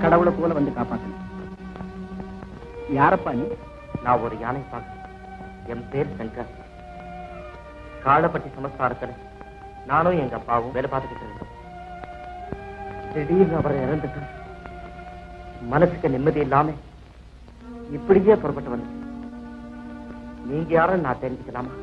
கடவுளை போல வந்து காப்பாத்தணும் யாரப்பா நீ நான் ஒரு யானை பாக்கு என் பேர் சங்கர் காலப்பட்டி சமஸ்தானத்துல நானும் எங்க அப்பாவும் வேலை பார்த்துக்கிட்டு இருந்தோம் திடீர்னு அவர் இறந்துட்டார் மனசுக்கு நிம்மதி இல்லாம இப்படியே புறப்பட்டு வந்து நீங்க யாரும் நான் தெரிஞ்சுக்கலாமா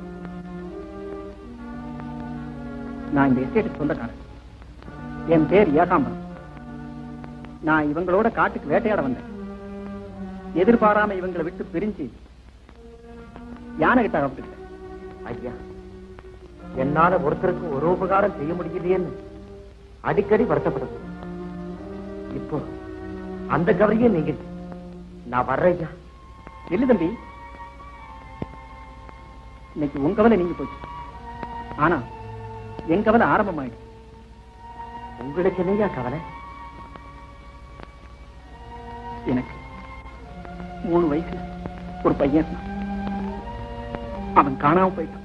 நான் இந்த எஸ்டேட்டுக்கு சொந்தக்காரன் என் பேர் ஏகாம்பரம் நான் இவங்களோட காட்டுக்கு வேட்டையாட வந்தேன் எதிர்பாராம இவங்களை விட்டு பிரிஞ்சு யானை கிட்ட அகப்பட்டுக்கிட்டேன் ஐயா என்னால ஒருத்தருக்கு ஒரு உபகாரம் செய்ய முடியலையேன்னு அடிக்கடி வருத்தப்படுது இப்போ அந்த கவலையும் நீங்க நான் வர்றேன் ஐயா இல்ல தம்பி இன்னைக்கு உன் கவலை நீங்க போச்சு ஆனா என் கவலை ஆரம்பமாயிடுச்சு உங்களுக்கு என்னையா கவலை எனக்கு மூணு வயசு ஒரு பையன் இருந்தான். அவன் காணாம போயிட்டான்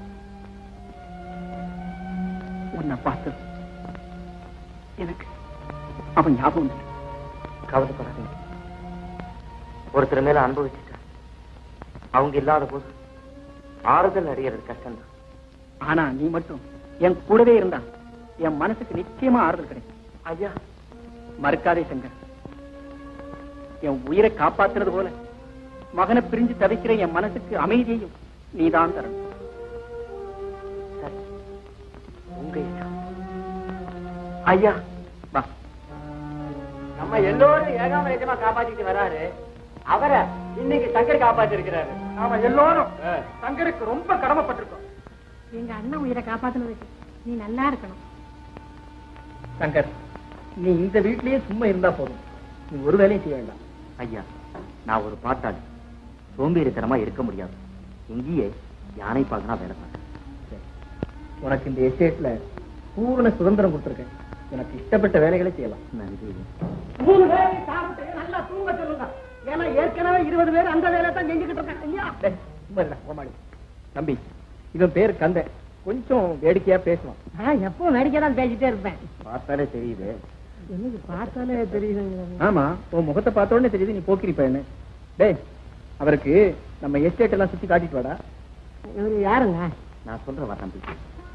உன்னை பார்த்தது எனக்கு அவன் ஞாபகம் வந்துட்டு கவலைப்படாதீங்க ஒருத்தர் மேல அனுபவிச்சுட்டா அவங்க இல்லாத போது ஆறுதல் அடையிறது கஷ்டம்தான் ஆனா நீ மட்டும் என் கூடவே இருந்தா என் மனசுக்கு நிச்சயமா ஆறுதல் கிடைக்கும் ஐயா மறுக்காதே சங்கர் என் உயிரை காப்பாத்துறது போல மகனை பிரிஞ்சு தவிக்கிற என் மனசுக்கு அமைதியையும் நீதான் தரணும் சரி உங்க இஷ்டம் ஐயா வா நம்ம எல்லோரும் ஏகாம நிஜமா காப்பாத்திட்டு வராரு அவரை இன்னைக்கு சங்கர் காப்பாத்தி இருக்கிறாரு நாம எல்லாரும் சங்கருக்கு ரொம்ப கடமைப்பட்டிருக்கோம் எங்க அண்ணன் உயிரை காப்பாத்துனதுக்கு நீ நல்லா இருக்கணும் சங்கர் நீ இந்த வீட்லயே சும்மா இருந்தா போதும் நீ ஒரு வேலையும் செய்ய வேண்டாம் ஐயா நான் ஒரு பாட்டாளி சோம்பேறித்தனமா இருக்க முடியாது இங்கேயே யானை பார்க்கனா வேலை பார்க்கறேன் உனக்கு இந்த எஸ்டேட்ல பூரண சுதந்திரம் கொடுத்துருக்கேன் உனக்கு இஷ்டப்பட்ட வேலைகளை செய்யலாம் நன்றி மூணு பேரை சாப்பிட்டு நல்லா தூங்க சொல்லுங்க ஏன்னா ஏற்கனவே இருபது பேர் அந்த வேலையை தான் செஞ்சுக்கிட்டு இருக்காங்க இல்லையா டேய், சும்மா இருடா, கோமாளி. தம்பி இவன் பேர் கந்தன் கொஞ்சம் வேடிக்கையா பேசுவான் நான் எப்பவும் வேடிக்கை தான் பேசிட்டே இருப்பேன் பார்த்தாலே தெரியுது எனக்கு பார்த்தாலே தெரியுது ஆமா உன் முகத்தை பார்த்த உடனே தெரியுது நீ போக்கிரி பையனு டேய் அவருக்கு நம்ம எஸ்டேட் எல்லாம் சுத்தி காட்டிட்டு வாடா இவரு யாருங்க நான் சொல்றேன் வா தம்பி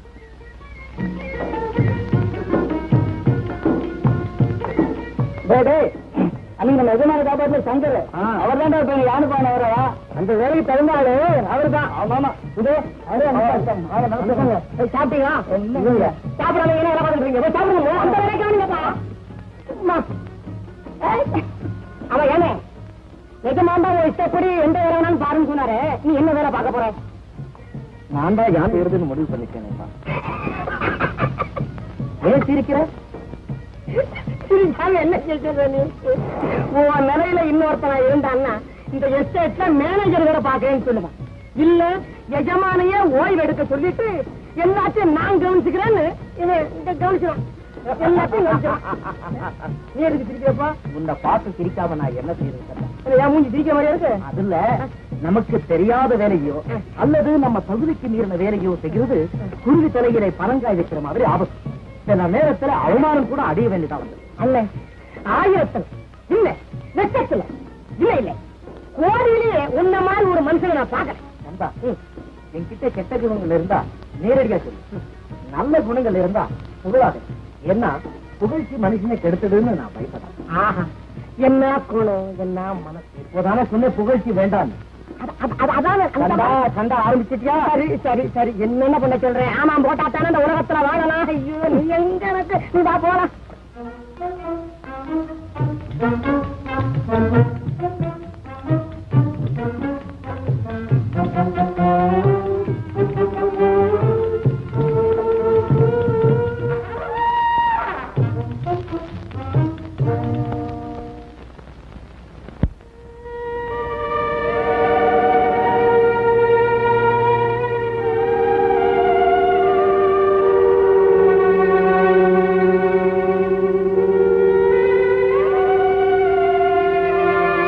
டேய் டேய் அன்னைக்கு நம்ம எஜமான காப்பாத்துல சங்கர் அவர் தான் இப்ப யானு பான வரவா அந்த வேலைக்கு தகுந்த ஆளு அவரு தான் ஆமா ஆமா இது சாப்பிட்டீங்களா சாப்பிடாம என்ன வேலை பார்த்துட்டு போய் சாப்பிடுங்க அந்த வேலைக்கு அவனுங்கப்பா அவன் ஏனே எஜமாண்டா உன் இஷ்டப்படி எந்த வேலை வேணாலும் பாருன்னு சொன்னாரு நீ என்ன வேலை பார்க்க போற நான் தான் யானை வருதுன்னு முடிவு பண்ணிட்டேனேப்பா ஏன் சிரிக்கிற சிரிக்காம என்ன கேட்கறது நீ உன் நிலையில இன்னொருத்தனா இருந்தான்னா இந்த எஸ்டேட்ல மேனேஜர் வேற பாக்குறேன்னு சொல்லுவான் இல்ல எஜமானையே ஓய்வு எடுக்க சொல்லிட்டு எல்லாத்தையும் நான் கவனிச்சுக்கிறேன்னு இவன் இங்க கவனிச்சிடும் எல்லாத்தையும் கவனிச்சிடும் நீ எதுக்கு சிரிக்கிறப்பா உன்னை பார்த்து சிரிக்காம நான் என்ன செய்யறது என் மூஞ்சி சிரிக்க மாதிரியா இருக்கு அதுல நமக்கு தெரியாத வேலையோ அல்லது நம்ம தகுதிக்கு மீறின வேலையோ செய்கிறது குருவி தலையிலே பரங்காய் வைக்கிற மாதிரி ஆபத்து சில நேரத்துல அவமானம் கூட அடைய வேண்டியதா வந்து அல்ல ஆயிரத்துல இல்ல லட்சத்துல இல்ல இல்ல கோடியிலேயே உன்ன மாதிரி ஒரு மனுஷனை நான் பாக்கிறேன் நண்பா என்கிட்ட கெட்ட குணங்கள் இருந்தா நேரடியா சொல்லு நல்ல குணங்கள் இருந்தா புகழாத என்ன புகழ்ச்சி மனுஷனை கெடுத்ததுன்னு நான் பயப்படுறேன் ஆஹா என்ன குணம் என்ன மனசு இப்போதானே சொன்ன புகழ்ச்சி வேண்டாம் அது- அது- அது- அதானே அந்த- சண்டா சண்டா ஆரம்பிச்சிட்டியா சரி சரி சரி என்னென்ன பண்ண சொல்றேன் ஆமா போட்டா தானே இந்த உலகத்துல வாழலாம் ஐயோ நீ எங்க எனக்கு நீ வா போலாம் ஆ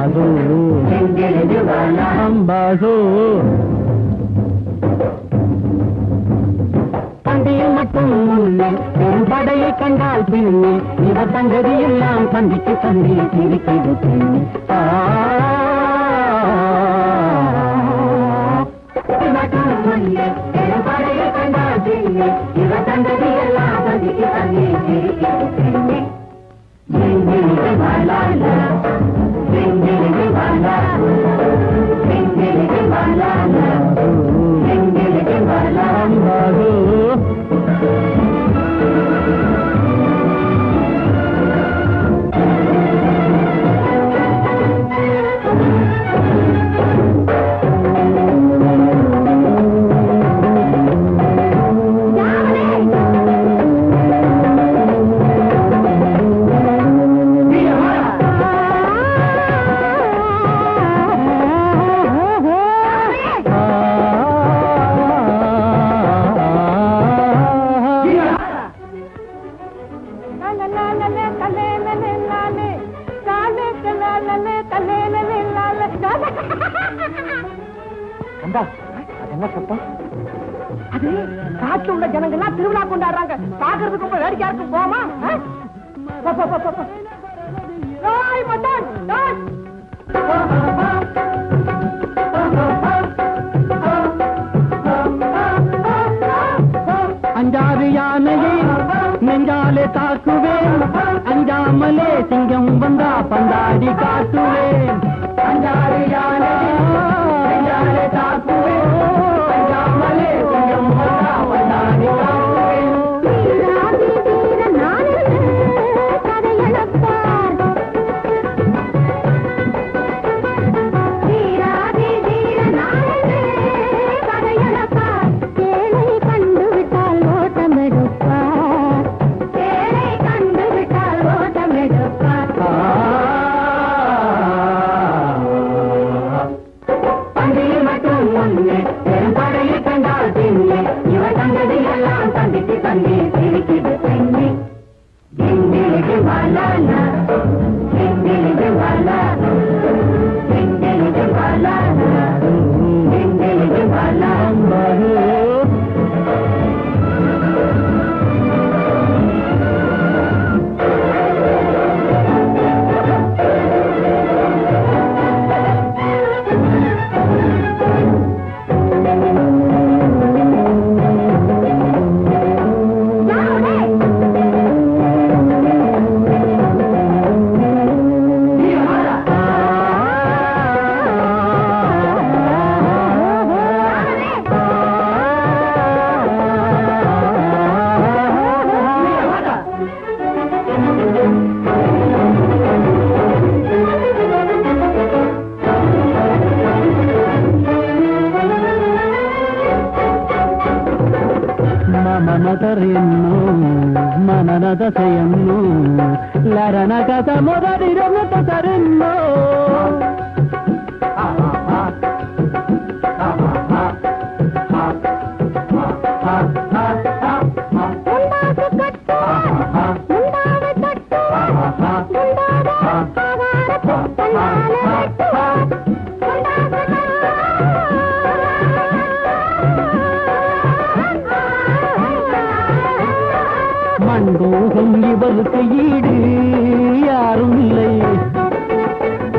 அம்பாசோ அம்பாசோ தந்தையில் மட்டும் முன்னே பெரும் படையை கண்டால் பின்னே இவ தங்கதி எல்லாம் சந்திக்கு சந்தி இருக்கிறது பெண்ணே ஆ. மட்டும் முன்னே பெரும் படையை கண்டால் பின்னே இவ தங்கதி எல்லாம் சந்திக்கு சந்தி இருக்கிறது பெண்ணே ஜிங்கிலிகி வாலால, ஜிங்கிலிகி வாலால, ஜிங்கிலிகி வாலால, ஜிங்கிலிகி வாலால. அம்பாசோ கண்டா அது என்ன சத்தம் அது காட்டுல உள்ள ஜனங்கள்லாம் திருவிழா கொண்டாடுறாங்க பாக்குறதுக்கு ரொம்ப வேடிக்கையா இருக்கும் போமா போ போ, போ, போ, போ. ஏய், மச்சான், ஏய். அஞ்சாறு யானையை நெஞ்சாலே தாக்குவேன் அஞ்சாமலே சிங்கம் வந்தா பந்தாடி காட்டுவேன் அஞ்சாறு யானையை நெஞ்சாலே தாக்குவேன் அஞ்சாமலே சிங்கம் வந்தா பந்தாடி காட்டுவேன் பண்டிகை மட்டும் முன்னே பெரும் படையை கண்டால் பின்னே இவ தங்கதி எல்லாம் சந்தித்து தந்தி சிரிக்குது பெண்ணே எங்களுக்கு வளானா எங்களுக்கு வளானா எங்களுக்கு வளானா எங்களுக்கு வளானா ಮಮನತರೆಯನ್ನು ಮನನದ ಸೆಯನ್ನು ಲರನ ಕಥ ಮೊದಲಿರನ್ನು ತರೆನ್ನು மண்டூகம் இவருக்கு ஈடு யாரும் இல்லை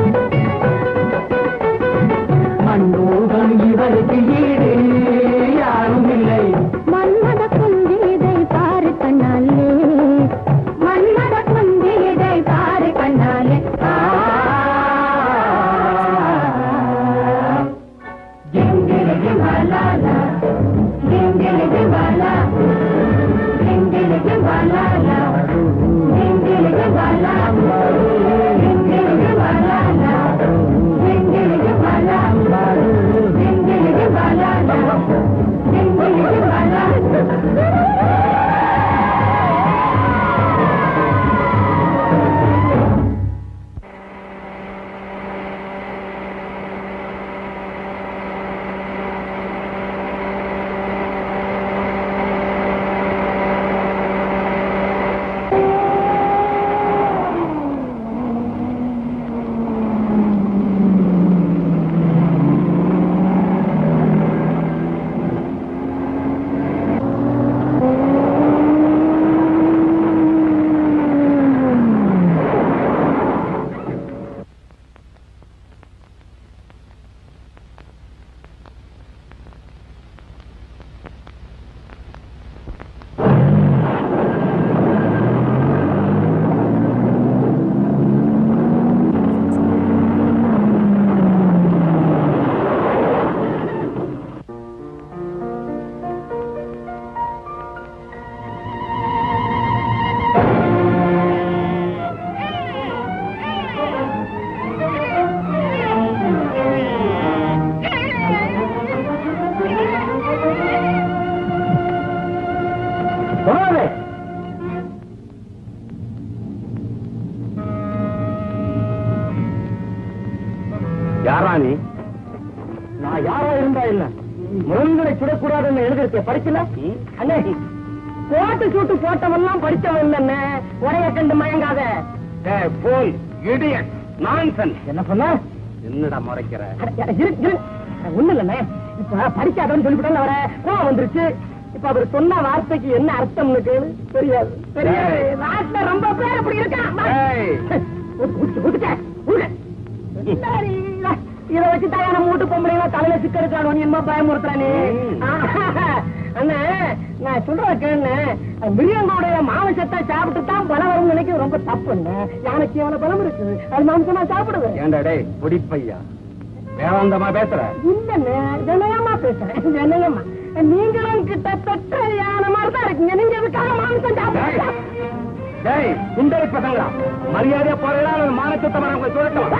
யாரா நீ நான் யாரா இருந்தா என்ன முரண்களை சுடக்கூடாதுன்னு எழுதிருக்க படிக்கல அண்ணே போட்டு சூட்டு போட்டவெல்லாம் படிச்சவன் இல்லைண்ணே உடைய கண்டு மயங்காத போல் இடியட் நான்சன் என்ன சொன்ன என்னடா முறைக்கிற அட, அட, இரு, இரு. ஒண்ணு இல்லண்ணே இப்ப படிக்காதவன்னு சொல்லிவிட்டேன் வர கோவம் வந்துருச்சு இப்ப அவர் சொன்ன வார்த்தைக்கு என்ன அர்த்தம்னு கேளு தெரியாது தெரியாது ஏய். நாட்டுல ரொம்ப பேர் அப்படி இருக்கான் ஏய். ஊத்து, ஊத்து, ஊத்துக்க, ஊரு. சரி, இத வச்சு தாயான மூட்டு பொம்பளைங்களா தலையில சிக்க இருக்கானோ நீ என்ன பயமுறுத்துறானே ம். அண்ணா நான் சொல்றத கேளுண்ணே மிருகங்களுடைய மாமிசத்தை சாப்பிட்டு தான் பலம் வரும்னு நினைக்கிறது ரொம்ப தப்புண்ணே யானைக்கு எவ்வளவு பலம் இருக்கு அது மாமிசம் நான் சாப்பிடுவேன் ஏண்டா டேய் பொடிப்பையா வேதாந்தமா பேசுற இல்லண்ணே ஜனயமா பேசுறேன் ஜனயமா நீங்களும் கிட்டத்தட்ட யானை மாதிரி தான் இருக்கீங்க நீங்க எதுக்காக மாமிசம் சாப்பிடுறீங்க டேய் குண்டை பசங்களா மரியாதையா போறீங்களா அல்லது மானத்தை வரவங்க சொல்லட்டும்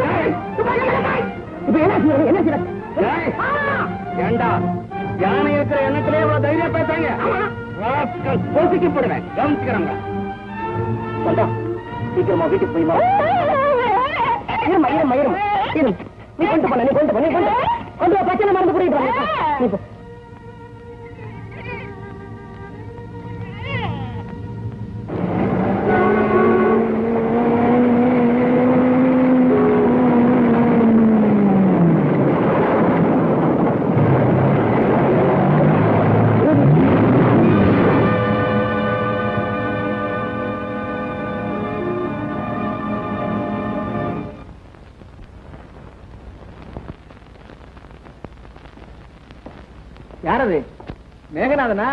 இப்ப என்ன செய்யறது என்ன செய்யறது டேய். ஏண்டா யானை இருக்கிற எண்ணத்திலே இவ்வளவு தைரியம் பேசுறாங்க ராஸ்கல், பொசுக்கி போடுவேன் கவனிச்சுக்கிறாங்க சொல்றா சீக்கிரமா வீட்டுக்கு போய் இருமா இருமா இருமா இரு நீ கொண்டு போன நீ கொண்டு போ நீ கொண்டு போ. கொண்டு வா, பச்சனை மருந்து புரியுது நீ போ யாரது மேகநாதனா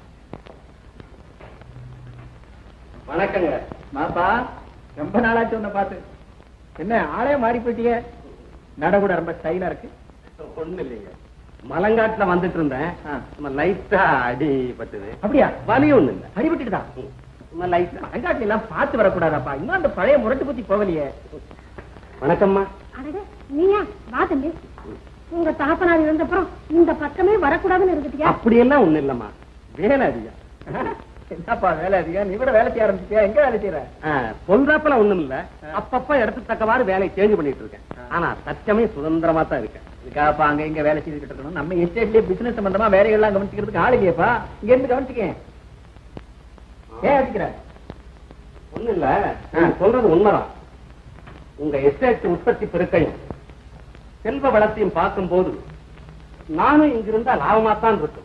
வணக்கங்க மாப்பா ரொம்ப நாளாச்சு உன்னை பார்த்து என்ன ஆளே மாறி போயிட்டியே நட கூட ரொம்ப ஸ்டைலா இருக்கு ஒண்ணு இல்லைங்க மலங்காட்டுல வந்துட்டு இருந்தேன் ஆ. சும்மா லைட்டா அடி பட்டுது அப்படியா வலி ஒண்ணு இல்ல அடிபட்டுட்டுதா சும்மா லைட்டா அங்காட்டி எல்லாம் பார்த்து வரக்கூடாதாப்பா இன்னும் அந்த பழைய முரட்டு புத்தி போகலையே வணக்கம்மா அடடே நீயா வா தம்பி உங்க தகப்பனார் இருந்தப்புறம் இந்த பக்கமே வரக்கூடாதுன்னு இருந்துட்டியா அப்படியெல்லாம் ஒண்ணு இல்லம்மா வேலை அதிகம் என்னப்பா வேலை அதிகம் நீ கூட வேலை செய்ய ஆரம்பிச்சியா எங்க வேலை செய்யற ஆ, சொல்றாப்பல ஒண்ணும் இல்ல அப்பப்ப இடத்துக்கு தக்கவாறு வேலையை சேஞ்ச் பண்ணிட்டு இருக்கேன் ஆனா தச்சமே சுதந்திரமா தான் இருக்கேன் இதுக்காகப்பா அங்க இங்க வேலை செய்துட்டு இருக்கணும் நம்ம எஸ்டேட்லயே பிசினஸ் சம்பந்தமா வேலைகள்லாம் கவனிச்சுக்கிறதுக்கு ஆள் இல்லையப்பா இங்க இருந்து கவனிச்சுக்கேன் ஏன் யோசிக்கிற ஒண்ணும் இல்ல நான் சொல்றது உண்மைதான் உங்க எஸ்டேட் உற்பத்தி பெருக்கையும் செல்வ வளத்தையும் பார்க்கும்போது நானும் இங்கிருந்தா லாபமா தான் இருக்கும்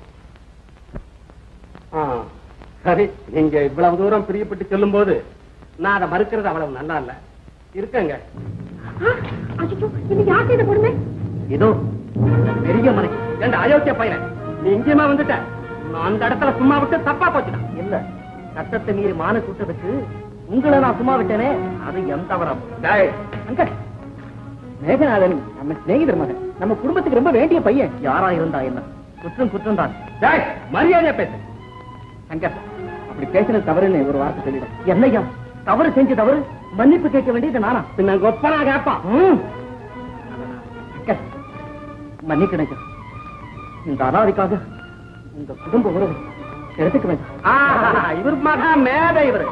ஆ, சரி நீங்க இவ்வளவு தூரம் பிரியப்பட்டு சொல்லும் போது நான் அதை மறுக்கிறது அவ்வளவு நல்லா இல்ல இருக்கங்க அச்சோ இது யார் செய்த கொடுமை ஏதோ பெரிய மனை ஏண்டா அயோக்கிய பையன் நீ இங்கேயுமா வந்துட்ட நான் அந்த இடத்துல சும்மா விட்டு தப்பா போச்சுடா இல்ல சட்டத்தை மீறி மான கூட்டத்துக்கு உங்களை நான் சும்மா விட்டேனே அது என் தவறா டேய், அங்க மேகநாதன் நம்ம சிநேகிதர் மகன் நம்ம குடும்பத்துக்கு ரொம்ப வேண்டிய பையன் யாரா இருந்தா என்ன குற்றம் குற்றம் தான் டேய், மரியாதையா பேசு சங்கர் அப்படி பேசினது தவறுன்னு ஒரு வார்த்தை சொல்லிடும் என்னையா தவறு செஞ்சு தவறு மன்னிப்பு கேட்க வேண்டியது நானா பின்ன கொப்பனா கேப்பான் ம். சங்கர், மன்னிக்கணும் இந்த அனாதைக்காக உங்க குடும்ப உறவு எடுத்துக்க வேண்டாம் ஆஹா, இவர் மகா மேதை இவரு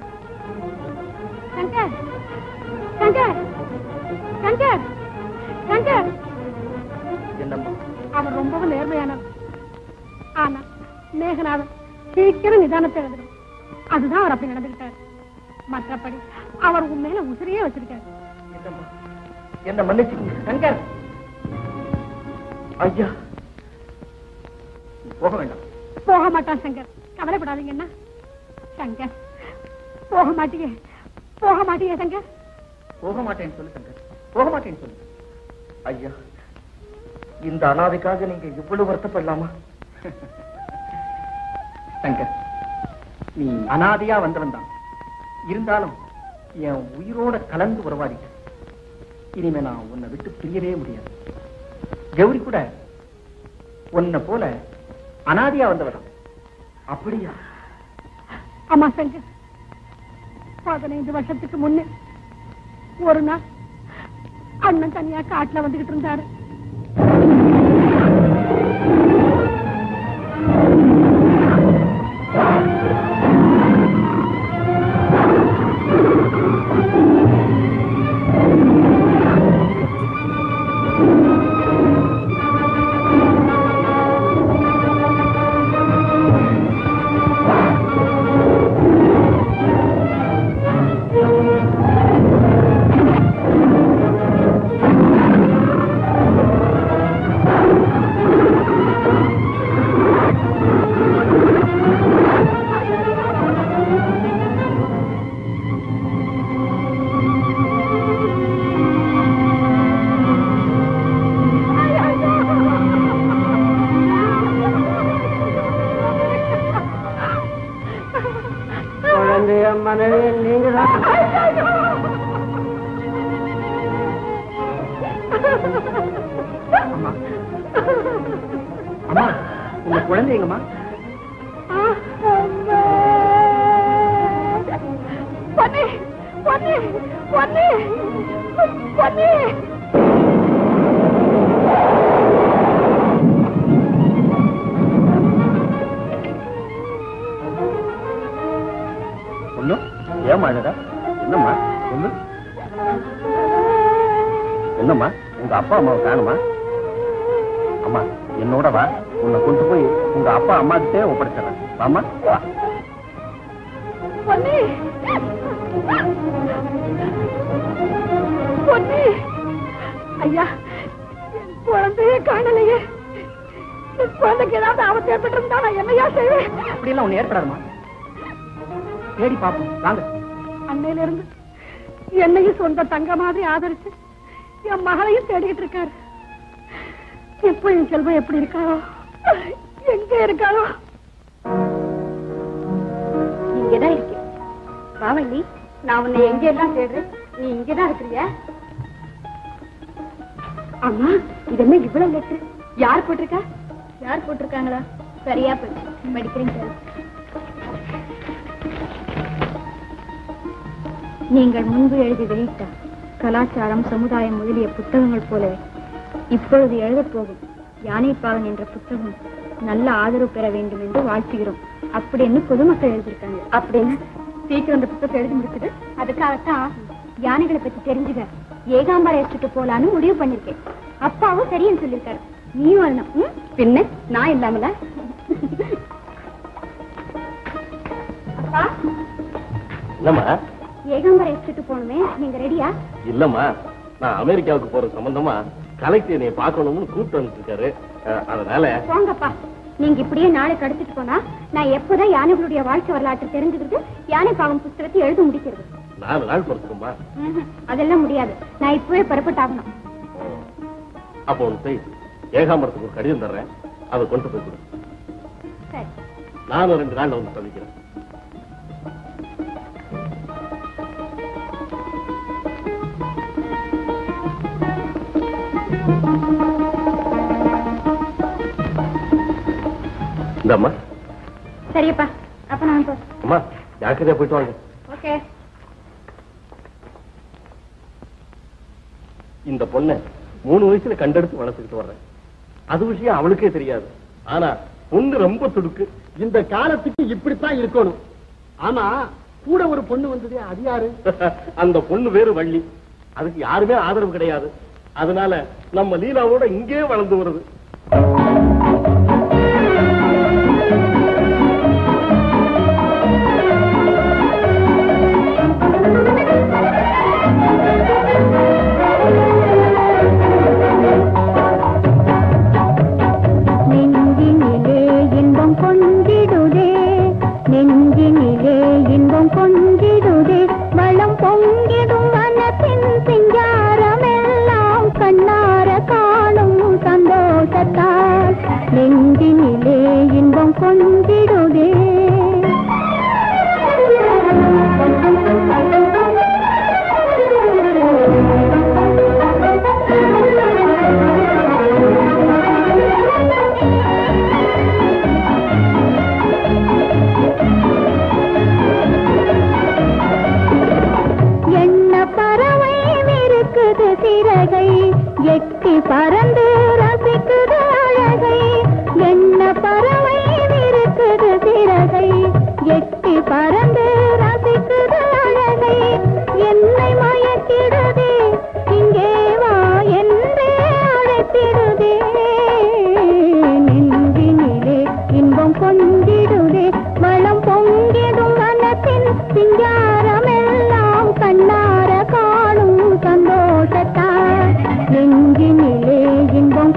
சங்கர் சங்கர் சங்கர் சங்கர் என்னம்மா அவர் ரொம்பவும் நேர்மையானவர் ஆனா மேகநாதன் சீக்கிரம் நிதானத்தை எழுதணும் அதுதான் அவர் அப்படி நடந்துகிட்டார் மற்றபடி அவர் உன் மேல உசிரியே வச்சிருக்காரு என்னம்மா என்ன மன்னிச்சுக்கோங்க சங்கர் ஐயா போக வேண்டாம் போக மாட்டான் சங்கர் கவலைப்படாதீங்கன்னா சங்கர் போக மாட்டியே போக மாட்டியே சங்கர் போக மாட்டேன்னு சொல்லு சங்கர் போக மாட்டேன்னு சொல்லு ஐயா இந்த அனாதைக்காக நீங்க இவ்வளவு வருத்தப்படலாமா சங்கர் நீ அனாதையா வந்தவன் தான் இருந்தாலும் என் உயிரோட கலந்து உறவாடிட்ட இனிமே நான் உன்னை விட்டு பிரியவே முடியாது கௌரி கூட உன்னை போல அனாதையா வந்தவதான் அப்படியா ஆமா சங்கர் பதினைந்து வருஷத்துக்கு முன்னே ஒரு நாள் அண்ணன் தனியா காட்டுல வந்துகிட்டு இருந்தாரு அம்மா அம்மா உங்க குழந்தை எங்கம்மா பொன்னி பொன்னி பொன்னி பொன்னி பொண்ணு ஏமா அழகா என்னம்மா பொண்ணு என்னம்மா உங்க அப்பா அம்மாவை காணுமா அம்மா என்னோட வா உன்னை கொண்டு போய் உங்க அப்பா அம்மா கிட்டே ஒப்படைச்சிடறேன் வாம்மா வா பொன்னி பொன்னி ஐயா என் குழந்தையே காணலையே என் குழந்தைக்கு ஏதாவது ஆபத்து ஏற்பட்டிருந்தா நான் என்னையா செய்வேன் அப்படியெல்லாம் ஒண்ணு ஏற்படாதுமா தேடி பாப்போம் வாங்க அன்னையில இருந்து என்னையும் சொந்த தங்க மாதிரி ஆதரிச்சு என் மகளையும் தேடிக்கிட்டு இருக்காரு எப்போ என் செல்வம் எப்படி இருக்காரோ எங்க இருக்காரோ இங்கதான் இருக்கேன் பாவல்லி நான் உன்னை எங்க எல்லாம் தேடுறேன் நீ இங்கதான் இருக்கிறியா அம்மா இது என்ன இவ்வளவு லெட்டர் யார் போட்டிருக்கா யார் போட்டிருக்காங்களா சரியா போச்சு படிக்கிறேன் சார் நீங்கள் முன்பு எழுதி வெளியிட்ட கலாச்சாரம் சமுதாயம் முதலிய புத்தகங்கள் போலவே இப்பொழுது எழுதப் போகும் யானைப்பாகன் என்ற புத்தகம் நல்ல ஆதரவு பெற வேண்டும் என்று வாழ்த்துகிறோம் அப்படின்னு பொதுமக்கள் எழுதியிருக்காங்க அப்படின்னு சீக்கிரம் அந்த புத்தகத்தை எழுதி முடிச்சது அதுக்காகத்தான் யானைகளை பத்தி தெரிஞ்சுக்க ஏகாம்பர எடுத்துட்டு போலான்னு முடிவு பண்ணிருக்கேன் அப்பாவும் சரின்னு சொல்லியிருக்காரு நீயும் வரணும் ம்? பின்ன நான் இல்லாமல அப்பா என்னம்மா ஏகாம்பர எடுத்துட்டு போகணுமே நீங்க ரெடியா இல்லம்மா நான் அமெரிக்காவுக்கு போற சம்பந்தமா கலெக்டர் என்னை பார்க்கணும்னு கூப்பிட்டு வந்துருக்காரு அதனால போங்கப்பா நீங்க இப்படியே நாளை கடத்திட்டு போனா நான் எப்போதான் யானைகளுடைய வாழ்க்கை வரலாற்று தெரிஞ்சுக்கிட்டு யானை பாவம் புஸ்தகத்தை எழுத முடிக்கிறது நாலு நாள் பொறுத்துக்குமா ம்ஹும். அதெல்லாம் முடியாது நான் இப்பவே புறப்பட்டாகணும் அப்போ ஒன்று செய் ஏகாம்பரத்துக்கு ஒரு கடிதம் தர்றேன் அதை கொண்டு போய் கொடு சரி நானும் ரெண்டு நாள்ல வந்து சந்திக்கிறேன் இந்தம்மா சரியப்பா அப்ப நான் போ அம்மா ஜாக்கிரதையா போயிட்டு வாங்க ஓகே இந்த பொண்ணை மூணு வயசுல கண்டெடுத்து வளர்த்துக்கிட்டு வர்றேன் அது விஷயம் அவளுக்கே தெரியாது ஆனா பொண்ணு ரொம்ப துடுக்கு இந்த காலத்துக்கு இப்படித்தான் இருக்கணும் ஆமா கூட ஒரு பொண்ணு வந்தது அது யாரு அந்த பொண்ணு வேறு வள்ளி அதுக்கு யாருமே ஆதரவு கிடையாது அதனால நம்ம லீலாவோட இங்கே வளர்ந்து வருது நெஞ்சினிலே இன்பம் கொண்டிடுதே நெஞ்சினிலே இன்பம் கொண்டிடுதே வளம் பொங்கிடும் மனத்தின் சிங்காரமெல்லாம் கண்ணார காணும் சந்தோஷத்தால் நெஞ்சினிலே இன்பம் கொண்டிடுதே என்ன பறவை இருக்குது சிறகை எட்டி பறந்து ரசிக்குது அழகை என்ன பறவை இருக்குது சிறகை எட்டி பறந்து ரசிக்குது அழகை என்னை மயக்கிடுதே இங்கே வா என்றே அழைத்திடுதே நெஞ்சினிலே இன்பம் கொண்டிடுதே வளம் பொங்கிடும் மனத்தின் சிங்காரமெல்லாம் கண்ணார காணும் சந்தோஷத்தால் நெஞ்சினிலே இன்பம்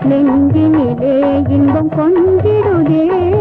நெஞ்சினிலே இன்பம் கொண்டிடுதே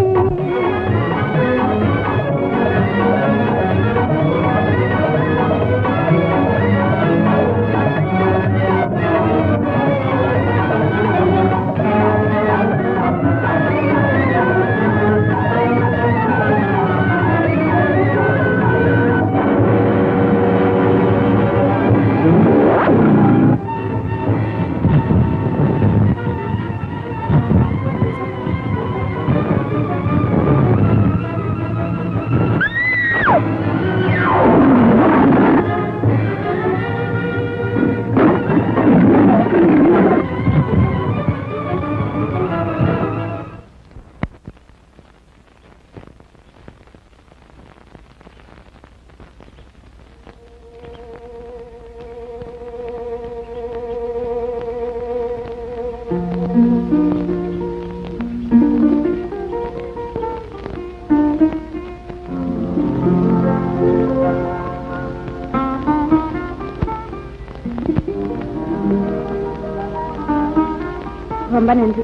ரொம்ப நன்றி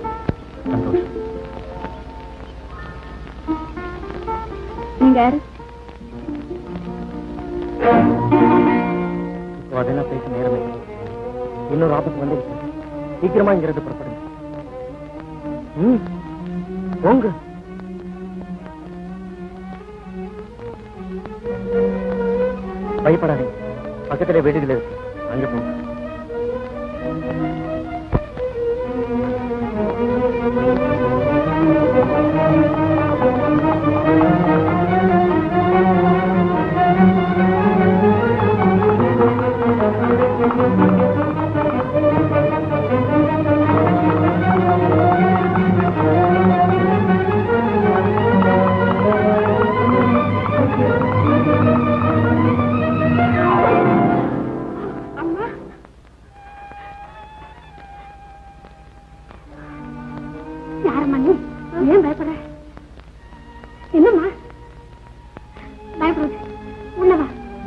நீங்க யாரு இப்போ அதெல்லாம் பேச நேரமே இல்லை. இன்னொரு ஆபத்து வந்துருச்சு சீக்கிரமா இங்கிருந்து புறப்படுங்க ம் போங்க பயப்படாதீங்க பக்கத்துல வீடுகள் இருக்கு அங்க போங்க அம்மா யாரம்மா நீ ஏன் பயப்பட என்னம்மா பயப்படுறது உள்ளவா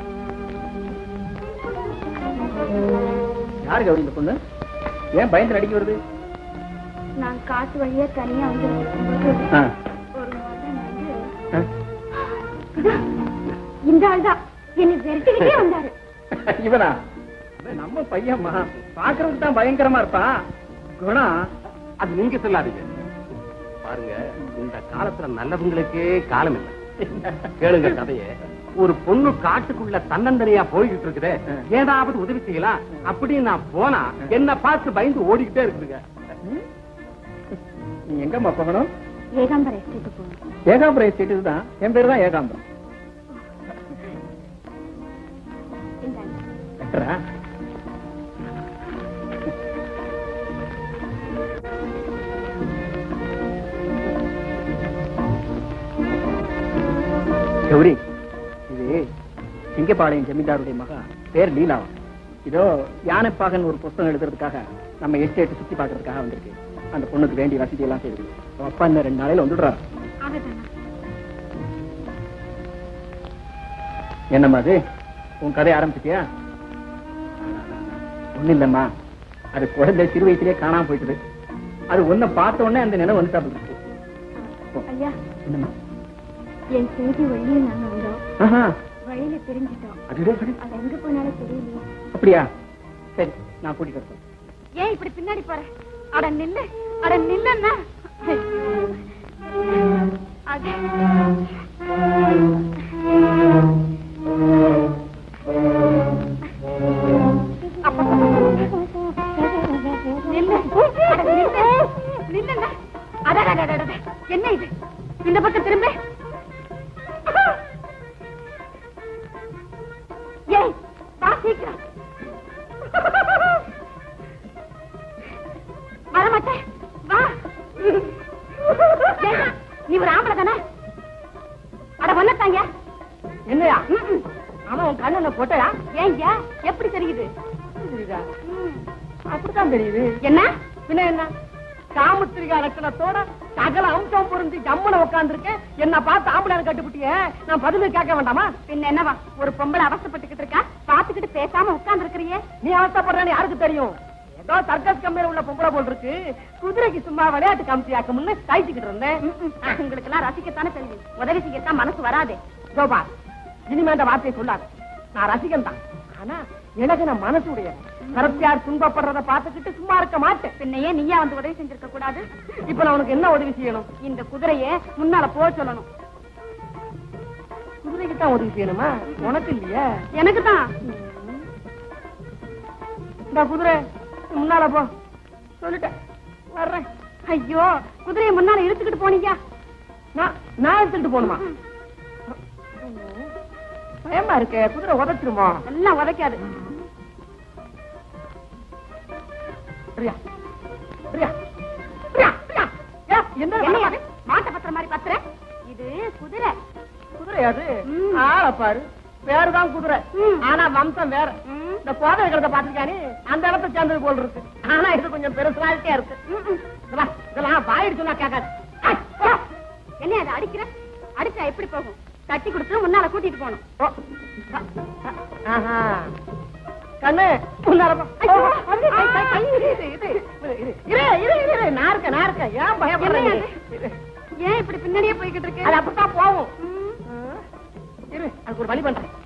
யாரு கௌரி இந்த பொண்ணு ஏன் பயந்து நடிக்க வருது நான் காட்டு வழியா தனியா வந்து ஆ, ஒரு மகன் வந்து ஆ. இந்த ஆள் தான் என்னை விரட்டிக்கிட்டே வந்தாரு இவனா இவன் நம்ம பையன்மா பாக்குறதுக்கு தான் பயங்கரமா இருப்பான் குணம் அது நீங்க சொல்லாதீங்க பாருங்க இந்த காலத்துல நல்லவங்களுக்கே காலம் இல்லை கேளுங்க கதைய ஒரு பொண்ணு காட்டுக்குள்ள தன்னந்தனியா போய்கிட்டு இருக்குதே ஏதாவது உதவி செய்யலாம் அப்படின்னு நான் போனா என்ன பார்த்து பயந்து ஓடிக்கிட்டே இருக்குதுங்க நீ எங்கம்மா போகணும் ஏகாம்பர எஸ்டேட்டு போகணும் ஏகாம்பரம் எஸ்டேட் இதுதான் என் பேரு தான் ஏகாம்பரம் இந்தாங்க. லெட்டரா? கௌரி இது சிங்கப்பாளையம் ஜமீன்தாருடைய மகா பேர் லீலாவா இதோ யானைப்பாகன் ஒரு புஸ்தகம் எழுதுறதுக்காக நம்ம எஸ்டேட் சுத்தி பார்க்கறதுக்காக வந்திருக்கு அந்த பொண்ணுக்கு வேண்டிய வசதி எல்லாம் செய்யுது அவன் அப்பா இன்னும் ரெண்டு நாளையில வந்துடுறாரு ஆகட்டானா என்னம்மா அது உன் கதையை ஆரம்பிச்சிட்டியா ஒண்ணு இல்லம்மா அது குழந்தை சிறு வயசுலயே காணாம போயிட்டுது அது உன்னை பார்த்த உடனே அந்த நினைவு வந்துட்டாப்புல இருக்கு ஐயா என்னம்மா என் செய்தி வழியே நாங்க வந்தோம் ஆஹா வழியில பிரிஞ்சிட்டோம் அதுவே சரி அது எங்க போனாலும் தெரியலையே அப்படியா சரி நான் கூட்டிட்டு வரேன் ஏன் இப்படி பின்னாடி போற அட நில்லு அட நில்லன்னா அது அப்பா. நில்லு அட நில்லு நில்லுங்க அடடடடடட. என்ன இது இந்த பக்கம் திரும்ப ஏய் வா சீக்கிரம் வரமாட்டேன் வா ஏய், நீ ஒரு ஆம்பளை தானே அட வண்ணத்தாங்க என்னையா அவன் உன் கண்ணுல போட்டயா ஏங்க எப்படி தெரியுது தெரியுதா அப்படித்தான் தெரியுது என்ன பின்ன என்ன சாமுத்திரிகா லட்சணத்தோட சகல அம்சம் பொருந்தி ஜம்முல உட்கார்ந்துருக்கேன் என்ன பார்த்து ஆம்பளை கட்டுப்பிட்டிய நான் பதில் கேட்க வேண்டாமா பின்ன என்னவா ஒரு பொம்பளை அவசப்பட்டுக்கிட்டு இருக்கா பாத்துக்கிட்டு பேசாம உட்கார்ந்து இருக்கிறியே நீ ஆசைப்படுறேன்னு யாருக்கு தெரியும் ஏதோ சர்க்கஸ் கம்பெனில உள்ள பொம்பளை போல் இருக்கு குதிரை நாளைக்கு சும்மா விளையாட்டு காமிச்சியாக்கம்னு காய்ச்சிக்கிட்டு இருந்தேன் உங்களுக்கு எல்லாம் ரசிக்கத்தானே தெரியும் உதவி செய்யத்தான் மனசு வராது ஜோபா இனிமே அந்த வார்த்தையை சொல்லாத நான் ரசிகன் தான் ஆனா எனக்கு நான் மனசுடைய கரத்தியார் துன்பப்படுறத பார்த்துக்கிட்டு சும்மா இருக்க மாட்டேன் பின்னையே நீயா வந்து உதவி செஞ்சிருக்க கூடாது இப்ப நான் உனக்கு என்ன உதவி செய்யணும் இந்த குதிரையை முன்னால போக சொல்லணும் குதிரைக்கு தான் உதவி செய்யணுமா உனக்கு இல்லையா எனக்கு தான் இந்த குதிரை முன்னால போ சொல்லிட்டேன் வர்றேன் ஐயோ குதிரையை முன்னால இழுத்துக்கிட்டு போனீங்க நான் நான் எடுத்துட்டு போகணுமா பயமா இருக்கே குதிரை உதச்சிருமோ எல்லாம் உதைக்காது பிரியா பிரியா பிரியா பிரியா ஏ, என்ன என்னையா அது? மாட்டை பத்திர மாதிரி பத்திர இது குதிரை குதிரை அது ம். ஆள பாரு பேருதான் குதிரை ம். ஆனா வம்சம் வேற ம். இந்த கோதை இருக்கிறத பாத்துக்கானே அந்த இடத்த சேர்ந்தது போல் இருக்கு ஆனா இது கொஞ்சம் பெருசாலிட்டியா இருக்கு இதெல்லாம் இதெல்லாம் பாயிடு சொன்னா கேட்காது ஐ, போ. என்ன அதை அடிக்கிற அடிச்சா எப்படி போகும் தட்டி கொடுத்து முன்னால கூட்டிட்டு போகணும் ஓ. ஆஹா. கண்ணு முன்னால போ. ஐயோ, வந்து, ஐ, ஐ, ஐ, இரு, இரு, இரு, இரு, இரு, இரு, இரு, இரு, நான் இருக்கேன், நான் இருக்கேன். ஏன் பயப்படுற என்ன நீ? அது? இரு. ஏன் இப்படி பின்னாடியே போய்கிட்டு இருக்கு அது அப்படித்தான் போகும் ம். இரு அதுக்கு ஒரு வழி பண்றேன்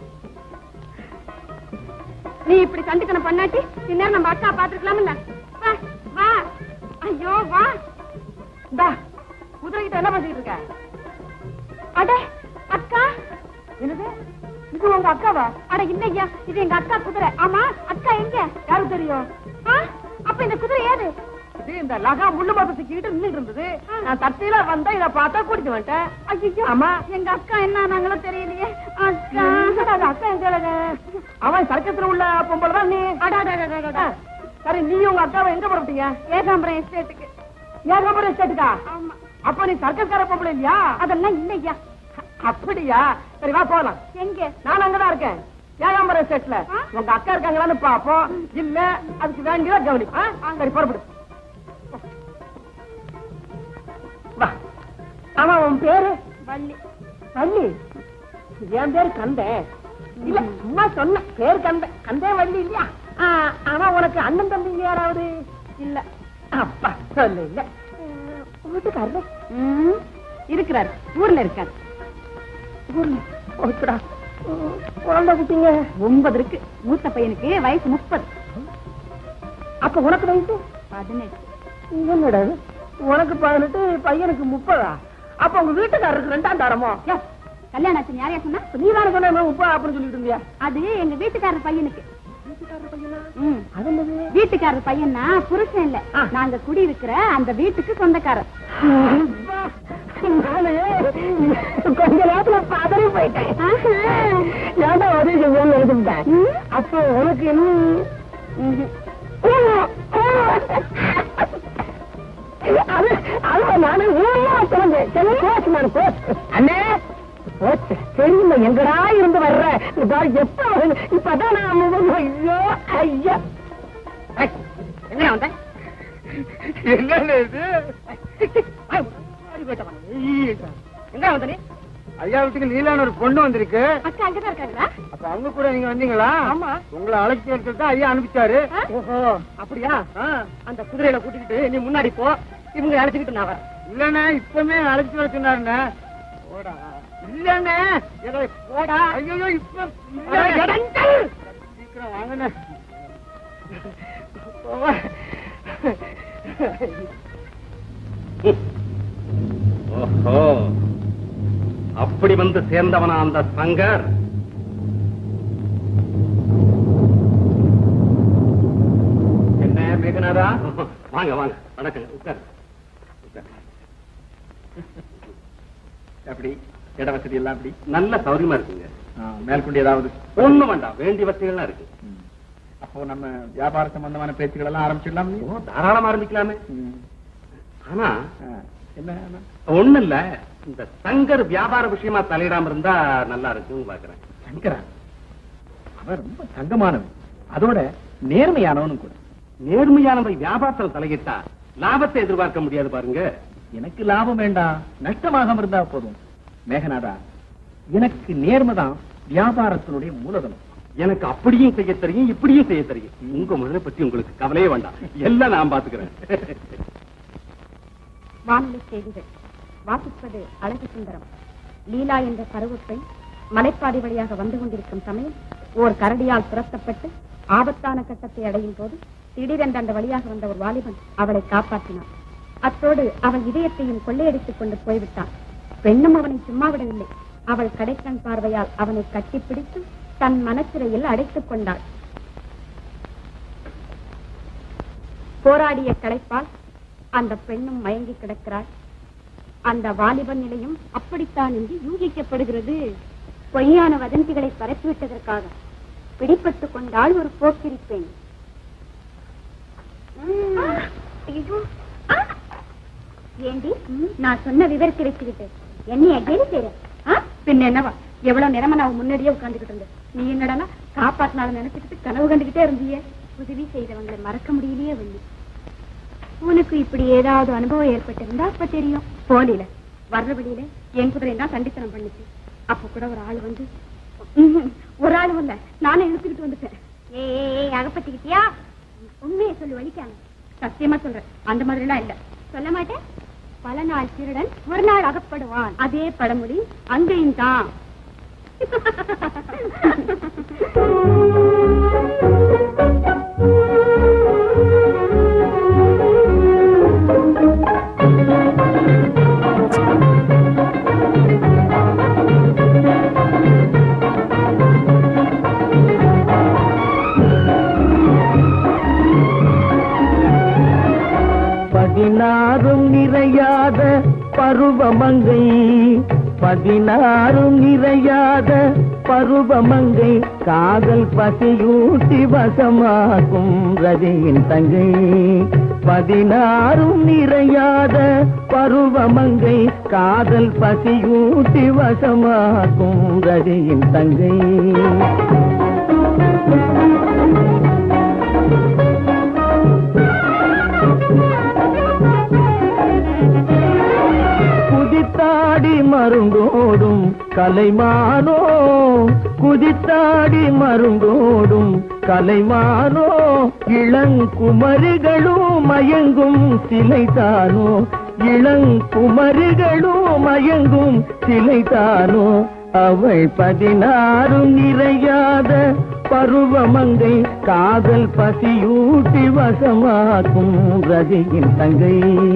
நீ இப்படி சண்டுக்கணம் பண்ணாட்டி இந்நேரம் நம்ம அக்கா பாத்துருக்கலாம்ல வா வா ஐயோ வா இந்தா குதிரை கிட்ட என்ன பேசிட்டு இருக்க அட அக்கா என்னது இது உங்க அக்காவா அட இல்லையா இது எங்க அக்கா குதிரை ஆமா அக்கா எங்க யாருக்கு தெரியும் ஆ, அப்ப இந்த குதிரை ஏது இது இந்த லகா முள்ளு மரத்தை தூக்கிட்டு நின்னுட்டு இருந்தது நான் தத்தியில வந்தா இத பார்த்தா கூட்டிட்டு வந்துட்டேன் ஐயோ ஆமா எங்க அக்கா என்ன நாங்களும் தெரியலையே அக்கா என்னடா அது அக்கா எங்க அழகு? அவன் சர்க்கத்துல உள்ள பொம்பளை தான் நீ அட, அட, அட, அட, அட. ஆ, சரி நீ உங்க அக்காவை எங்க புறப்பட்டீங்க ஏகாம்பரம் எஸ்டேட்டுக்கு ஏன் கம்பெனி எஸ்டேட்டுக்கா ஆமா அப்ப நீ சர்க்கஸ்கார பொம்பளை இல்லையா அதெல்லாம் இல்லையா அப்படியா சரி வா போலாம் எங்க நான் அங்கதான் இருக்கேன் ஏகாம்பரம் எஸ்டேட்ல ஆ? உங்க அக்கா இருக்காங்களான்னு பாப்போம் இல்ல அதுக்கு வேண்டியதா கவனிப்போம் ஆ? சரி புறப்படு வா ஆமா உன் பேரு வள்ளி வள்ளி என் பேரு கந்தே இல்ல சும்மா சொன்ன பேர் கந்த கந்தே வள்ளி இல்லையா ஆ, ஆனா உனக்கு அண்ணன் தம்பி யாராவது இல்ல அப்பா சொல்ல இல்ல வீட்டுக்காரரு ம், இருக்கிறாரு ஊர்ல இருக்காரு ஊர்ல போச்சுடா குழந்தை குட்டிங்க ஒன்பது இருக்கு மூத்த பையனுக்கு வயசு முப்பது அப்ப உனக்கு வயசு பதினெட்டு என்னடா இது? உனக்கு பதினெட்டு பையனுக்கு முப்பதா அப்ப உங்க வீட்டுக்காரருக்கு ரெண்டாம் தாரமோ யோ, கல்யாணம் ஆச்சு யாரையா சொன்னா நீ தானே சொன்ன முப்பது அப்படின்னு சொல்லிட்டு இருந்தியா அது எங்க வீட்டுக்காரர் பையனுக்கு வீட்டுக்காரர் பையனா ம். அது என்னது வீட்டுக்காரர் பையனா புருஷன் இல்ல ஆ. நாங்க குடி இருக்கிற அந்த வீட்டுக்கு சொந்தக்காரர் நானு கொஞ்ச நேரத்துல பதறி போயிட்டேன் ஏன்டா உதவி செஞ்சேன்னு நினைச்சுட்டேன் அப்போ உனக்கு இன்னும் அது அது நானு ஊர்ல சொன்னேன் சரி கோச்சு நான் கோச்சு அண்ணே கோச்சு தெரியுமா எங்கடா இருந்து வர்ற இதா எப்ப வருது இப்பதான் நான் முகம் ஐயோ ஐயா எங்க வந்தேன் என்ன இது எங்க வந்த நீ ஐயா வீட்டுக்கு நீலான ஒரு பொண்ணு வந்திருக்கு அக்கா அங்கதான் இருக்காங்களா அப்ப அவங்க கூட நீங்க வந்தீங்களா ஆமா. உங்களை அழைச்சி தான் ஐயா அனுப்பிச்சாரு ஓஹோ அப்படியா ஆ, அந்த குதிரையில கூட்டிக்கிட்டு நீ முன்னாடி போ இவங்க அழைச்சிக்கிட்டு நான் வரேன் இல்லண்ணே இப்பமே அழைச்சி வர சொன்னாருண்ணே போடா இல்லண்ணே ஏதோ போடா ஐயோ இப்ப அட, இல்லண்ணே. இடங்கள். சீக்கிரம் வாங்கண்ணே ஓஹோ அப்படி வந்து சேர்ந்தவனா அந்த சங்கர் என்ன மேகநாதா வாங்க வாங்க வணக்கங்க உட்காரு உட்காரு. அப்படி இட வசதி எல்லாம் அப்படி நல்ல சௌரியமா இருக்குங்க மேற்கொண்டு ஏதாவது ஒண்ணு வேண்டாம் வேண்டிய வசதிகள்லாம் இருக்கு ம். அப்போ நம்ம வியாபார சம்பந்தமான பேச்சுக்கள் எல்லாம் ஆரம்பிச்சிடலாம் ஓ தாராளமா ஆரம்பிக்கலாமே ஆனா என்ன என்ன? ஒண்ணு இல்ல இந்த சங்கர் வியாபார விஷயமா தலையிடாம இருந்தா நல்லா இருக்குன்னு பாக்குறேன் சங்கரா அவன் ரொம்ப தங்கமானவன் அதோட நேர்மையானவனும் கூட நேர்மையானவை வியாபாரத்தில் தலையிட்டா லாபத்தை எதிர்பார்க்க முடியாது பாருங்க எனக்கு லாபம் வேண்டாம் நஷ்டமாகாம இருந்தா போதும் மேகநாதா எனக்கு நேர்மைதான் வியாபாரத்தினுடைய மூலதனம் எனக்கு அப்படியும் செய்ய தெரியும் இப்படியும் செய்ய தெரியும் உங்க முதலை பத்தி உங்களுக்கு கவலையே வேண்டாம் எல்லாம் நான் பாத்துக்கிறேன் வானொலி செய்திகள் வாசிப்பது அழகு சுந்தரம் லீலா என்ற பருவப்பெண் மலைப்பாதை வழியாக வந்து கொண்டிருக்கும் சமயம் ஓர் கரடியால் துரத்தப்பட்டு ஆபத்தான கட்டத்தை அடையும் போது திடீரென்று அந்த வழியாக வந்த ஒரு வாலிபன் அவளை காப்பாற்றினான் அத்தோடு அவள் இதயத்தையும் கொள்ளையடித்துக் கொண்டு போய்விட்டான் பெண்ணும் அவனை சும்மா விடவில்லை அவள் கடைக்கண் பார்வையால் அவனை கட்டிப்பிடித்து தன் மனச்சிறையில் அடைத்துக் கொண்டாள் போராடிய களைப்பால் அந்த பெண்ணும் மயங்கி கிடக்கிறாள் அந்த வாலிபன் நிலையும் அப்படித்தான் என்று யூகிக்கப்படுகிறது பொய்யான வதந்திகளை பரப்பிவிட்டதற்காக பிடிபட்டுக் கொண்டால் ஒரு போக்கிரிப்பேன் ஏண்டி நான் சொன்ன விவரத்தை வச்சுக்கிட்டு என்னைய கேலி செய்யற பின்ன என்னவா எவ்வளவு நேரமா நான் முன்னாடியே உட்கார்ந்துகிட்டு இருந்தேன் நீ என்னடா காப்பாத்தினால நினைச்சுக்கிட்டு கனவு கண்டுகிட்டே இருந்தியே உதவி செய்தவங்களை மறக்க முடியலையே வள்ளி உனக்கு இப்படி ஏதாவது அனுபவம் ஏற்பட்டிருந்தா அப்ப தெரியும் போலில வர்ற வழியில என் குதிரை தான் சண்டித்தனம் பண்ணுச்சு அப்ப கூட ஒரு ஆள் வந்து ம்ஹும், ஒரு ஆள் வந்த நானே இழுத்துக்கிட்டு வந்துட்டேன் ஏய் அகப்பட்டுக்கிட்டியா உண்மையை சொல்லி வலிக்காம சத்தியமா சொல்றேன் அந்த மாதிரி எல்லாம் இல்ல சொல்ல மாட்டேன் பல நாள் திருடன் ஒரு நாள் அகப்படுவான் அதே பழமொழி அங்கேயும் தான் பதினாறும் நிறையாத பருவமங்கை பதினாறும் நிறையாத பருவமங்கை காதல் பசியூட்டி வசமாக்கும் ரதியின் தங்கை பதினாறும் நிறையாத பருவமங்கை காதல் பசியூட்டி வசமாக்கும் ரதியின் தங்கை குதித்தாடி மருங்கோடும் கலைமானோ குதித்தாடி மருங்கோடும் கலைமானோ இளங்குமரிகளும் மயங்கும் சிலைதானோ இளங்குமரிகளும் மயங்கும் சிலைதானோ அவள் பதினாறும் நிறையாத பருவமங்கை காதல் பசியூட்டி வசமாக்கும் ரதியின் தங்கை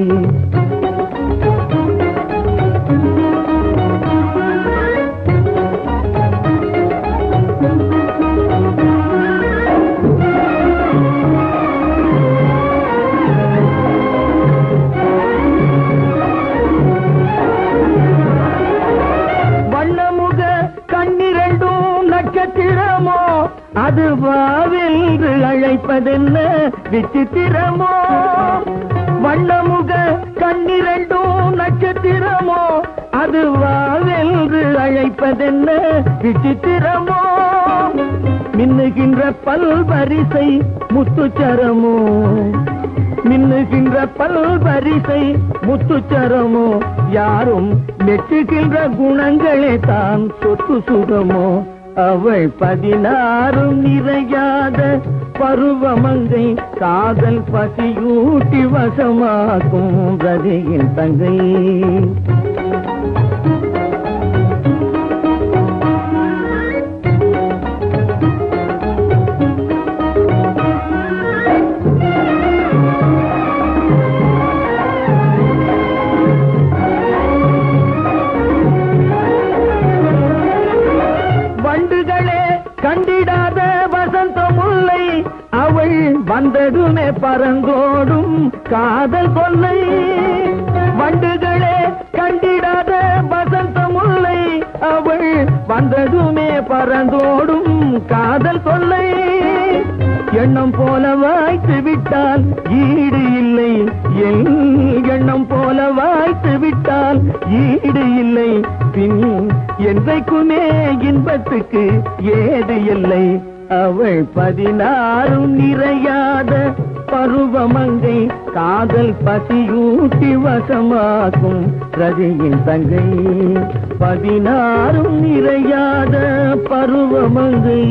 வண்ணமுக கண்ணிரண்டும் நட்சத்திரமோ அது வாவென்று அழைப்பதென்ன விசித்திரமோ வண்ணமுக கண்ணிரண்டும் நட்சத்திரமோ அது வாவென்று அழைப்பதென்ன விசித்திரமோ மின்னுகின்ற பல்வரிசை முத்துச்சரமோ மின்னுகின்ற பல்வரிசை முத்துச்சரமோ யாரும் மெச்சுகின்ற குணங்களே தான் சொத்து சுகமோ அவள் பதினாறும் நிறையாத பருவமங்கை காதல் பசியூட்டி வசமாக்கும் ரதியின் தங்கை வண்டுகளே கண்டிடாத வசந்த முல்லை அவள் வந்ததுமே பறந்தோடும் காதல் கொல்லை வண்டுகளே கண்டிடாத வசந்த முல்லை அவள் வந்ததுமே பறந்தோடும் காதல் கொல்லை எண்ணம் போல வாய்த்து விட்டால் ஈடு இல்லை என் எண்ணம் போல வாய்த்து விட்டால் ஈடு இல்லை பின் என்றைக்குமே இன்பத்துக்கு ஏது இல்லை அவள் பதினாறும் நிறையாத பருவமங்கை காதல் பசியூட்டி வசமாக்கும் ரதியின் தங்கை பதினாறும் நிறையாத பருவமங்கை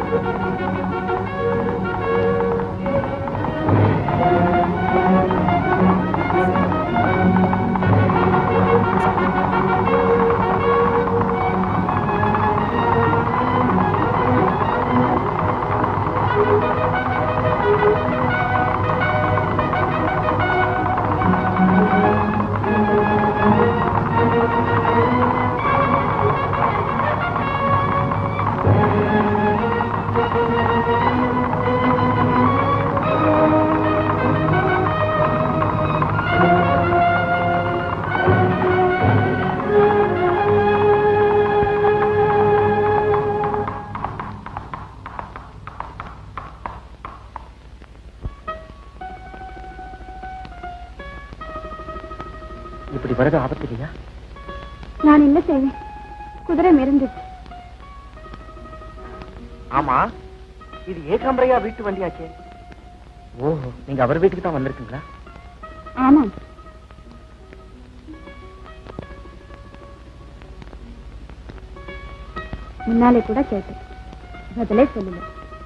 இப்படி வரது ஆபத்து இல்லையா நான் என்ன செய்வேன் குதிரை மிருந்துச்சு ஆமா இது ஏகாம்பரையா வீட்டு வண்டியாச்சே ஓஹோ நீங்க அவர் வீட்டுக்கு தான் வந்திருக்கீங்களா ஆமாம் முன்னாலே கூட கேட்டேன் பதிலே சொல்லல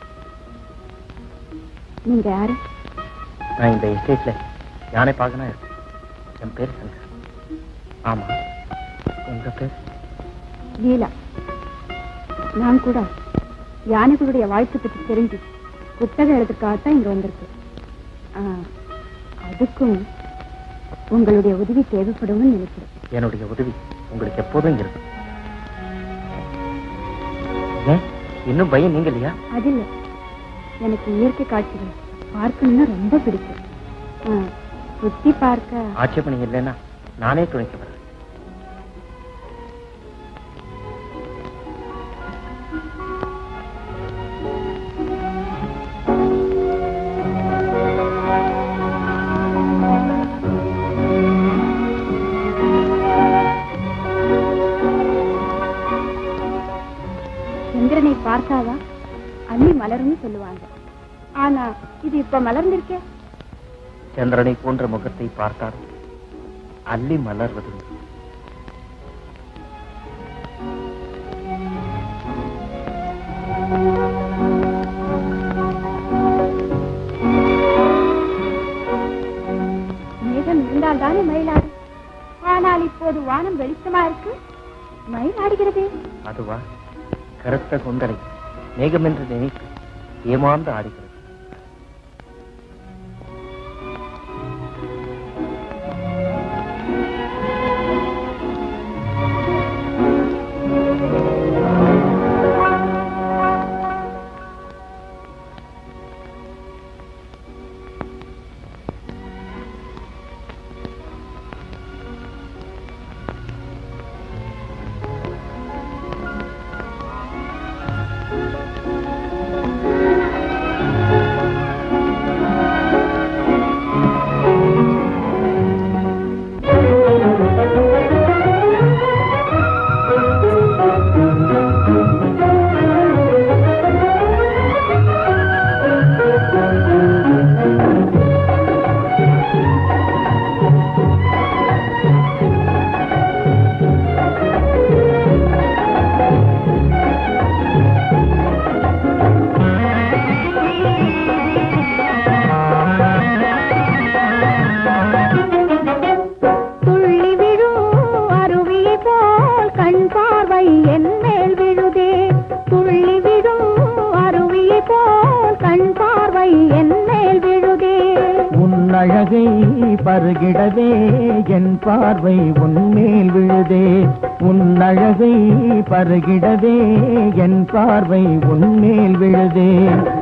நீங்க யாரு நான் இந்த எஸ்டேட்ல யானை பார்க்கனா இருக்கேன் என் பேர் சங்கர் ஆமா உங்க பேர் லீலா நான் கூட யானைகளுடைய வாழ்க்கை பற்றி தெரிஞ்சு புத்தகம் எழுதுறதுக்காகத்தான் இங்க வந்திருக்கு ஆ, அதுக்கும் உங்களுடைய உதவி தேவைப்படும்னு நினைக்கிறேன் என்னுடைய உதவி உங்களுக்கு எப்போதும் இருக்கும் ஏன் இன்னும் பயம் நீங்க இல்லையா அது இல்ல எனக்கு இயற்கை காட்சிகள் பார்க்கணும்னா ரொம்ப பிடிக்கும் ஆ, சுத்தி பார்க்க ஆட்சேபணம் இல்லைன்னா நானே துணைக்கு வரேன் சந்திரனை பார்த்தாதான் அள்ளி மலரும்னு சொல்லுவாங்க ஆனா இது இப்ப மலர்ந்திருக்கே சந்திரனை போன்ற முகத்தை பார்த்தால் அள்ளி மலர்வது மேகம் இருந்தால் தானே மயிலாடும் ஆனால் இப்போது வானம் வெளிச்சமா இருக்கு மயில் ஆடுகிறதே அதுவா கருத்த கொந்தரை மேகம் என்று நினைத்து ஏமாந்து ஆடுகிறது துள்ளி விழும் அருவியை போல் கண் பார்வை என் மேல் விழுதே துள்ளி விழும் அருவியை போல் கண் பார்வை என் மேல் விழுதே உன்னழகை பருகிடவே என் பார்வை உன்மேல் விழுதே உன்னழகை பருகிடவே என் பார்வை உன்மேல் விழுதே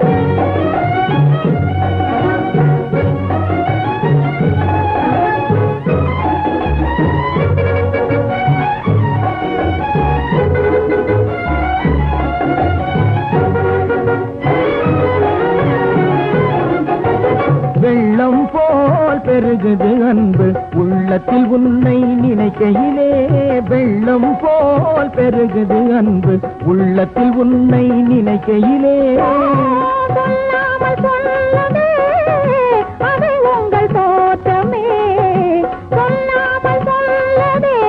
வெள்ளம் போல் பெருகுது அன்பு உள்ளத்தில் உன்னை நினைக்கையிலே வெள்ளம் போல் பெருகுது அன்பு உள்ளத்தில் உன்னை நினைக்கையிலே சொல்லாமல் சொல்லவே அது உங்கள் தோற்றமே சொல்லாமல் சொல்லவே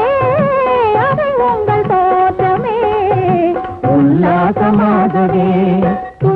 அது உங்கள் தோற்றமே உல்லாசமாகவே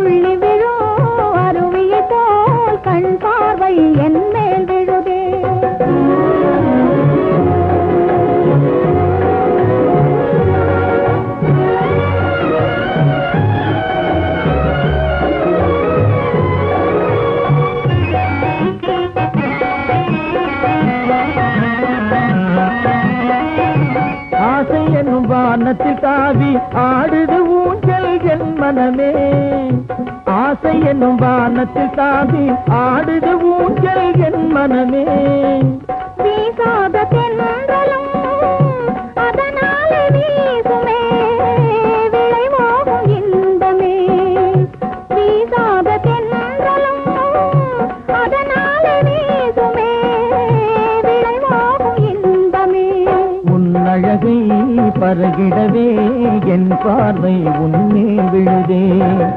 மனமே ஆசை என்னும் வானத்தில் தாண்டி ஆடுது ஊஞ்சல் என் மனமே வீசாத தென்றலும் அதனாலே வீசுமே விளைவாகும் இன்பமே வீசாத தென்றலும் அதனாலே வீசுமே விளைவாகும் இன்பமே உன்னழகை பருகிடவே என் பார்வை உன்னே விழுதே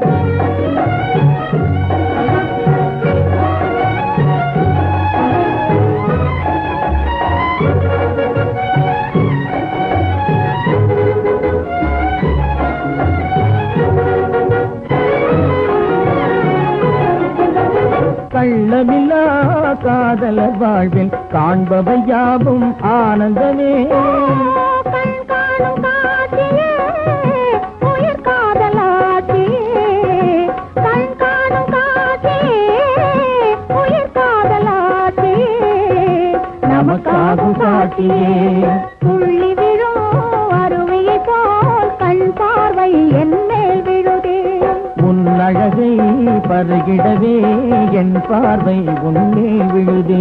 கள்ளமில்லா காதலர் வாழ்வில் காண்பவை யாவும் ஆனந்தமே கண் காணும் காட்சியே உயிர் காதலாட்சியே கண் காணும் காட்சியே உயிர் காதலாட்சியே நமக்காகும் சாட்சியே துள்ளி விழும் அருவியை போல் கண் பார்வை என் மேல் விழுதே உன்னழகை பருகிடவே என் பார்வை உன்னே விழுதே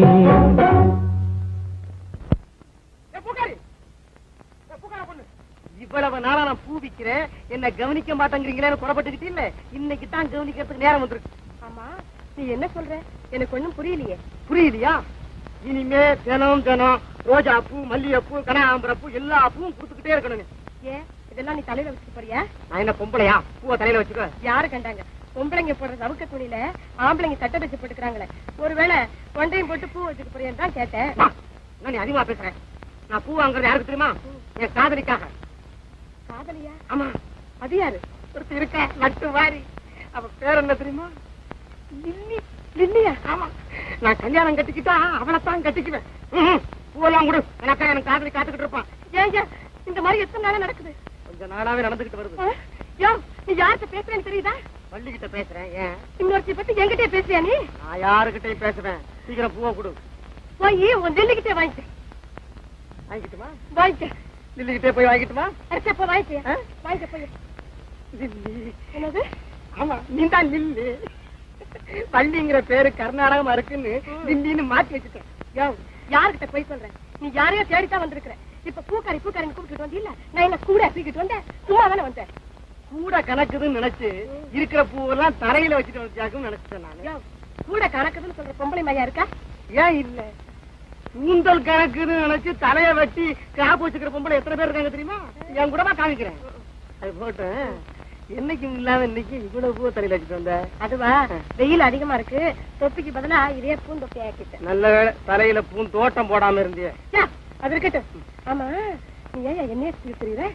இவ்வளவு நாளா நான் பூ விக்கிறேன் என்ன கவனிக்க மாட்டேங்கிறீங்களேன்னு புறப்பட்டுக்கிட்டு இல்ல இன்னைக்கு தான் கவனிக்கிறதுக்கு நேரம் வந்திருக்கு ஆமா நீ என்ன சொல்ற எனக்கு ஒண்ணும் புரியலையே புரியலையா இனிமே தினம் தினம் ரோஜா பூ மல்லிகை பூ கனகாம்பர பூ எல்லா பூவும் கொடுத்துக்கிட்டே இருக்கணும் ஏன் இதெல்லாம் நீ தலையில வச்சுட்டு போறியா நான் என்ன பொம்பளையா பூவை தலையில வச்சுக்க யாரு கண்டாங்க பொம்பளைங்க போடுற சவுக்க துணியில ஆம்பளைங்க சட்டை தச்சு போட்டுக்கிறாங்களே ஒருவேளை ஒன்றையும் போட்டு பூ வச்சுக்க போறியன்னு தான் கேட்டேன் வா, என்ன நீ அதிகமா பேசுறேன் நான் பூ வாங்குறது யாருக்கு தெரியுமா என் காதலிக்காக காதலியா ஆமா அது யாரு ஒருத்தர் இருக்க நட்டு வாரி அவ பேர் என்ன தெரியுமா லில்லி லில்லியா ஆமா நான் கல்யாணம் கட்டிக்கிட்டா அவளைத்தான் கட்டிக்குவேன் ம்ஹும். பூவெல்லாம் கொடு எனக்கா எனக்கு காதலி காத்துக்கிட்டு இருப்பான் ஏன் ஏன் இந்த மாதிரி எத்தனை நாளா நடக்குது கொஞ்ச நாளாவே நடந்துகிட்டு வருது ஆ? யோ நீ யார்கிட்ட பேசுறேன்னு தெரியுதா பள்ளிக்கிட்ட பேசுறேன் ஏன் இன்னொருத்தி பத்தி என்கிட்டயே பேசுறியா நீ நான் யாருக்கிட்டையும் பேசுவேன் சீக்கிரம் பூவை கொடு போய் உன் லில்லிக்கிட்டே வாங்கிக்க வாங்கிட்டுமா வாங்கிக்க லில்லிக்கிட்டே போய் வாங்கிட்டுமா அரைச்சா போ வாங்கிக்க ஆ? வாங்கிக்க போய் லில்லி என்னது ஆமா நீ தான் லில்லி பள்ளிங்கிற பேரு கர்நாடகமா இருக்குன்னு லில்லின்னு மாத்தி வச்சுட்டேன் யோ யார்கிட்ட போய் சொல்ற நீ யாரையோ தேடித்தான் வந்திருக்கிற இப்ப பூக்காரி பூக்காரின்னு கூப்பிட்டு வந்து இல்ல நான் என்ன கூட தூக்கிட்டு வந்தேன் சும்மா தானே வந்தேன் கூட கணக்குதுன்னு நினைச்சு இருக்கிற பூவெல்லாம் தரையில வச்சுட்டு வச்சாக்குன்னு நினைச்சிட்டேன் நானு யோ கூட கணக்குதுன்னு சொல்ற பொம்பளை மையா இருக்கா ஏன் இல்ல கூந்தல் கணக்குன்னு நினைச்சு தலைய வெட்டி கிராப் வச்சுக்கிற பொம்பளை எத்தனை பேர் இருக்காங்க தெரியுமா என் கூடமா காமிக்கிறேன் அது போட்டேன் என்னைக்கும் இல்லாம இன்னைக்கு இவ்வளவு பூ தலையில வச்சுட்டு வந்த அதுவா வெயில் அதிகமா இருக்கு தொப்பிக்கு பதிலா இதே பூந்தொப்பி ஆக்கிட்டேன் நல்ல வேளை தலையில பூ தோட்டம் போடாம இருந்தியே யா, அது இருக்கட்டும் ஆமா நீ ஏன் என்ன சொல்லி தெரியுற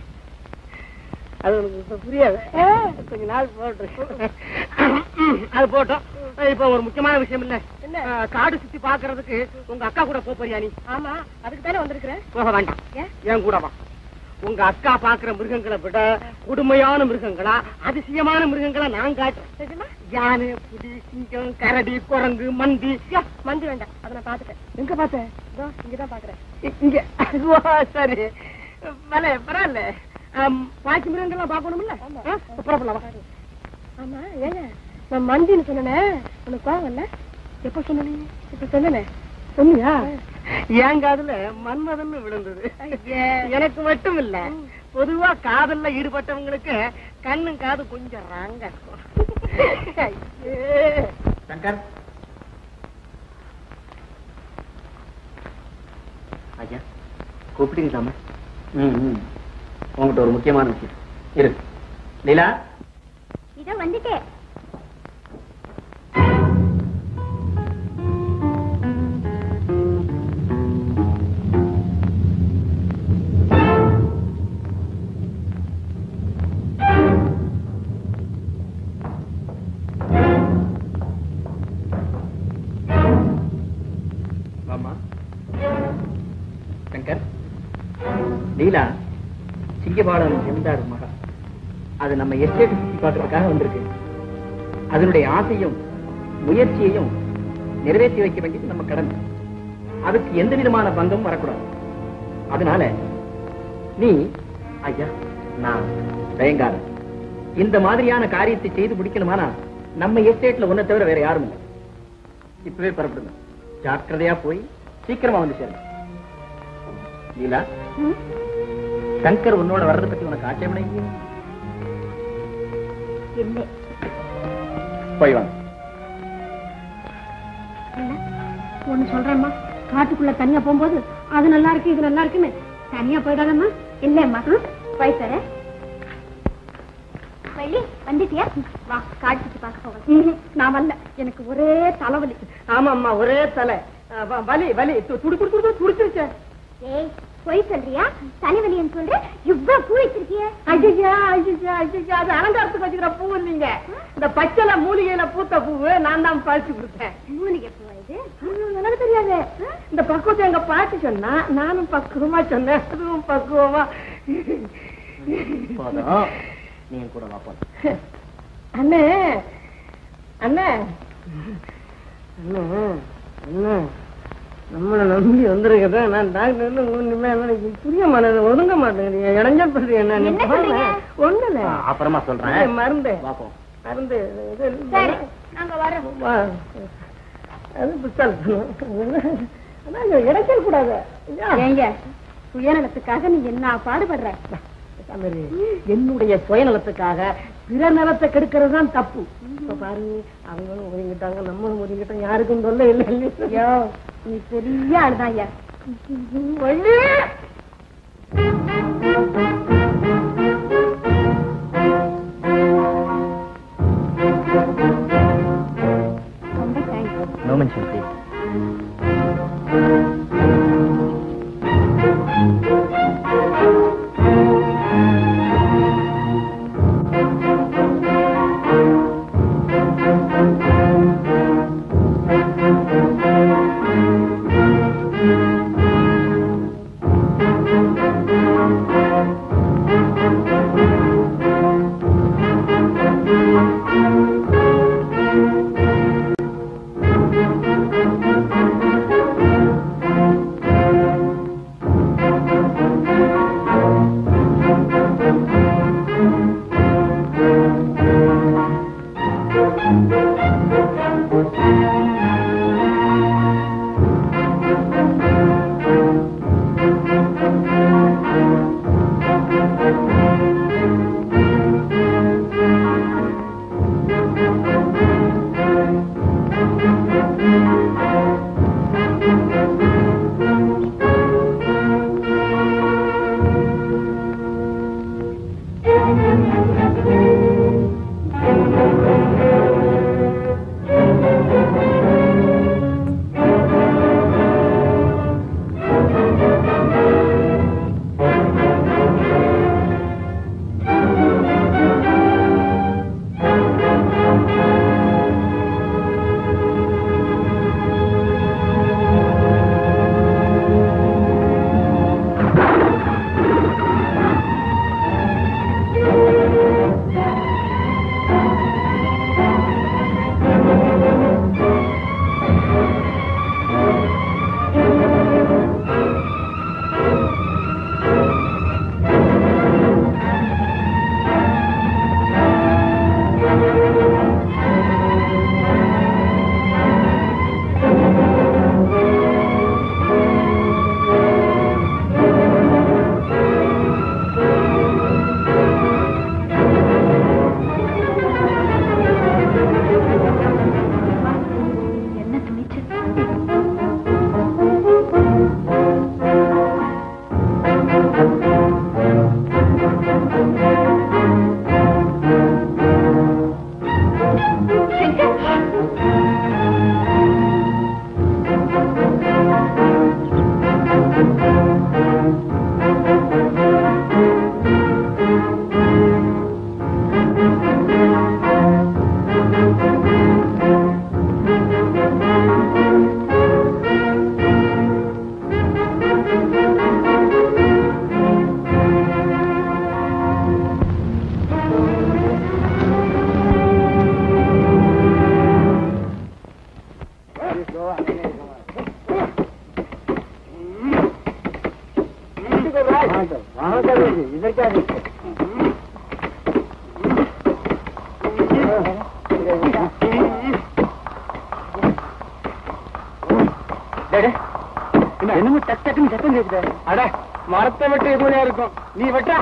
அது உனக்கு இப்ப புரியாது கொஞ்ச நாள் போட்டு அது போட்டோம் இப்ப ஒரு முக்கியமான விஷயம் இல்ல என்ன? அஹ், காடு சுத்தி பாக்குறதுக்கு உங்க அக்கா கூட போப் போறியா நீ ஆமா அதுக்கு தானே வந்திருக்கிறேன் போக வேண்டாம் ஏன்? என் கூட வா உங்க அக்கா பாக்குற மிருகங்களை விட கொடுமையான மிருகங்களா அதிசயமான மிருகங்களா நான் காட்டுறேன் நிஜமா யானை புலி சிங்கம் கரடி குரங்கு மந்தி யா, மந்தி வேண்டாம் அதை நான் பாத்துட்டேன் எங்க பார்த்த இதோ இங்கதான் பாக்குறேன் இ- இங்க ஓ, சரி பல பரவாயில்ல ஆம், பாக்கி மிருகங்கள்லாம் பார்க்கணும்ல ஆ, புறப்படலாம் வா. ஆமா ஏங்க நான் மந்தின்னு சொன்னேன் உனக்கு கோவம் இல்ல எப்ப சொன்ன நீ இப்ப சொன்னேனே சொன்னியா என் காதுல மன்மதன் விழுந்தது ஐயே. எனக்கு மட்டும் இல்ல பொதுவா காதல்ல ஈடுபட்டவங்களுக்கு கண்ணும் காது கொஞ்சம் ராங்க சங்கர் ஐயா கூப்பிட்டீங்களாமா ம் ம் உங்ககிட்ட ஒரு முக்கியமான விஷயம் இரு லீலா இதோ வந்துட்டேன் வாமா சங்கர் லீலா சிங்கபாலம் ஜமீன்தார் மகா அது நம்ம எஸ்டேட் சுத்தி பார்க்கறதுக்காக வந்திருக்கு அதனுடைய ஆசையும் முயற்சியையும் நிறைவேற்றி வைக்க வேண்டியது நம்ம கடமை அதுக்கு எந்த விதமான பங்கமும் வரக்கூடாது அதனால நீ ஐயா நான் பயங்காரன் இந்த மாதிரியான காரியத்தை செய்து முடிக்கணுமானா நம்ம எஸ்டேட்ல ஒன்ன தவிர வேற யாரும் இல்லை இப்பவே புறப்படுங்க ஜாக்கிரதையா போய் சீக்கிரமா வந்து சேருங்க லீலா சங்கர் உன்னோட வர்றதை பத்தி உனக்கு ஆட்சேபனை இல்லையே? இல்லை போய் வாங்க ஒண்ணு சொல்றேம்மா காட்டுக்குள்ள தனியா போகும்போது அது நல்லா இருக்கு இது நல்லா இருக்குன்னு தனியா போயிடாதம்மா இல்லம்மா போய் தரேன் வள்ளி வந்துட்டியா வா காட்டு சுத்தி பார்க்க போகலாம் ம்ஹும், நான் வரல எனக்கு ஒரே தலைவலி ஆமாம்மா ஒரே தலை அஹ் வ- வலி வலி து- துடி துடி துடி துடிச்சிருச்சே ஏய் பொய் சொல்றியா தலைவலின்னு சொல்ற இவ்வளவு பூ வச்சிருக்கிய ஐயா ஐயா ஐயா அது அலங்காரத்துக்கு வச்சுக்கிற பூ இல்லைங்க இந்த பச்சளை மூலிகையில பூத்த பூவு நான் தான் பறிச்சு கொடுத்தேன் மூலிகை பூ இது ஐயோ, எனக்கு தெரியாது இந்த பக்குவத்தை எங்க பாட்டி சொன்னா நானும் பக்குவமா சொன்னேன் அதுவும் பக்குவமா போதும் நீங்க கூட வா போலாம் அண்ணே அண்ணே அண்ணே அண்ணே நம்மளை நம்பி வந்திருக்கத நான் டாக்டர் ஒண்ணுமே எனக்கு புரிய மாட்டேங்குது ஒதுங்க மாட்டேங்குது இடைஞ்சல் பண்றீங்க என்ன நீ என்ன போங்க. சொல்றீங்க? ஒண்ணும் இல்ல ஆ, அப்புறமா இது சொல்றேன் மருந்து வா போம் மருந்து இது சரி நாங்க வரோம் வா. அது புத்தால் பண்ணும் அதான் இங்க இடைச்சல் கூடாது ஐயா. ஏங்க சுயநலத்துக்காக நீ என்ன பாடுபடுற சாமி, என்னுடைய சுயநலத்துக்காக பிற நலத்தை கெடுக்கிறது தான் தப்பு இப்ப பாருங்க அவங்களும் ஒதுங்கிட்டாங்க நம்மளும் ஒதுங்கிட்டோம் யாருக்கும் தொல்லை இல்லை ஐயோ நீ பெரிய ஆளுதான் ஐயா வள்ளி! ரொம்ப தேங்க்ஸ் நோ மென்ஷன் ப்ளீஸ் இருக்குது அட மரத்தை வெட்டு எதுவும் இருக்கும் நீ வெட்ட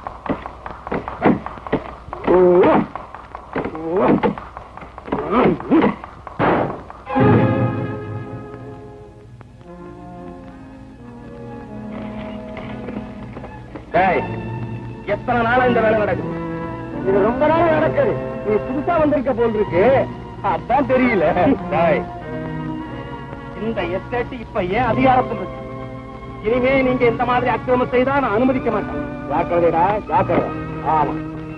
ஓ ஓ டேய், எத்தனை நாளா இந்த வேலை நடக்குது இது ரொம்ப நாள் நடக்குது நீ புதுசா வந்திருக்க போல் இருக்கு அதான் தெரியல டேய், இந்த எஸ்டேட் இப்ப ஏன் அதிகாரத்தில் இருக்கு இனிமே நீங்க இந்த மாதிரி அக்கிரமம் செய்தா நான் அனுமதிக்க மாட்டேன் ஜாக்கிரதைடா ஜாக்கிரதை ஆமா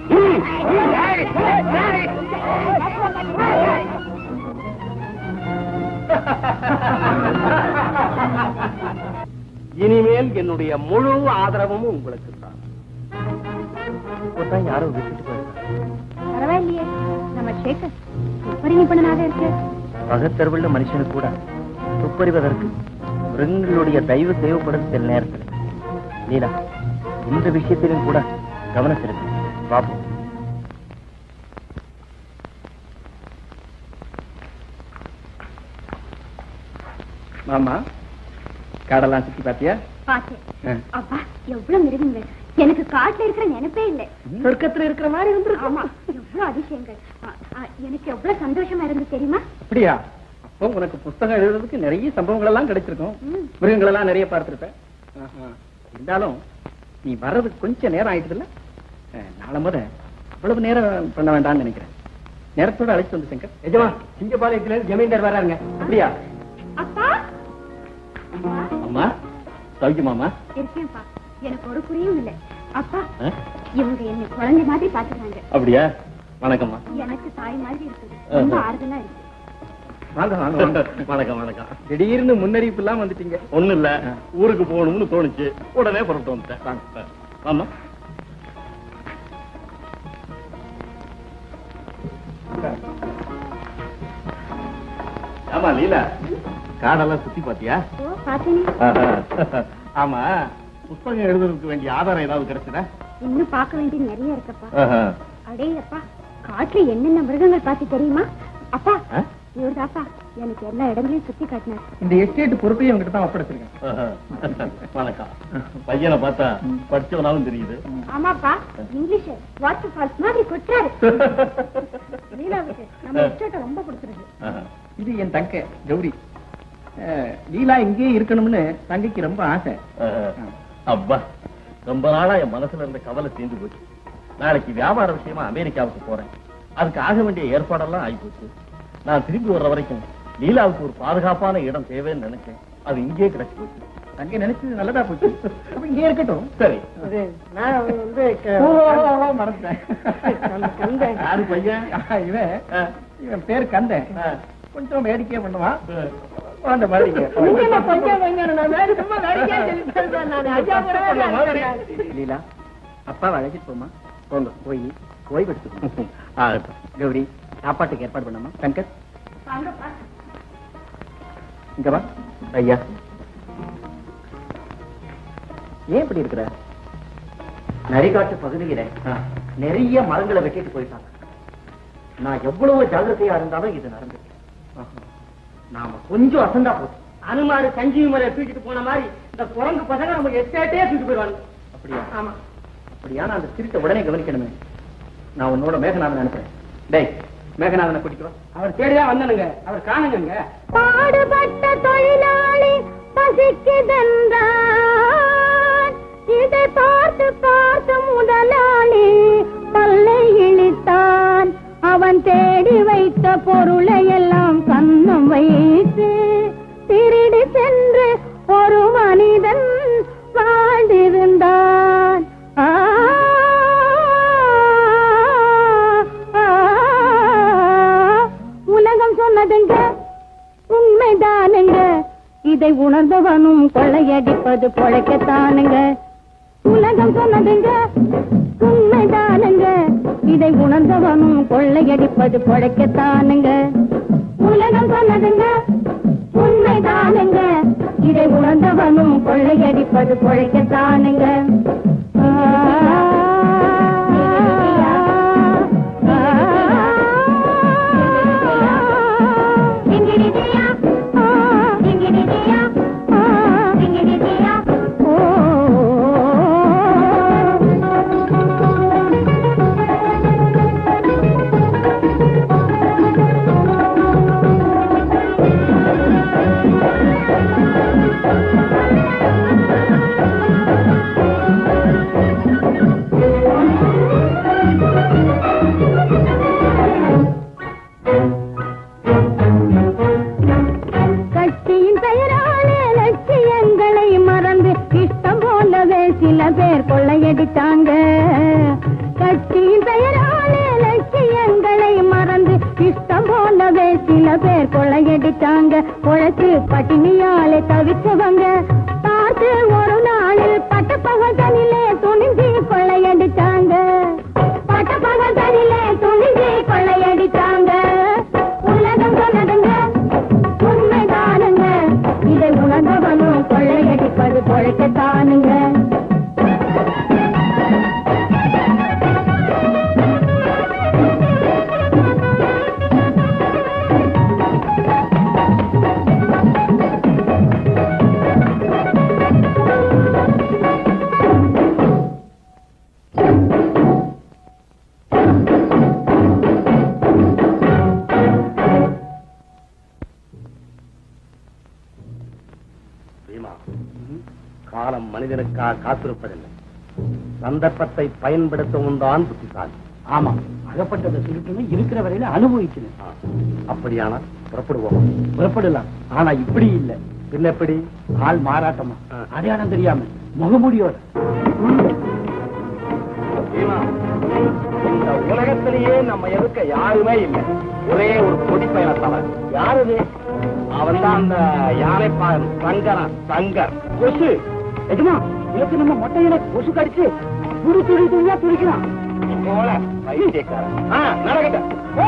இனிமேல் என்னுடைய முழு ஆதரவும் உங்களுக்கு தான் இப்பதான் யாரோ விட்டுட்டு போயிருக்காங்க பரவாயில்லையே நம்ம சேகர் துப்பறிவு பண்ணனாக இருக்கு பகத்தறிவுள்ள மனுஷனுக்கு கூட துப்பறிவதற்கு மிருகங்களுடைய தயவு தேவைப்படும் சில நேரத்தில் லீலா இந்த விஷயத்திலும் கூட கவனம் செலுத்து பாப்போம் மாமா காடெல்லாம் சுத்தி பாத்தியா பார்த்தேன் அப்பா எவ்வளவு மிருகங்கள் எனக்கு காட்டுல இருக்கிற நினைப்பே இல்லை சொர்க்கத்துல இருக்கிற மாதிரி வந்து ஆமா எவ்வளவு அதிசயங்கள் ஆ, ஆ, எனக்கு எவ்வளவு சந்தோஷமா இருந்து தெரியுமா அப்படியா அப்போ உனக்கு புஸ்தகம் எழுதுறதுக்கு நிறைய சம்பவங்கள் எல்லாம் கிடைச்சிருக்கும் ம். மிருகங்கள் எல்லாம் நிறைய பார்த்திருப்ப ஆஹா. இருந்தாலும் நீ வர்றதுக்கு கொஞ்சம் நேரம் ஆயிடுதுல்ல அஹ், நாளை முத அவ்வளவு நேரம் பண்ண வேண்டாம்னு நினைக்கிறேன் நேரத்தோட அழைச்சு வந்து சங்கர் எஜமா சிங்கப்பாளையத்துல இருந்து ஜமீன்தார் வராருங்க அப்படியா அப்பா அம்மா சௌக்கியமாமா இருக்கேன்ப்பா எனக்கு ஒரு புரியும் இல்லை அப்பா அஹ், இவங்க என்னை குழந்தை மாதிரி பாத்துக்கிறாங்க அப்படியா வணக்கம்மா எனக்கு தாய் மாதிரி இருக்குது ரொம்ப ஆறுதலா இருக்கு வாங்க வாங்க வாங்க. வணக்கம் வணக்கம் திடீர்னு முன்னறிவிப்பு எல்லாம் வந்துட்டீங்க ஒண்ணு இல்ல ஊருக்கு போகணும்னு தோணுச்சு உடனே புறப்பட்டு வந்துட்டேன் வாங்க. ஆமா ஆமா லீலா காடெல்லாம் சுத்தி பாத்தியா ஓ பாத்தீங்க ஆமா புத்தகம் எழுதுறதுக்கு வேண்டிய ஆதாரம் ஏதாவது கிடைச்சதா இன்னும் பார்க்க வேண்டியது நிறைய இருக்கப்பா அடே அப்பா காட்டுல என்னென்ன மிருகங்கள் பார்த்து தெரியுமா அப்பா ஆ? இவர்தாப்பா எனக்கு எல்லா இடங்களையும் சுத்தி காட்டினார் இந்த எஸ்டேட் பொறுப்பையும் உங்ககிட்ட தான் ஒப்படைச்சிருக்கேன் வணக்கம் பையனை பார்த்தா படிச்சவனாலும் தெரியுது ஆமாப்பா இங்கிலீஷ் வாட்டர் ஃபால்ஸ் மாதிரி கொட்டுறாரு லீலாவுக்கு நம்ம எஸ்டேட்டை ரொம்ப பிடிச்சிருக்கு இது என் தங்க கௌரி அஹ், லீலா இங்கேயே இருக்கணும்னு தங்கைக்கு ரொம்ப ஆசை அப்பா ரொம்ப நாளா என் மனசுல இருந்த கவலை தீர்ந்து போச்சு நாளைக்கு வியாபார விஷயமா அமெரிக்காவுக்கு போறேன் அதுக்கு ஆக வேண்டிய ஏற்பாடெல்லாம் ஆகி போச்சு நான் திரும்பி வர்ற வரைக்கும் லீலாவுக்கு ஒரு பாதுகாப்பான இடம் தேவைன்னு நினைச்சேன் அது இங்கே கிடைச்சு போச்சு தங்கை நினைச்சது நல்லதா போச்சு அப்ப இங்கே இருக்கட்டும் சரி இது நான் வந்து க- ஓ, ஓ, ஓ, மறந்துட்டேன். கந்த- கந்தன். யாரு பையன் இவன் இவன் பேர் கந்தன் கொஞ்சம் வேடிக்கையா பண்ணுவான் அந்த மாதிரி இங்க. நீங்க என்ன கொஞ்சம் கொஞ்சம் நான் வேற சும்மா வேடிக்கையா சொல்லிட்டு சொல்றேன் நான். ஐயா கூடவே வேடிக்கை. லீலா அப்பாவை அழைச்சிட்டு போமா போங்க போய் ஓய்வு எடுத்துக்கணும் ஆகட்டும் கௌரி சாப்பாட்டுக்கு ஏற்பாடு பண்ணாமா சங்கர் வாங்கப்பா இங்க வா ஐயா ஏன் இப்படி இருக்கிற நரிகாட்டு பகுதியில நிறைய மரங்களை வெட்டிட்டு போயிட்டாங்க நான் எவ்வளவு ஜாகிரதையா இருந்தாலும் இது நடந்துச்சு நாம கொஞ்சம் அசந்தா போச்சு அனுமாரு சஞ்சீவி மலையை தூக்கிட்டு போன மாதிரி இந்த குரங்கு பசங்க நம்ம எஸ்டேட்டே தூக்கிட்டு போயிடுவாங்க அப்படியா ஆமா அப்படியா நான் அந்த திருட்டை உடனே கவனிக்கணுமே நான் உன்னோட மேகநாதன் அனுப்புறேன் டேய் மேகநாதனை கூட்டிட்டு வா அவர் தேடிதான் வந்தனுங்க அவர் காணுங்க பாடுபட்ட தொழிலாளி பசிக்குதென்றான் இதை பார்த்து பார்த்து முதலாளி பல்லை இழித்தான் அவன் தேடி வைத்த பொருளை எல்லாம் கண்ணம் வைத்து திருடி சென்று ஒரு மனிதன் வாழ்ந்திருந்தான் ஆ, ஆ, உலகம் சொன்னதுங்க உண்மைதானுங்க இதை உணர்ந்தவனும் கொள்ளையடிப்பது பொழைக்கத்தானுங்க உலகம் சொன்னதுங்க உண்மைதானுங்க இதை உணர்ந்தவனும் கொள்ளையடிப்பது பொழைக்கத்தானுங்க உலகம் சொன்னதுங்க உண்மைதானுங்க இதை உணர்ந்தவனும் கொள்ளையடிப்பது பொழைக்கத்தானுங்க ஆ, ஆ, ஆ, சில பேர் கொள்ளையடித்தாங்க உழைச்சு பட்டினியாலே தவிச்சவங்க பார்த்து ஒரு நாளில் பட்டப்பகத்தனிலே துணிஞ்சு கொள்ளையடித்தாங்க பட்டப்பகத்தனிலே துணிஞ்சு கொள்ளையடித்தாங்க உலகம் சொன்னதுங்க உண்மைதானுங்க இதை உணர்ந்தவனும் கொள்ளையடிப்பது கொழைக்கத்தானுங்க பீமா காலம் மனிதனுக்காக காத்திருப்பதில்லை சந்தர்ப்பத்தை பயன்படுத்தவும் தான் புத்திசாலி ஆமா அகப்பட்டதை சுருட்டணும் இருக்கிற வரையில அனுபவிக்கணும் ஆ, அப்படியானால் புறப்படுவோம் புறப்படலாம் ஆனா இப்படி இல்ல பின்ன எப்படி ஆள் மாறாட்டமா ஆ. அடையாளம் தெரியாம முகமூடியோட பீமா, இந்த உலகத்திலேயே நம்ம எதுக்க யாருமே இல்லை ஒரே ஒரு கொடி பயணத்தவன் யாரு அவன் தான் அந்த யானைப்பான் சங்கரன் சங்கர் கொசு எஜமா இதுக்கு நம்ம மொட்டையில கொசு கடிச்சு துடி துடி துடியா துடிக்கிறான் போல பைத்தியக்காரன் ஆ, நடக்கட்டும் போ.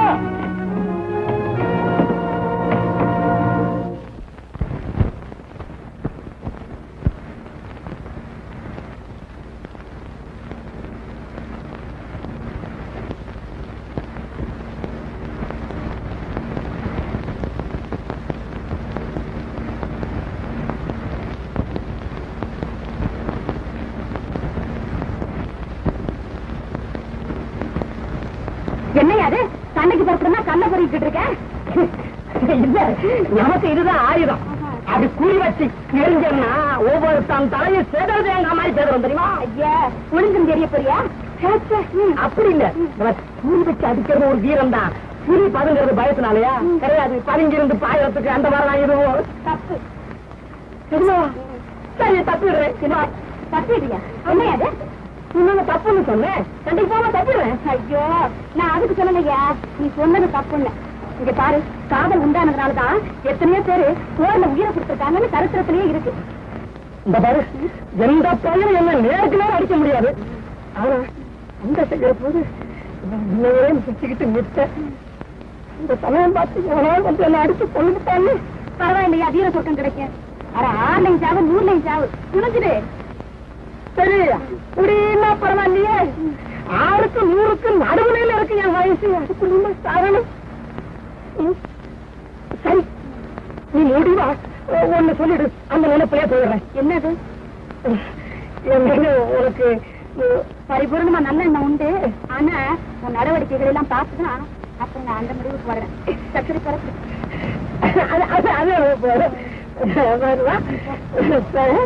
என்னையா அது சண்டைக்கு புறப்படுனா கண்ணை பொறிக்கிட்டு இருக்க இல்ல நமக்கு இதுதான் ஆயுதம் அது குறி வச்சு எரிஞ்சோம்னா ஒவ்வொரு தன் தலையை செதறது எங்க மாதிரி செதறும் தெரியுமா ஐயா ஒழுங்கும் தெரிய போறியா அப்படி இல்ல நம்ம குறி வச்சு அடிக்கிறது ஒரு வீரம் தான் குறி பதுங்கிறது பயத்தினாலயா கிடையாது பதுங்கிருந்து பாயறதுக்கு அந்த மாதிரி இதுவும் தப்பு தெரியுமா சரி தப்பிடுறேன் சினிமா தப்பிடுறியா என்னையா அது இன்னொன்னு தப்புன்னு சொன்னேன் கண்டிப்பா போக தப்பிடுறேன் ஐயோ நான் அதுக்கு சொல்லலையா நீ சொன்னது தப்புன்னு இங்க பாரு காதல் உண்டானதுனாலதான் எத்தனையோ பேரு போர்ல உயிரை கொடுத்திருக்காங்கன்னு சரித்திரத்திலேயே இருக்கு இந்த பாரு எந்த பையனும் என்ன நேருக்கு நேரம் அடிக்க முடியாது ஆனா அந்த செய்யற போது இன்னொரு சுத்திக்கிட்டு நிற்க இந்த சமயம் பார்த்து எவனாலும் வந்து என்ன அடிச்சு கொண்டுட்டாங்க பரவாயில்லையா வீர சொர்க்கம் கிடைக்கும் அட ஆறுலையும் சாவு நூறுலையும் சாவு துணிஞ்சிடு சரி குடின்னா பரவாயில்லையே ஆறுக்கு நூறுக்கு நடுவுலையில இருக்கு என் வயசு அதுக்குள்ள சாகணும் ம். சரி நீ முடிவா ஒண்ணு சொல்லிடு அந்த நினைப்பிலே போயிடுறேன் என்னது என்னன்னு உனக்கு பரிபூர்ணமா நல்ல எண்ணம் உண்டு ஆனா உன் நடவடிக்கைகள் எல்லாம் பார்த்துதான் அப்புறம் நான் அந்த முடிவுக்கு வரேன் சக்கரை பரப்பு அது அது அது போதும். வருவா சரி.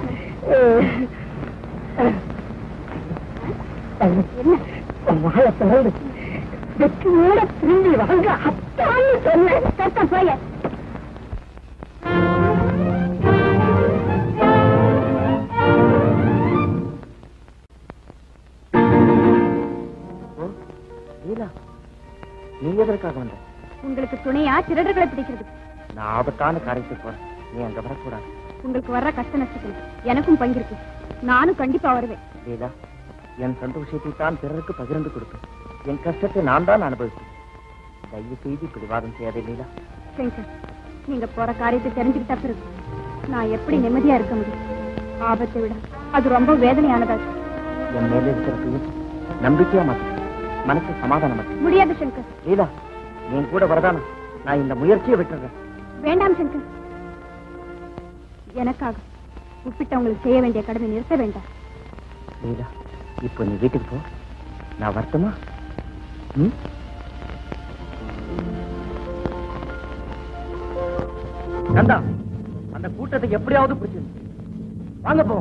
என்ன வாழை திறந்து வெற்றியோட திரும்பி வாங்க அப்பான்னு சொன்னேன் சத்தம் போய லீலா நீ எதற்காக வந்த உங்களுக்கு துணையா திருடர்களை பிடிக்கிறது நான் ஆபத்தான காரியத்துக்கு போறேன் நீ அங்க வரக்கூடாது உங்களுக்கு வர்ற கஷ்ட நஷ்டத்தில் எனக்கும் பங்கிருக்கு நானும் கண்டிப்பா வருவேன் லீலா என் சந்தோஷத்தை தான் பிறருக்கு பகிர்ந்து கொடுப்பேன் என் கஷ்டத்தை நான் தான் அனுபவிப்பேன் தயவு செய்து பிடிவாதம் செய்யாதே லீலா சங்கர் நீங்க போற காரியத்தை தெரிஞ்சுக்கிட்ட பிறகு நான் எப்படி நிம்மதியா இருக்க முடியும் ஆபத்தை விட அது ரொம்ப வேதனையானதா இருக்கு. என் மேல இருக்கிறதையும் நம்பிக்கையா மாத்து மனசு சமாதானம் ஆச்சு. முடியாது சங்கர் லீலா நீ கூட வரதானா நான் இந்த முயற்சியை விட்டுறேன் வேண்டாம் சங்கர் எனக்காக உப்பிட்டவங்களுக்கு செய்ய வேண்டிய கடமை நிறுத்த வேண்டாம் லீலா இப்போ நீ வீட்டுக்கு போ நான் வரட்டுமா ம் நந்தா அந்த கூட்டத்தை எப்படியாவது பிடிச்சு வாங்க போ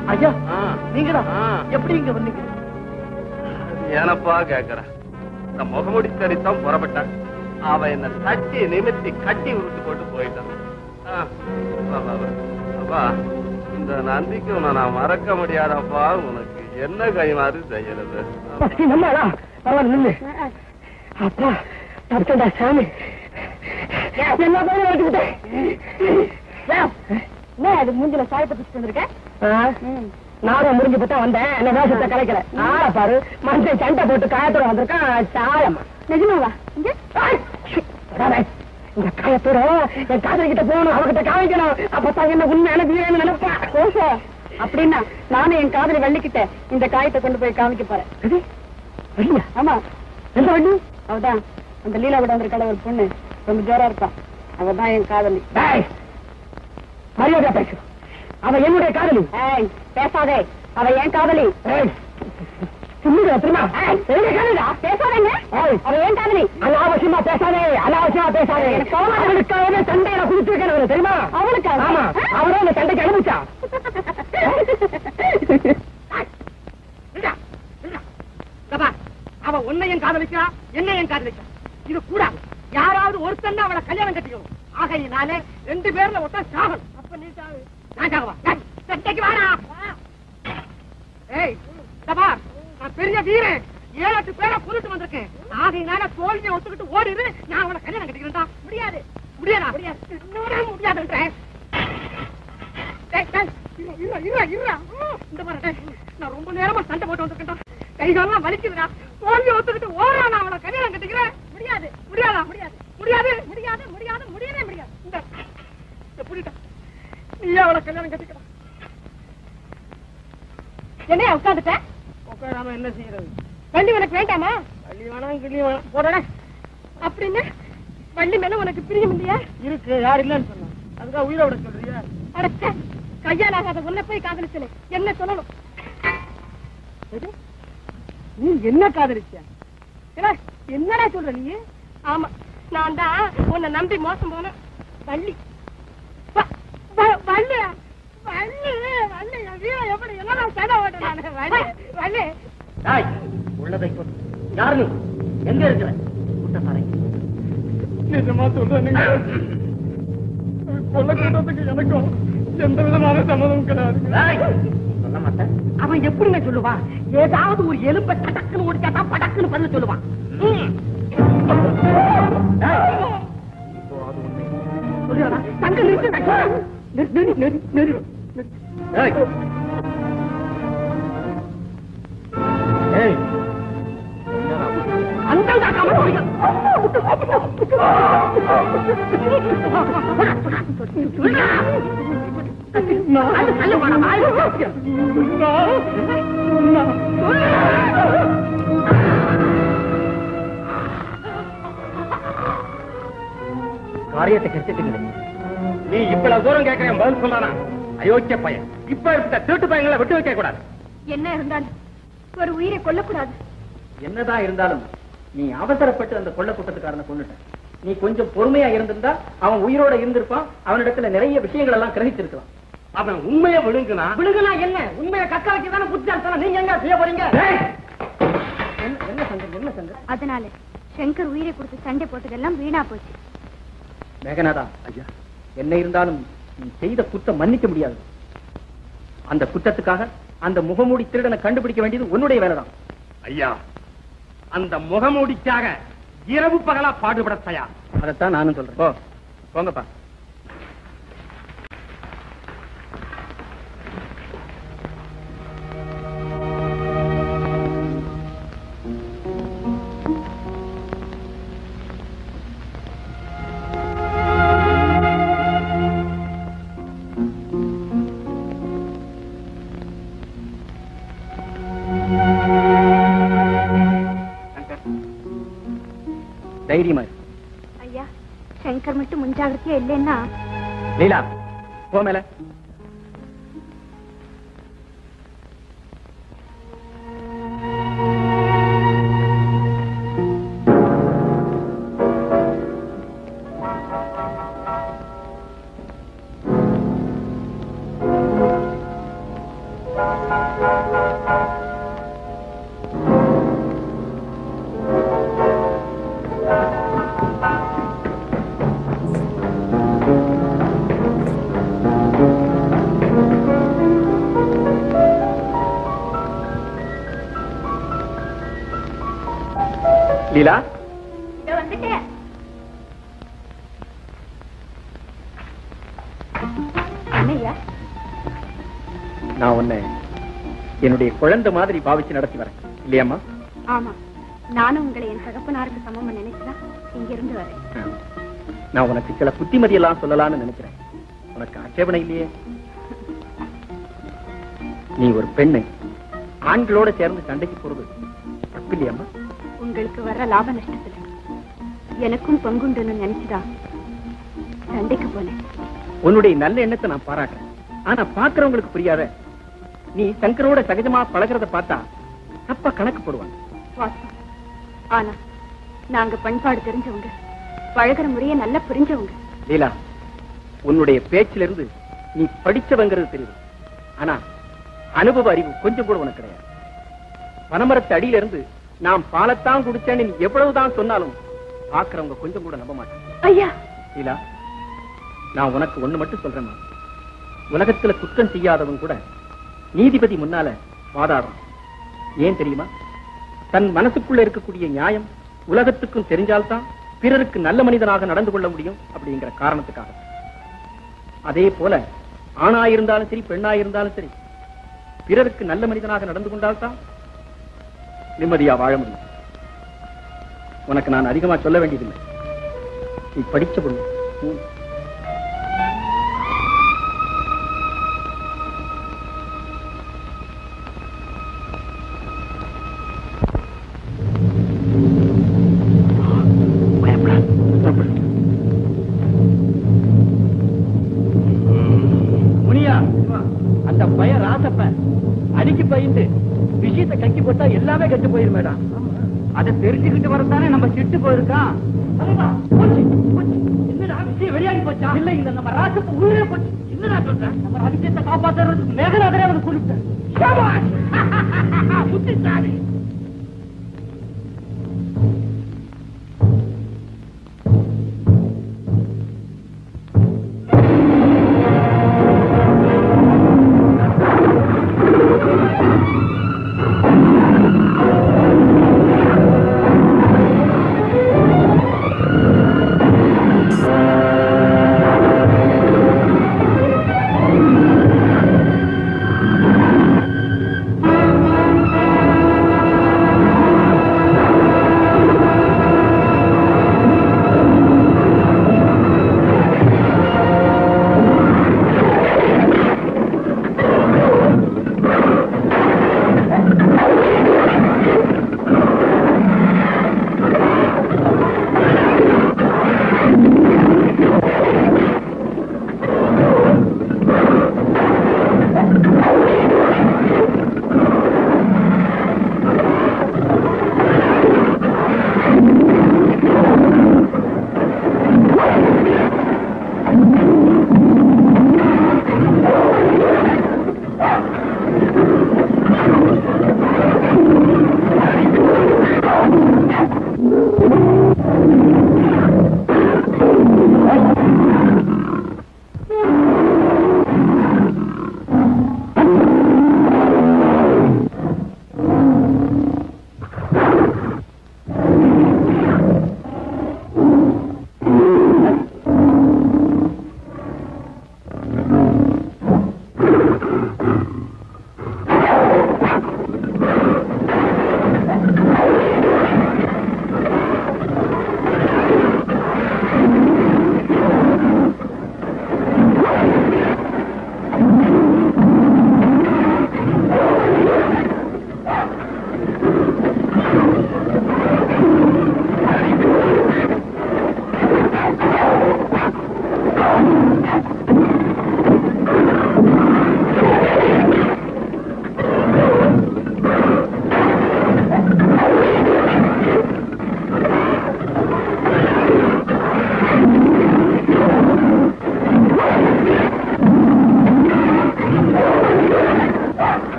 ஐயா ஆ. நீங்களா ஆ. எப்படி இங்க வந்தீங்க ஏனப்பா கேக்குற இந்த முகமுடி சரித்தான் புறப்பட்டான் அவன் என்ன தட்டி நிமித்தி கட்டி உருட்டு போட்டு போயிட்டான் ஆ, வா, வா, வா. அப்பா இந்த நந்திக்கு உன்னை நான் மறக்க முடியாதப்பா உனக்கு என்ன கைமாறு செய்யறது நம்மளா பரவாயில்ல நில்லு அப்பா தப்பிச்சா சாமி என்ன பண்ணி ஓட்டுக்கிட்டேன் என்ன அது மூஞ்சில சாயத்தை பிடிச்சிட்டு வந்திருக்க நானும் முடிஞ்சு போட்டா வந்தேன் என்ன வேஷத்தை கலைக்கல ஆள பாரு மனுஷன் சண்டை போட்டு காயத்தோட வந்திருக்கான் சாயமா நிஜமாவா இங்க ஐ, சி, வராதே. இந்த காயத்தோட என் காதல் கிட்ட போகணும் அவகிட்ட காமிக்கணும் அப்பதான் என்ன உண்மையான வீரன்னு நினைப்பா ஓஹோ அப்படின்னா நானும் என் காதலி வள்ளிக்கிட்ட இந்த காயத்தை கொண்டு போய் காமிக்க போறேன் இது, வள்ளியா? ஆமா எந்த வண்டி அவதான் அந்த லீலா விட வந்திருக்காள ஒரு பொண்ணு ரொம்ப ஜோரா இருப்பான் அவதான் என் காதலி டேய், மரியாதையா பேசு அவ என்னுடைய காதலி ஏய் பேசாதே அவ என் காதலி ஏய், சொல்லுங்க தெரியுமா ஏய், என்னுடைய காதலிடா பேசாதேங்க ஏய், அவ என் காதலி அனாவசியமா பேசாதே அனாவசியமா பேசாதே எனக்கு கோவம் வருது. அவளுக்காகவே சண்டையில குதிச்சு வைக்கிறவரு தெரியுமா அவளுக்காக? ஆமா அவரே அந்த சண்டைக்கு அனுப்பிச்சா அவ உன்னையும் காதலிக்கிறா என்னையும் காதலிக்கிறா இது கூட யாராவது ஒருத்தன் அவளை கல்யாணம் கட்டிக்கணும் ஆகையினாலே ரெண்டு பேர்ல ஒருத்தன் சாகணும் அப்ப நீ சாகு நான் சாகுவா ஏய், சண்டைக்கு வாடா வா. ஏய் இந்த பார், நான் பெரிய வீரன் ஏழு எட்டு பேரை கொண்டுட்டு வந்திருக்கேன் ஆகையினால தோல்வியை ஒத்துக்கிட்டு ஓடிடு நான் அவளை கல்யாணம் கட்டிக்கிறேன்டா முடியாது முடியாதா முடியாது இன்னொரு முடியாதுன்றேன் டேய், டேய், இருடா, இருடா, இருடா, இருடா. ம், இந்த பாரு, டேய், நான் ரொம்ப நேரமா சண்டை போட்டு வந்திருக்கேன்டா. கை காலெல்லாம் வலிக்குதுடா. தோல்வியை ஒத்துக்கிட்டு ஓடுறா, நான் அவளை கல்யாணம் கட்டிக்கிறேன். முடியாது, முடியாதா? முடியாது, முடியாது, முடியாது, முடியாது, முடியவே முடியாது. இந்த, எப்படிடா? நீயே அவளை கல்யாணம் கட்டிக்கலாம். என்னையா உட்காந்துட்ட உட்காராம என்ன செய்யறது? வண்டி உனக்கு வேண்டாமா வள்ளி வேணாம், கிள்ளி வேணாம். போடா. அப்படின்னு வண்டி மேல உனக்கு பிரியம் இல்லையா இருக்கு யார் இல்லைன்னு சொன்னா அதுக்காக உயிரை விட சொல்றியா அடச்சே கையால் ஆகாத உன்னை போய் காதலிச்சல என்ன சொல்லணும் எது? நீ என்ன காதலிச்ச ஏடா, என்னடா சொல்ற நீ ஆமா நான் தான் உன்னை நம்பி மோசம் போன வள்ளி வ- வ- வள்ளி வள்ளி வள்ளி என் வீரன் எப்படி என்னடா சண்டை ஓட்ட நானு வள்ளி வள்ளி டாய் உள்ளதை கொடு யார் நீ எங்க இருக்கிற குட்டசாரை நிஜமா சொல்றேன் நீங்க கொள்ள கூட்டத்துக்கு எனக்கும் எந்த விதமான சம்மதமும் கிடையாது சொல்ல மாட்டேன் அவன் எப்படிங்க சொல்லுவான் ஏதாவது ஒரு எலும்பை டடக்குன்னு ஓடிச்சாட்டா படக்குன்னு பதில் சொல்லுவான் ம். டேய். இப்போ அது உண்மை. சொல்லிடுறா. தங்க நிறுத்து, நான் சொல்றேன். நிறு, நிறு, நிறு, நிறு, நிறு. டேய். ஏய் அந்த காரியத்தை கெடுத்துட்டீங்களே நீ இவ்வளவு தூரம் கேட்கிறேன் பதில் சொல்லானா அயோக்கிய பையன் இப்ப இந்த திருட்டு பையங்களை விட்டு வைக்க கூடாது என்ன இருந்தாலும் ஒரு உயிரை கொல்லக்கூடாது என்னதான் இருந்தாலும் நீ அவசரப்பட்டு அந்த கொள்ள கூட்டத்துக்காரனை கொண்டுட்ட நீ கொஞ்சம் பொறுமையா இருந்திருந்தா அவன் உயிரோட இருந்திருப்பான் அவனிடத்துல நிறைய விஷயங்கள் எல்லாம் கிரகிச்சிருக்கலாம் அவன் உண்மையை விழுங்குனா விழுங்குனா என்ன உண்மையை கக்க வைக்கதானே புத்திசாலித்தனம் நீங்க எங்க செய்ய போறீங்க என்ன என்ன சங்கர் என்ன சங்கர் அதனால சங்கர் உயிரை கொடுத்து சண்டை போட்டதெல்லாம் வீணா போச்சு மேகநாதா ஐயா என்ன இருந்தாலும் நீ செய்த குற்றம் மன்னிக்க முடியாது அந்த குற்றத்துக்காக அந்த முகமூடி திருடனை கண்டுபிடிக்க வேண்டியது உன்னுடைய வேலைதான் ஐயா அந்த முகமூடிக்காக இரவு பகலா பாடுபட தயார் அதைத்தான் நானும் சொல்றேன் போ போங்கப்பா தைரியமா இரு. ஐயா சங்கர் மட்டும் முன்ஜாகிரதையா இல்லைன்னா லீலா போ மேல லீலா வந்துட்டேன் என்னய்யா நான் உன்னை என்னுடைய குழந்தை மாதிரி பாவிச்சு நடத்தி வரேன் இல்லையாம்மா ஆமா நானும் உங்களை என் தகப்பனாருக்கு சமமா நினைச்சுதான் இங்கிருந்து வரேன் ஆ. நான் உனக்கு சில புத்திமதி எல்லாம் சொல்லலாம்னு நினைக்கிறேன் உனக்கு ஆட்சேபனை இல்லையே நீ ஒரு பெண்ணு ஆண்களோட சேர்ந்து சண்டைக்கு போறது தப்பு இல்லையாம்மா உங்களுக்கு வர்ற லாப நஷ்டத்துல எனக்கும் பங்குண்டுன்னு நினைச்சுதான் சண்டைக்கு போனேன் உன்னுடைய நல்ல எண்ணத்தை நான் பாராட்டுறேன் ஆனா பாக்குறவங்களுக்கு புரியாத நீ சங்கரோட சகஜமா பழகிறத பார்த்தா தப்பா கணக்கு போடுவாங்க வாஸ்தவம் ஆனா நாங்க பண்பாடு தெரிஞ்சவங்க பழகுற முறைய நல்லா புரிஞ்சவங்க லீலா உன்னுடைய பேச்சில இருந்து நீ படிச்சவங்கிறது தெரியுது ஆனா அனுபவ அறிவு கொஞ்சம் கூட உனக்கு கிடையாது பனமரத்து அடியில இருந்து நான் பாலத்தான் குடிச்சேன்னு நீ எவ்வளவுதான் சொன்னாலும் பாக்குறவங்க கொஞ்சம் கூட நம்ப மாட்டாங்க ஐயா லீலா நான் உனக்கு ஒண்ணு மட்டும் சொல்றேம்மா உலகத்துல குற்றம் செய்யாதவன் கூட நீதிபதி முன்னால வாதாடுறான் ஏன் தெரியுமா தன் மனசுக்குள்ள இருக்கக்கூடிய நியாயம் உலகத்துக்கும் தெரிஞ்சால்தான் பிறருக்கு நல்ல மனிதனாக நடந்து கொள்ள முடியும் அப்படிங்கிற காரணத்துக்காக அதே போல ஆணா இருந்தாலும் சரி பெண்ணா இருந்தாலும் சரி பிறருக்கு நல்ல மனிதனாக நடந்து கொண்டால்தான் நிம்மதியா வாழ முடியும் உனக்கு நான் அதிகமா சொல்ல வேண்டியதில்லை நீ படிச்ச பொண்ணு ம். முனியா அந்த பையன் ராசப்ப அடிக்கு பயந்து விஷயத்தை கக்கி போட்டா எல்லாமே கெட்டு போயிரும் மேடம் அதை தெரிஞ்சுக்கிட்டு வரத்தானே நம்ம சிட்டு போயிருக்கான் என்னடா விஷயம் வெளியாகி போச்சா இல்ல இந்த நம்ம ராசப்ப உயிரே போச்சு என்னடா சொல்றேன் நம்ம ரகசியத்தை காப்பாத்துறதுக்கு மேகநாதரே அவனுக்கு சொல்லிட்டேன் புத்திசாலி ஆ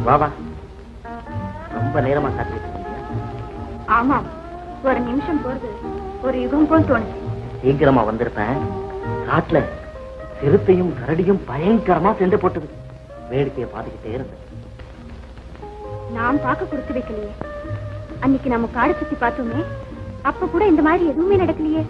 பாபா ரொம்ப நேரமா காத்துட்டு இருக்கீங்க ஆமாம் ஒரு நிமிஷம் போறது ஒரு யுகம் போல் தோணுது சீக்கிரமா வந்திருப்பேன் காட்டுல சிறுத்தையும் கரடியும் பயங்கரமா சண்டை போட்டது வேடிக்கையை பார்த்துக்கிட்டே இருந்தேன் நாம் பார்க்க கொடுத்து வைக்கலையே அன்னைக்கு நம்ம காடு சுத்தி பார்த்தோமே அப்ப கூட இந்த மாதிரி எதுவுமே நடக்கலையே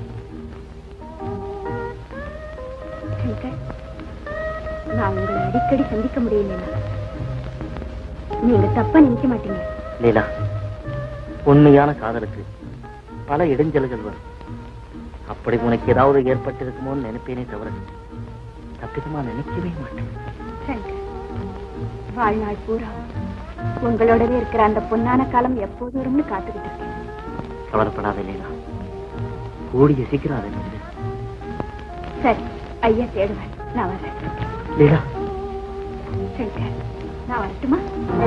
சங்கர், நான் உங்களை அடிக்கடி சந்திக்க முடியல நீங்க தப்பா நினைக்க மாட்டீங்க லீலா உண்மையான காதலுக்கு பல இடைஞ்சல்கள் வரும் அப்படி உனக்கு ஏதாவது ஏற்பட்டிருக்குமோன்னு நினைப்பேனே தவிர தப்பிதமா நினைக்கவே மாட்டேன் சங்கர், வாழ்நாள் பூரா உங்களோடவே இருக்கிற அந்த பொன்னான காலம் எப்போது வரும்னு காத்துக்கிட்டு இருக்கேன் கவலைப்படாத லீலா கூடிய சீக்கிரம் அதை நில்லு. சரி ஐயா தேடுவேன் நான் வரேன் லீலா சங்கர் நான் வரட்டுமா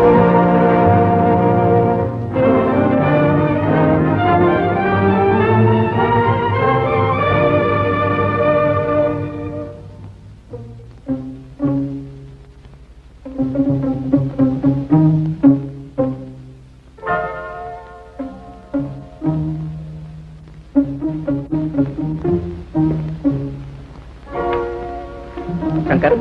சங்கர்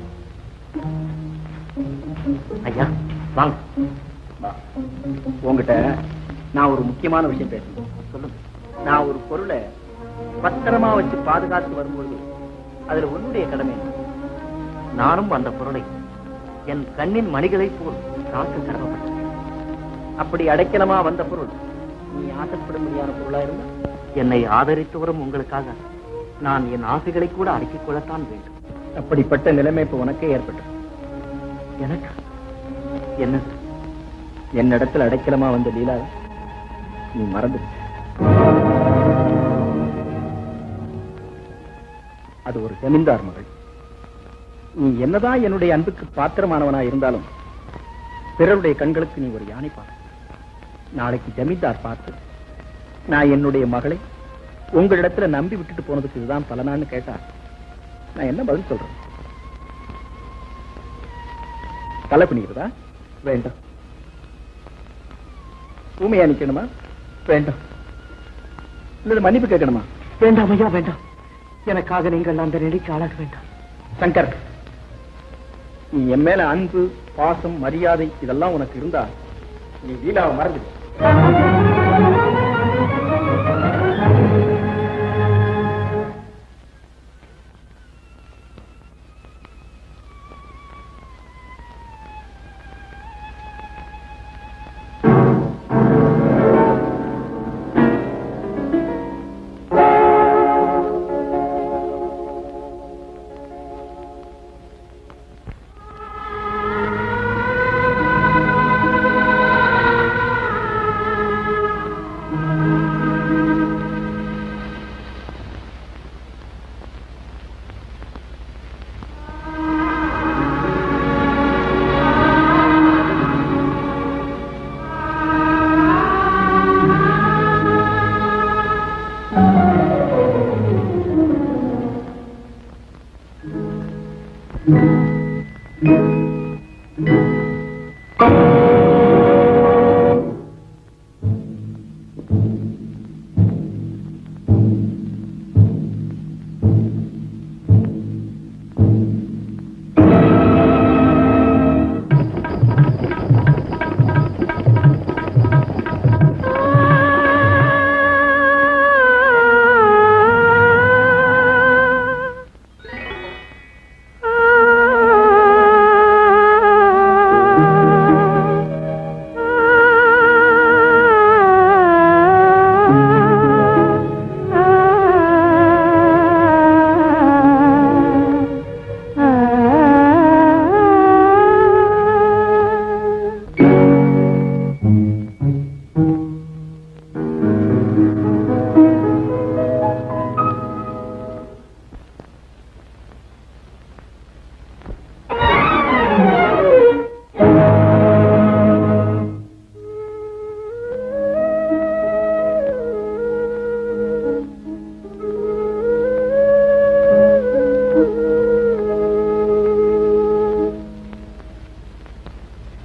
ஐயா வாங்க வா. உங்ககிட்ட நான் ஒரு முக்கியமான விஷயம் பேசணும் சொல்லுங்க நான் ஒரு பொருளை பத்திரமா வச்சு பாதுகாத்து வரும்பொழுது அதுல உன்னுடைய கடமை என்ன? நானும் அந்த பொருளை என் கண்ணின் மணிகளைப் போல் காக்க கடமைப்பட்டேன் அப்படி அடைக்கலமா வந்த பொருள் நீ ஆசைப்படும்படியான பொருளா இருந்தா என்னை ஆதரித்து வரும் உங்களுக்காக நான் என் ஆசைகளை கூட அடக்கிக் கொள்ளத்தான் வேண்டும் அப்படிப்பட்ட நிலைமை இப்ப உனக்கே ஏற்பட்டது எனக்கு என்னது என்னிடத்துல அடைக்கலமா வந்த லீலா நீ மறந்து அது ஒரு ஜமீன்தார் மகள் நீ என்னதான் என்னுடைய அன்புக்கு பாத்திரமானவனா இருந்தாலும் பிறருடைய கண்களுக்கு நீ ஒரு யானை பார்க்க நாளைக்கு ஜமீன்தார் பார்த்து நான் என்னுடைய மகளை உங்களிடத்துல நம்பி விட்டுட்டு போனதுக்கு இதுதான் பலனான்னு கேட்டா நான் என்ன பதில் சொல்றேன் தலை பண்ணிக்கிறதா வேண்டாம் ஊமையா நிக்கணுமா வேண்டாம் இல்ல மன்னிப்பு கேட்கணுமா வேண்டாம் ஐயா வேண்டாம் எனக்காக நீங்கள் அந்த நிலைக்கு ஆளாக வேண்டாம் சங்கர் நீ என் மேல அன்பு பாசம் மரியாதை இதெல்லாம் உனக்கு இருந்தா நீ லீலாவை மறந்துடு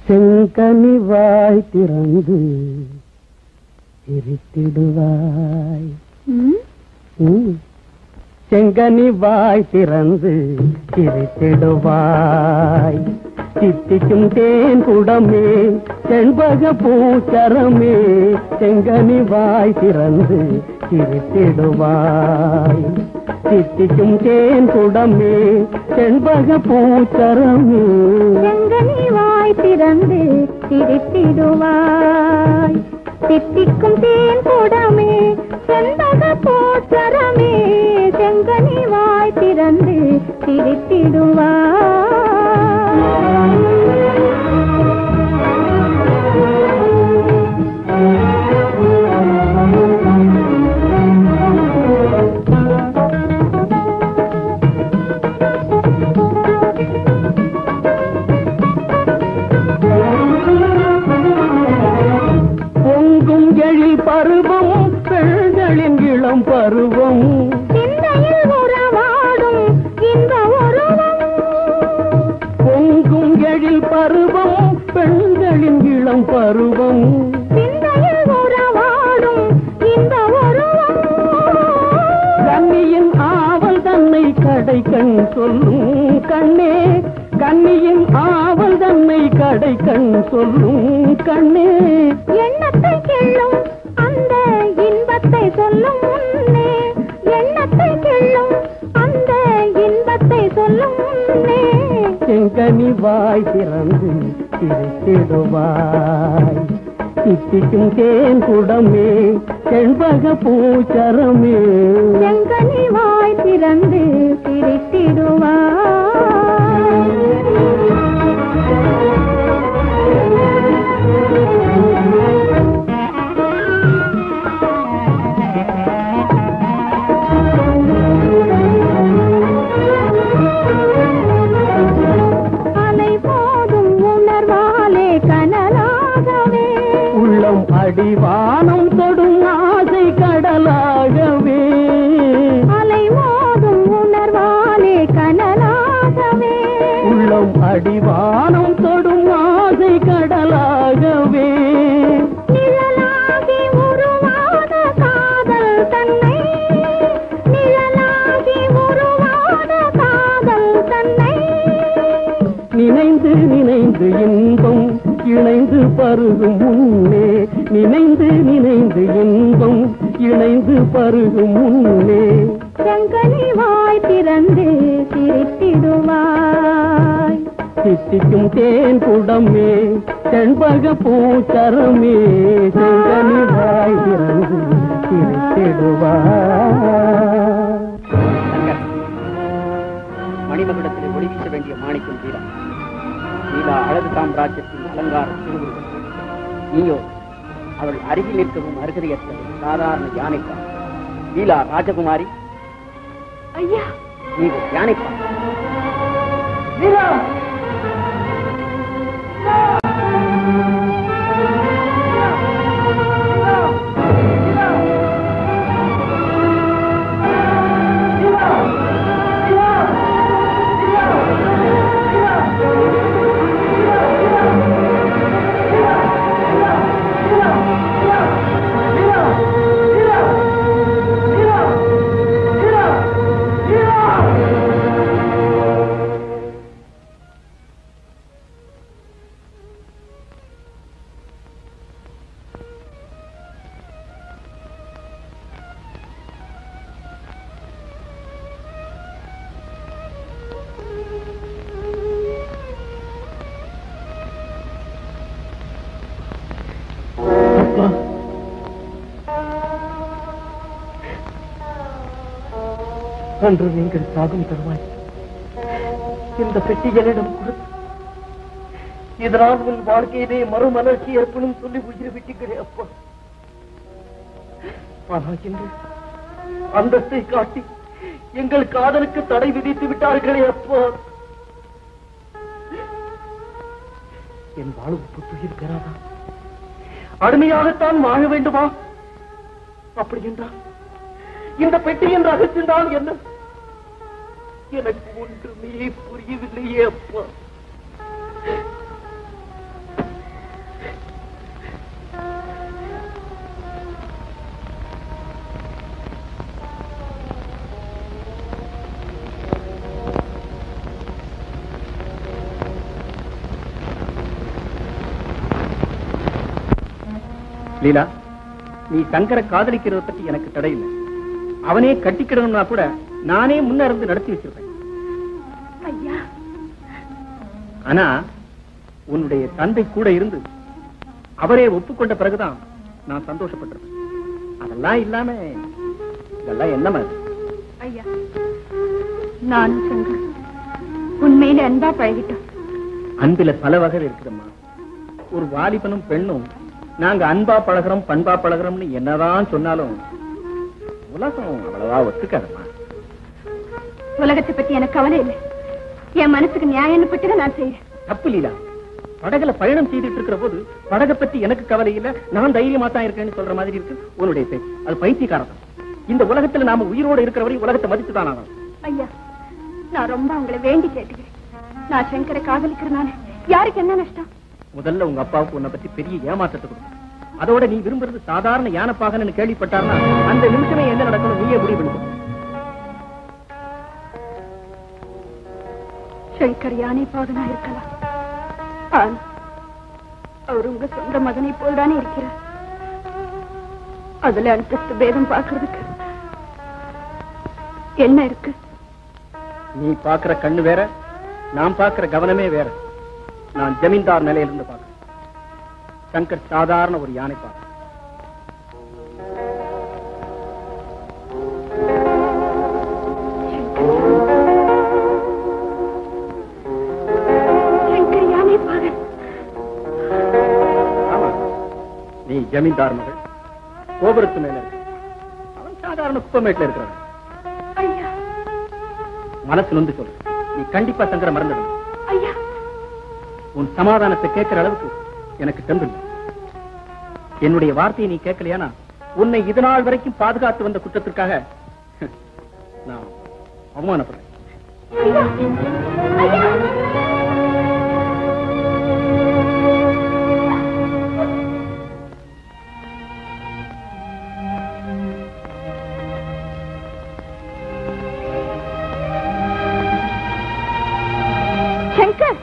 செங்கனி வாய் திறந்து சிரித்திடுவாய் ம். செங்கனி வாய் திறந்து சிரித்திடுவாய் சித்திக்கும் தேன் குடமே செண்பக பூச்சரமே செங்கனி வாய் திறந்து சிரித்திடுவாய் சித்திக்கும் தேன் குடமே செண்பக பூச்சரமே செங்கனி வாய் திறந்து சிரித்திடுவாய் தித்திக்கும் தேன் கூடமே செண்பக போற்றரமே செங்கனி வாய் திறந்து சிரித்திடுவாய் பொங்கும் எழில் பருவம் பெண்களின் இளம் பருவம் சிந்தையில் உறவாடும் இன்ப உருவம் பொங்கும் எழில் பருவம் பெண்களின் இளம் பருவம் சிந்தையில் உறவாடும் இன்ப உருவம் கன்னியின் ஆவல் தன்னை கடை கண் சொல்லும் கண்ணே கன்னியின் ஆவல் தன்னை கடை கண் சொல்லும் கண்ணே எண்ணத்தை கிள்ளும் அந்த இன்பத்தை சொல்லும் முன்னே எண்ணத்தை கிள்ளும் அந்த இன்பத்தை சொல்லும் முன்னே செங்கனி வாய் திறந்து சிரித்திடுவாய் சித்திக்கும் தேன் குடமே செண்பக பூச்சரமே செங்கனி வாய் திறந்து சிரித்திடுவாய் அலை போதும் உணர்வாலே கனலாகவே உள்ளம் அடிவானம் தொடும் ஆசை கடலாகவே அலை மோதும் உணர்வாலே கனலாகவே உள்ளம் அடிவானம் தொடும் ஆசை கடலாகவே நிழலாகி உருவான காதல் தன்னை நிழலாகி உருவான காதல் தன்னை நினைந்து நினைந்து இன்பம் இணைந்து பருகும் முன்னே நினைந்து நினைந்து இன்பம் இணைந்து பருகும் முன்னே செங்கனி வாய் திறந்து சிரித்திடுவாய் சித்திக்கும் தேன் குடமே செண்பக பூச்சரமே செங்கனி வாய் திறந்து சிரித்திடுவாய் சங்கர், மணிமகுடத்தில் ஒளி வீச வேண்டிய மாணிக்கம் லீலா லீலா அழகு சாம்ராஜ்யத்தின் அலங்கார திருவுருவம் நீயோ அவள் அருகில் நிற்கவும் அருகதையற்ற ஒரு சாதாரண யானைப்பா லீலா ராஜகுமாரி ஐயா நீ ஒரு யானைப்பா அன்று நீங்கள் சாகும் தருவாய் இந்த பெட்டி என்னிடம் கொடுத்து இதனால் உன் வாழ்க்கையிலே மறுமலர்ச்சி ஏற்படும் சொல்லி உயிர் விட்டீங்களே அப்பா ஆனால் இன்று அந்தஸ்தை காட்டி எங்கள் காதலுக்கு தடை விதித்து விட்டார்களே அப்பா என் வாழ்வு புத்துயிர் பெறாதா அடிமையாகத்தான் வாழ வேண்டுமா அப்படி என்றால் இந்த பெட்டியின் ரகசியம் என்ன எனக்கு ஒன்றுமே புரியவில்லையே அப்பா லீலா நீ சங்கரை காதலிக்கிறத பத்தி எனக்கு தடை இல்லை அவனே கட்டிக்கிடணும்னா கூட நானே முன்ன இருந்து நடத்தி வச்சிருப்பேன் ஐயா ஆனா உன்னுடைய தந்தை கூட இருந்து அவரே ஒப்புக்கொண்ட பிறகுதான் நான் சந்தோஷப்பட்டிருப்பேன் அதெல்லாம் இல்லாம இதெல்லாம் என்ன மாதிரி ஐயா நானும் சங்கர் உண்மையில அன்பா பழகிட்டோம் அன்பில பல வகை இருக்குதம்மா ஒரு வாலிபனும் பெண்ணும் நாங்க அன்பா பழகுறோம் பண்பா பழகுறோம்னு என்னதான் சொன்னாலும் உலகம் அவ்வளவா ஒத்துக்காதம்மா உலகத்தை பத்தி எனக்கு கவலை இல்லை என் மனசுக்கு நியாயம் பட்டு நான் செய்யறேன் தப்பு லீலா படகுல பயணம் செய்துட்டு இருக்கிற போது படகை பத்தி எனக்கு கவலை இல்ல நான் தைரியமா தான் இருக்கேன்னு சொல்ற மாதிரி இருக்கு உன்னுடைய பேச்சு அது பைத்தியக்காரன் இந்த உலகத்துல நாம உயிரோட இருக்கிற வரை உலகத்தை மதித்து தான் ஆகணும் ஐயா நான் ரொம்ப உங்களை வேண்டி கேட்டுக்கிறேன் நான் சங்கரை காதலிக்கிறனால யாருக்கு என்ன நஷ்டம் முதல்ல உங்க அப்பாவுக்கு உன்னை பத்தி பெரிய ஏமாற்றத்தை கொடுக்கும் அதோட நீ விரும்புறது சாதாரண யானைப்பாகன்னு கேள்விப்பட்டார்னா அந்த நிமிஷமே என்ன நடக்கணும் நீயே முடிவு பண்ணிக்கோ சங்கர் யானை பாகனா இருக்கலாம் ஆனா அவர் உங்க சொந்த மகனை போல்தானே இருக்கிறார் அதுல அந்தஸ்து பேதம் பாக்குறதுக்கு என்ன இருக்கு நீ பாக்குற கண்ணு வேற நான் பாக்குற கவனமே வேற நான் ஜமீன்தார் நிலையில இருந்து பாக்குறேன் சங்கர் சாதாரண ஒரு யானை பாக்க சங்கர் யானை பாகன் ஆமா நீ ஜமீன்தார் மகள் கோபுரத்து மேல இருக்க அவன் சாதாரண குப்பமேட்ல இருக்கிறவன் ஐயா மனசு நொந்து சொல்லு நீ கண்டிப்பா சங்கர மறந்துடணும் ஐயா உன் சமாதானத்தை கேட்கிற அளவுக்கு எனக்கு தெம்பு இல்லை. என்னுடைய வார்த்தையை நீ கேட்கலையானா உன்னை இது நாள் வரைக்கும் பாதுகாத்து வந்த குற்றத்திற்காக நான் அவமானப்படுறேன் ஐயா ஐயா சங்கர்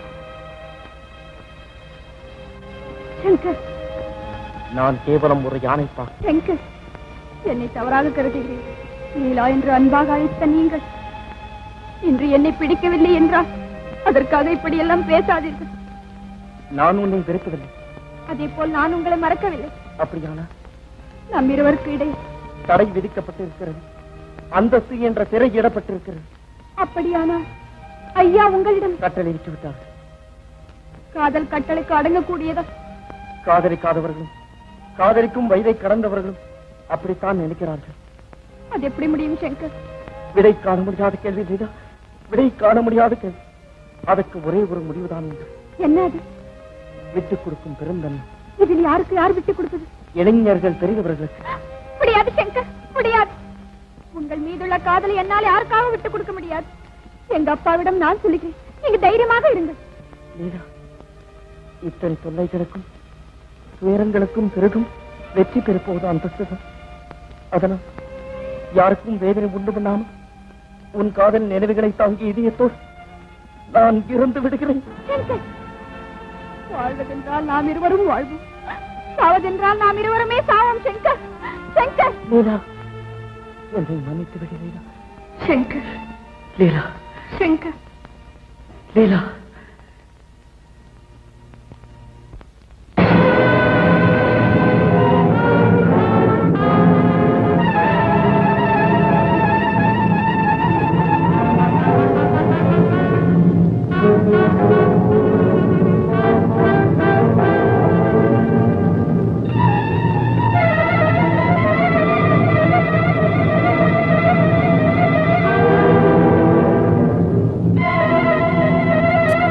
சங்கர் நான் கேவலம் ஒரு யானைப்பா சங்கர் என்னை தவறாக கருதுகிறேன் லீலா என்று அன்பாக அழைத்த நீங்கள் இன்று என்னை பிடிக்கவில்லை என்றால் அதற்காக இப்படியெல்லாம் பேசாதீர்கள் நான் உன்னை வெறுப்பதில்லை அதே போல் நான் உங்களை மறக்கவில்லை அப்படியானா நம் இருவருக்கு இடையே தடை விதிக்கப்பட்டிருக்கிறது அந்தஸ்து என்ற திரை இடப்பட்டிருக்கிறது அப்படியானால் ஐயா உங்களிடம் கட்டளை விட்டு விட்டார் காதல் கட்டளைக்கு அடங்கக்கூடியதா காதலிக்காதவர்களும் காதலிக்கும் வயதை கடந்தவர்களும் அப்படித்தான் நினைக்கிறார்கள் அது எப்படி முடியும் சங்கர் விடை காண முடியாத கேள்வி இல்லையா விடை காண முடியாத கேள்வி அதற்கு ஒரே ஒரு முடிவுதான் உண்டு என்ன அது விட்டுக் கொடுக்கும் பெருந்தன்மை இதில் யாருக்கு யார் விட்டுக் கொடுப்பது இளைஞர்கள் பெரியவர்களுக்கு முடியாது சங்கர் முடியாது உங்கள் மீதுள்ள காதலை என்னால் யாருக்காக விட்டுக் கொடுக்க முடியாது எங்க அப்பாவிடம் நான் சொல்லுகிறேன் நீங்க தைரியமாக இருங்கள் லீலா இத்தனை தொல்லைகளுக்கும் துயரங்களுக்கும் பிறகும் வெற்றி பெறப்போவது அந்தஸ்து அதனால் யாருக்கும் வேதனை உண்டு பண்ணாமல் உன் காதல் நினைவுகளை தாங்கி இதயத்தோடு நான் இறந்து விடுகிறேன் சங்கர் வாழ்வதென்றால் நாம் இருவரும் வாழ்வோம் சாவதென்றால் நாம் இருவருமே சாவோம் சங்கர் சங்கர் லீலா என்னை மன்னித்து விடு லீலா சங்கர் லீலா சங்கர் லீலா சங்கர்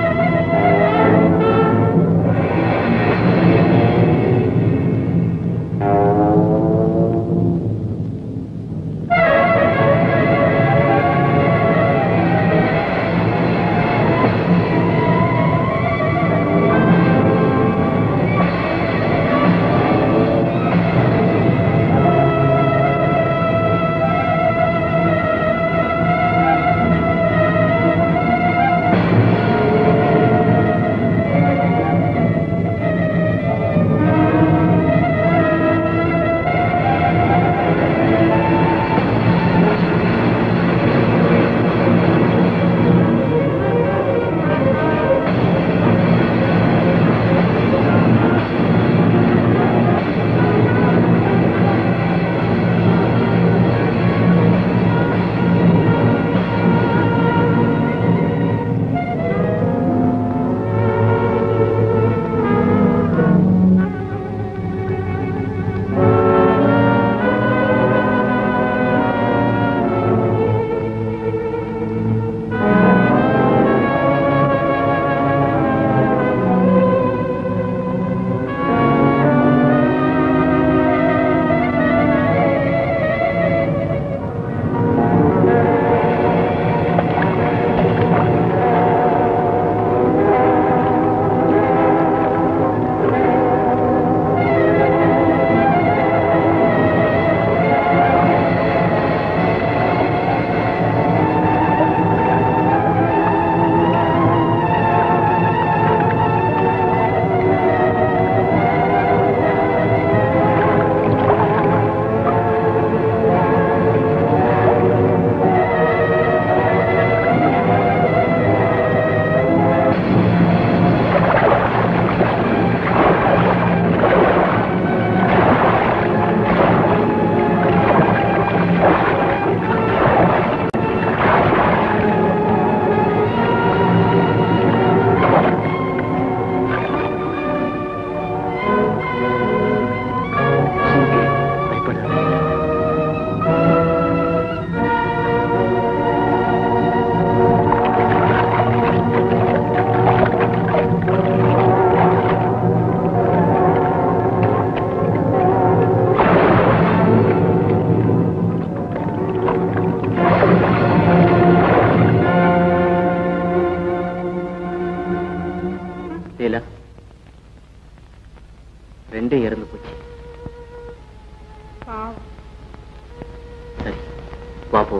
வா போ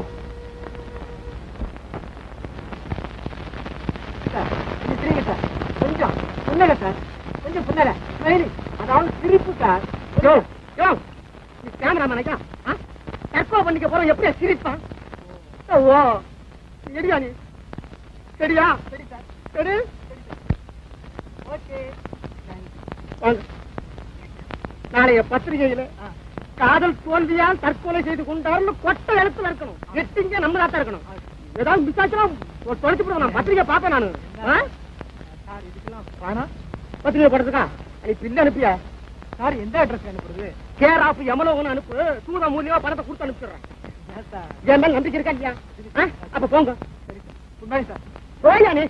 சார், இது திரும்பி சார். கொஞ்சம் புன்னகை சார் கொஞ்சம் புன்னகை ஸ்மைலி அதாவது சிரிப்பு சார் யோ யோ நீ கேமராமேனைக்கா தற்கொலை பண்ணிக்க போற எப்படியா சிரிப்பான் ஓ எடியா நீ சரியா சரி சார் சரி ஓகே வாங்க நாளைய பத்திரிகையில காதல் தோல்வியால் தற்கொலை செய்து கொண்டார்னு கொட்ட எழுத்துல இருக்கணும் எட்டிங்க நம்மளா தான் இருக்கணும் ஏதாவது விசாரிச்சா தொலைச்சு போடுவோம் நான் பத்திரிகை பார்ப்பேன் நானு ஆ? சார் இதுக்கெல்லாம் வேணாம் பத்திரிகை போடுறதுக்கா நீ பில்லு அனுப்பியா சார் எந்த அட்ரஸ் அனுப்புறது கேர் ஆஃப் எமலோன்னு அனுப்பு தூத மூலியமா பணத்தை கொடுத்து அனுப்பிடுறேன் என் மேல நம்பிக்கை இருக்கா இல்லையா ஆ? அப்ப போங்க சரி சார் போயா நீ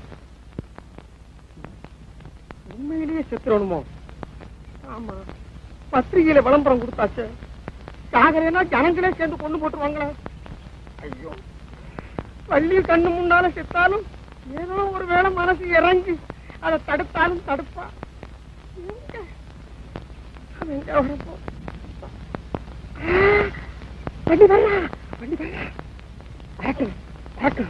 உண்மையிலேயே செத்துறணுமோ ஆமா பத்திரிகையில விளம்பரம் கொடுத்தாச்சு சாகரேனா ஜனங்களே சேர்ந்து கொண்டு போட்டுருவாங்களே ஐயோ பள்ளி கண்ணு முன்னால செத்தாலும் ஏதோ ஒரு வேளை மனசு இறங்கி அதை தடுத்தாலும் தடுப்பா எங்க? அவன் எங்க வரப்போ வண்டி வர்றா வண்டி வர்றா வரட்டும் வரட்டும்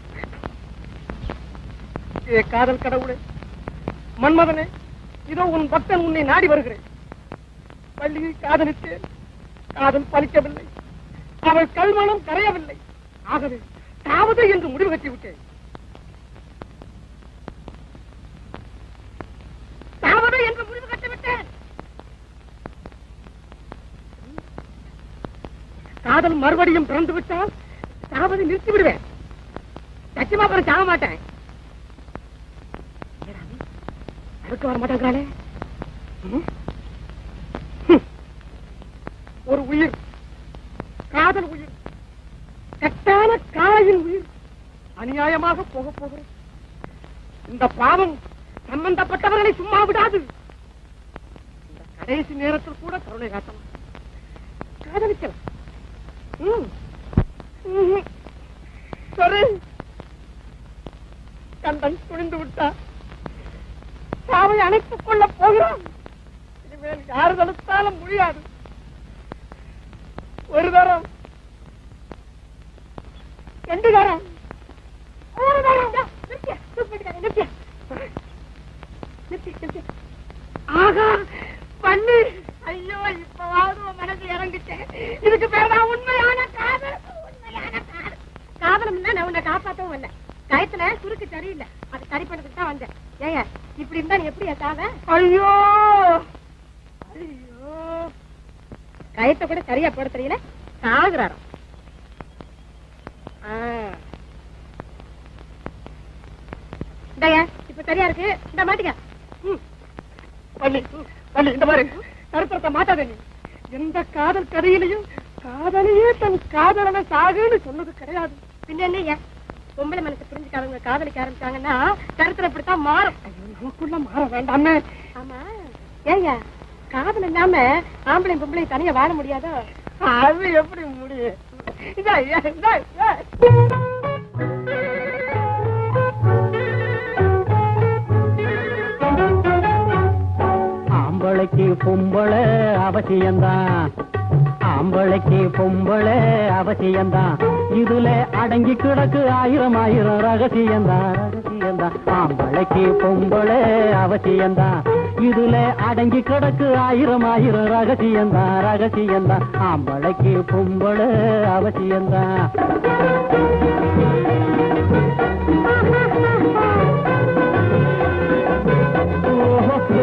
ஏ காதல் கடவுளே மன்மதனே இதோ உன் பக்தன் உன்னை நாடி வருகிறேன் பள்ளியை காதலித்தேன் காதல் பலிக்கவில்லை அவள் கல்மணம் கரையவில்லை ஆகவே தாவது என்று முடிவு கட்டி விட்டேன் தாவது என்று முடிவு கட்டி விட்டேன் காதல் மறுபடியும் பிறந்து விட்டால் சாவதை நிறுத்தி விடுவேன் சத்தியமா பிறகு சாக மாட்டேன் என்னடா நீ? அடுத்து வர மாட்டேங்கிறாளே ம்? ஹம். ஒரு உயிர் காதல் உயிர் கட்டான காயின் உயிர் அநியாயமாக போக போகிறது இந்த பாவம் சம்பந்தப்பட்டவர்களை சும்மா விடாது இந்த கடைசி நேரத்தில் கூட கருணை காட்டலாம் காதலிக்கலாம் ம். ம்ஹும். சரி கண்டன் துணிந்து விட்டார் சாவை அணைத்துக் கொள்ளப் போகிறோம் இனிமேல் யார் தடுத்தாலும் முடியாது ஒரு தரம் ரெண்டு தரம் மூணு தரம் நிறுத்தியா, நிறுத்தியா, நிறுத்தியா. நிறுத்தி, நிறுத்தி. ஆகா பண்ணு ஐயோ இப்பவாவது உன் மனசு இறங்கிட்டேன் இதுக்கு பேர் தான் உண்மையான காதல் உண்மையான காதல் காதலம் தான் நான் உன்னை காப்பாத்தவும் இல்லை கயத்துல சுருக்கு சரியில்லை அது சரி பண்ணதுக்கு தான் வந்தேன் ஏங்க இப்படி இருந்தா நீ எப்படி சாவ ஐயோ ஐயோ கயத்தை கூட சரியா போட தெரியல சாகுறாராம் ஆ. இந்தாயா இப்ப சரியா இருக்கு இந்த மாட்டிக்க ம். பள்ளி பள்ளி இந்த மாதிரி கருத்தரத்தை மாட்டாத நீ எந்த காதல் கதையிலையும் காதலையே தன் காதலனை சாகுன்னு சொன்னது கிடையாது பின்ன என்னய்யா பொம்பளை மனசு புரிஞ்சுக்காதவங்க காதலிக்க ஆரம்பிச்சாங்கன்னா கருத்துல இப்படித்தான் மாறும் நமக்குள்ள மாற வேண்டாமே ஆமா ஏய்யா காதல் இல்லாம ஆம்பளை பொம்பளை தனியா வாழ முடியாதோ அது எப்படி முடியும் இதா, இதா, இதா, இதா. ஆம்பளைக்கு பொம்பளை அவசியம்தான் ஆம்பளைக்கு பொம்பளை அவசியம்தான் இதுல அடங்கி கிடக்கு ஆயிரம் ஆயிரம் ரகசியம்தான் ரகசியம்தான் ஆம்பளைக்கு பொம்பளை அவசியம்தான் இதுல அடங்கி கிடக்கு ஆயிரம் ஆயிரம் ரகசியம்தான் ரகசியம்தான் ஆம்பளைக்கு பொம்பளை அவசியம்தான் ஓஹோ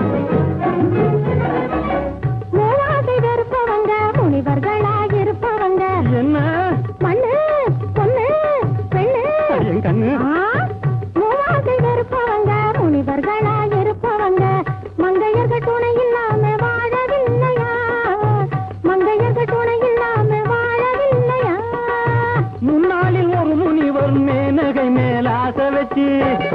மூவாசை வெறுப்பவங்க முனிவர்களாக இருப்பவங்க என்ன மண்ணு பொண்ணு பெண்ணு என் கண்ணு ஆ, மூவாசை வெறுப்பவங்க முனிவர்களாக இருப்பவங்க மங்கையர்கள் துணை இல்லாம வாழவில்லையா மங்கையர்கள் துணை இல்லாம வாழவில்லையா முன்னாளில் ஒரு முனிவர் மேனகை மேல் ஆசை வச்சு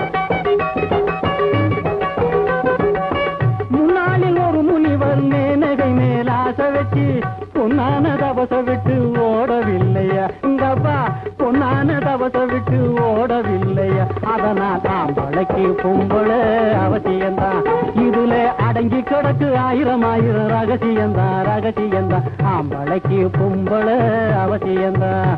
முன்னாளில் ஒரு முனிவர் மேனகை மேல் ஆசை வச்சு பொன்னான தவச விட்டு ஓடவில்லையா இங்கப்பா பொன்னான தவச விட்டு ஓடவில்லையா இல்லையா அதனால் ஆம்பளைக்கு பொம்பளை அவசியம்தான் இதுல அடங்கி கிடக்கு ஆயிரம் ஆயிரம் ரகசியம்தான் ரகசியம்தான் ஆம்பளைக்கு பொம்பளை அவசியம்தான்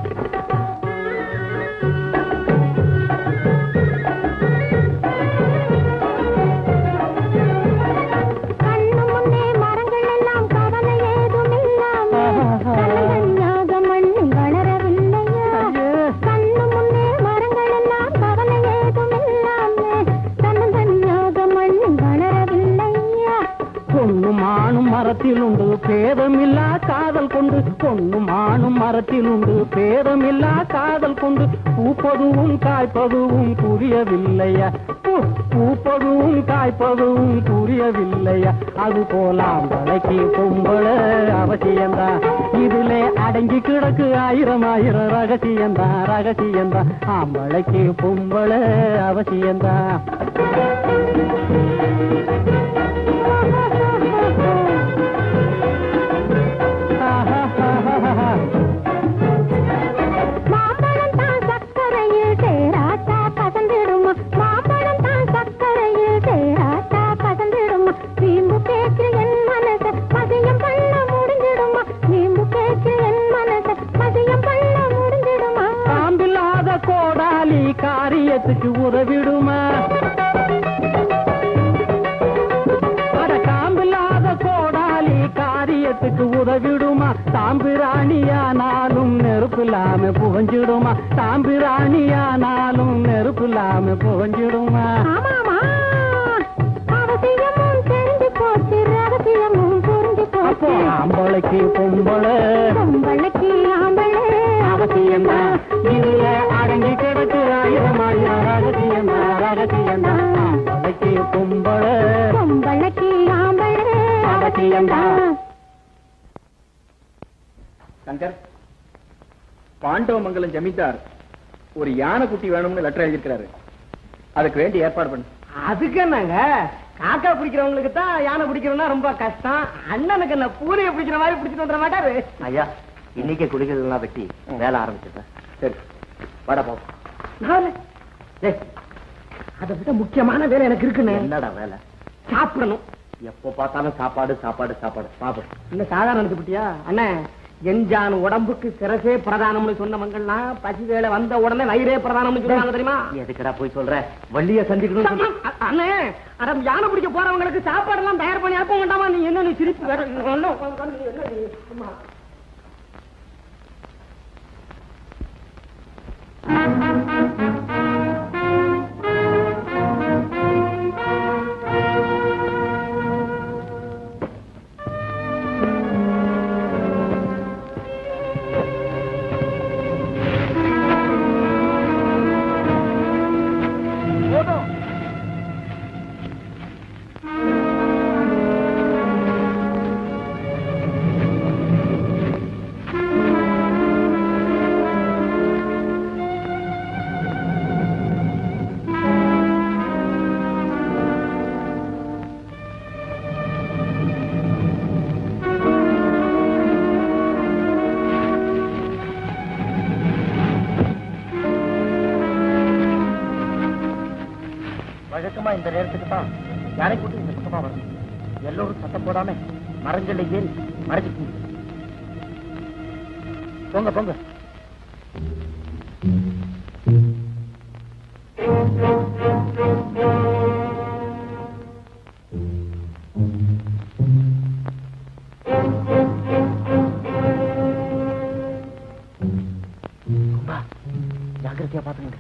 கண்ணு முன்னே மரங்கள் எல்லாம் கவலை ஏதும் இல்லாம தன்னதனியாக மண்ணில் வளரவில்லையா கண்ணு முன்னே மரங்கள் எல்லாம் கவலை ஏதும் இல்லாம தன்னதனியாக மண்ணில் வளரவில்லையா பொண்ணும் ஆணும் மரத்தில் உண்டு பேதமில்லா காதல் கொண்டு பொண்ணும் ஆணும் மரத்தில் உண்டு பேதமில்லா காதல் கொண்டு பூப்பதுவும் காய்ப்பதுவும் புரியவில்லையா பூ- பூப்பதுவும் காய்ப்பதுவும் புரியவில்லையா அது போலாம் தலைக்கு பொம்பளை அவசியம்தான் இதுல அடங்கி கிடக்கு ஆயிரம் ஆயிரம் ரகசியம்தான் ரகசியம்தான் ஆம்பளைக்கு பொம்பளை அவசியம்தான் மாம்பழம் தான் சக்கரையில் தேராட்டா பசந்திடுமா மாம்பழம் தான் சக்கரையில் தேராட்டா பசந்திடுமா வீம்பு பேச்சு என் மனச மதியம் பண்ண முடிஞ்சிடுமா வீம்பு பேச்சு என் மனச மதியம் பண்ண முடிஞ்சிடுமா பாம்பில்லாத கோடாலி காரியத்துக்கு உதவிடுமா அட காம்பில்லாத கோடாலி காரியத்துக்கு உதவிடுமா தாம்பிராணியானாலும் நெருப்பில்லாம புகஞ்சிடுமா தாம்பிராணியானாலும் நெருப்பில்லாம புகஞ்சிடுமா ஆமாமா அவசியமும் தெரிஞ்சு போச்சு ரகசியமும் புரிஞ்சு அப்போ போச்சு ஆம்பளைக்கு பொம்பளை பொம்பளைக்கு ஆம்பளை அவசியம்தான் இதுல அடங்கி கிடக்கு ஆயிரம் ஆயிரம் ரகசியமா ரகசியம்தான் ஆம்பளைக்கு பொம்பளை பொம்பளைக்கு ஆம்பளை அவசியம்தான் சங்கர் பாண்டவமங்கலம் ஜமீன்தார் ஒரு யானை குட்டி வேணும்னு லெட்டர் எழுதியிருக்கிறாரு அதுக்கு வேண்டி ஏற்பாடு பண்ணு அதுக்கு என்னங்க காக்கா பிடிக்கிறவங்களுக்கு தான் யானை பிடிக்கிறதுனா ரொம்ப கஷ்டம் அண்ணனுக்கு என்ன பூனையை பிடிக்கிற மாதிரி பிடிச்சிட்டு வந்துட மாட்டாரு ஐயா இன்னைக்கே குடிக்கிறதுலாம் வெட்டி வேலை ஆரம்பிச்சிட்டேன் சரி வாடா போ நானு, ஏய், அதை விட முக்கியமான வேலை எனக்கு இருக்குன்னு என்னடா வேலை சாப்பிடணும் எப்போ பார்த்தாலும் சாப்பாடு சாப்பாடு சாப்பாடு சாப்பிடு இந்த சாதாரண நினைச்சு விட்டியா அண்ணே எஞ்சான் உடம்புக்கு சிரசே பிரதானம்னு சொன்னவங்கலாம் பசி வேலை வந்த உடனே வயிறே பிரதானம்னு சொல்றாங்க தெரியுமா எதுக்குடா போய் சொல்ற வள்ளிய சந்திக்கணும் சொல்லு. அ- அண்ணே அட யானை பிடிக்க போறவங்களுக்கு சாப்பாடு எல்லாம் தயார் பண்ணி அனுப்ப வேண்டாமா நீ என்ன நீ சிரிப்பு வேற என்ன உட்கார்ந்து நீ என்ன நீ? அம்மா. வழக்கமா இந்த நேரத்துக்கு தான் யானை கூட்டி இந்த பக்கமா வரும் எல்லோரும் சத்தம் போடாம மரங்கள்ல ஏறி மறைச்சிட்டு போங்க போங்க கும்பா, ஜாக்கிரதையா பாத்துங்க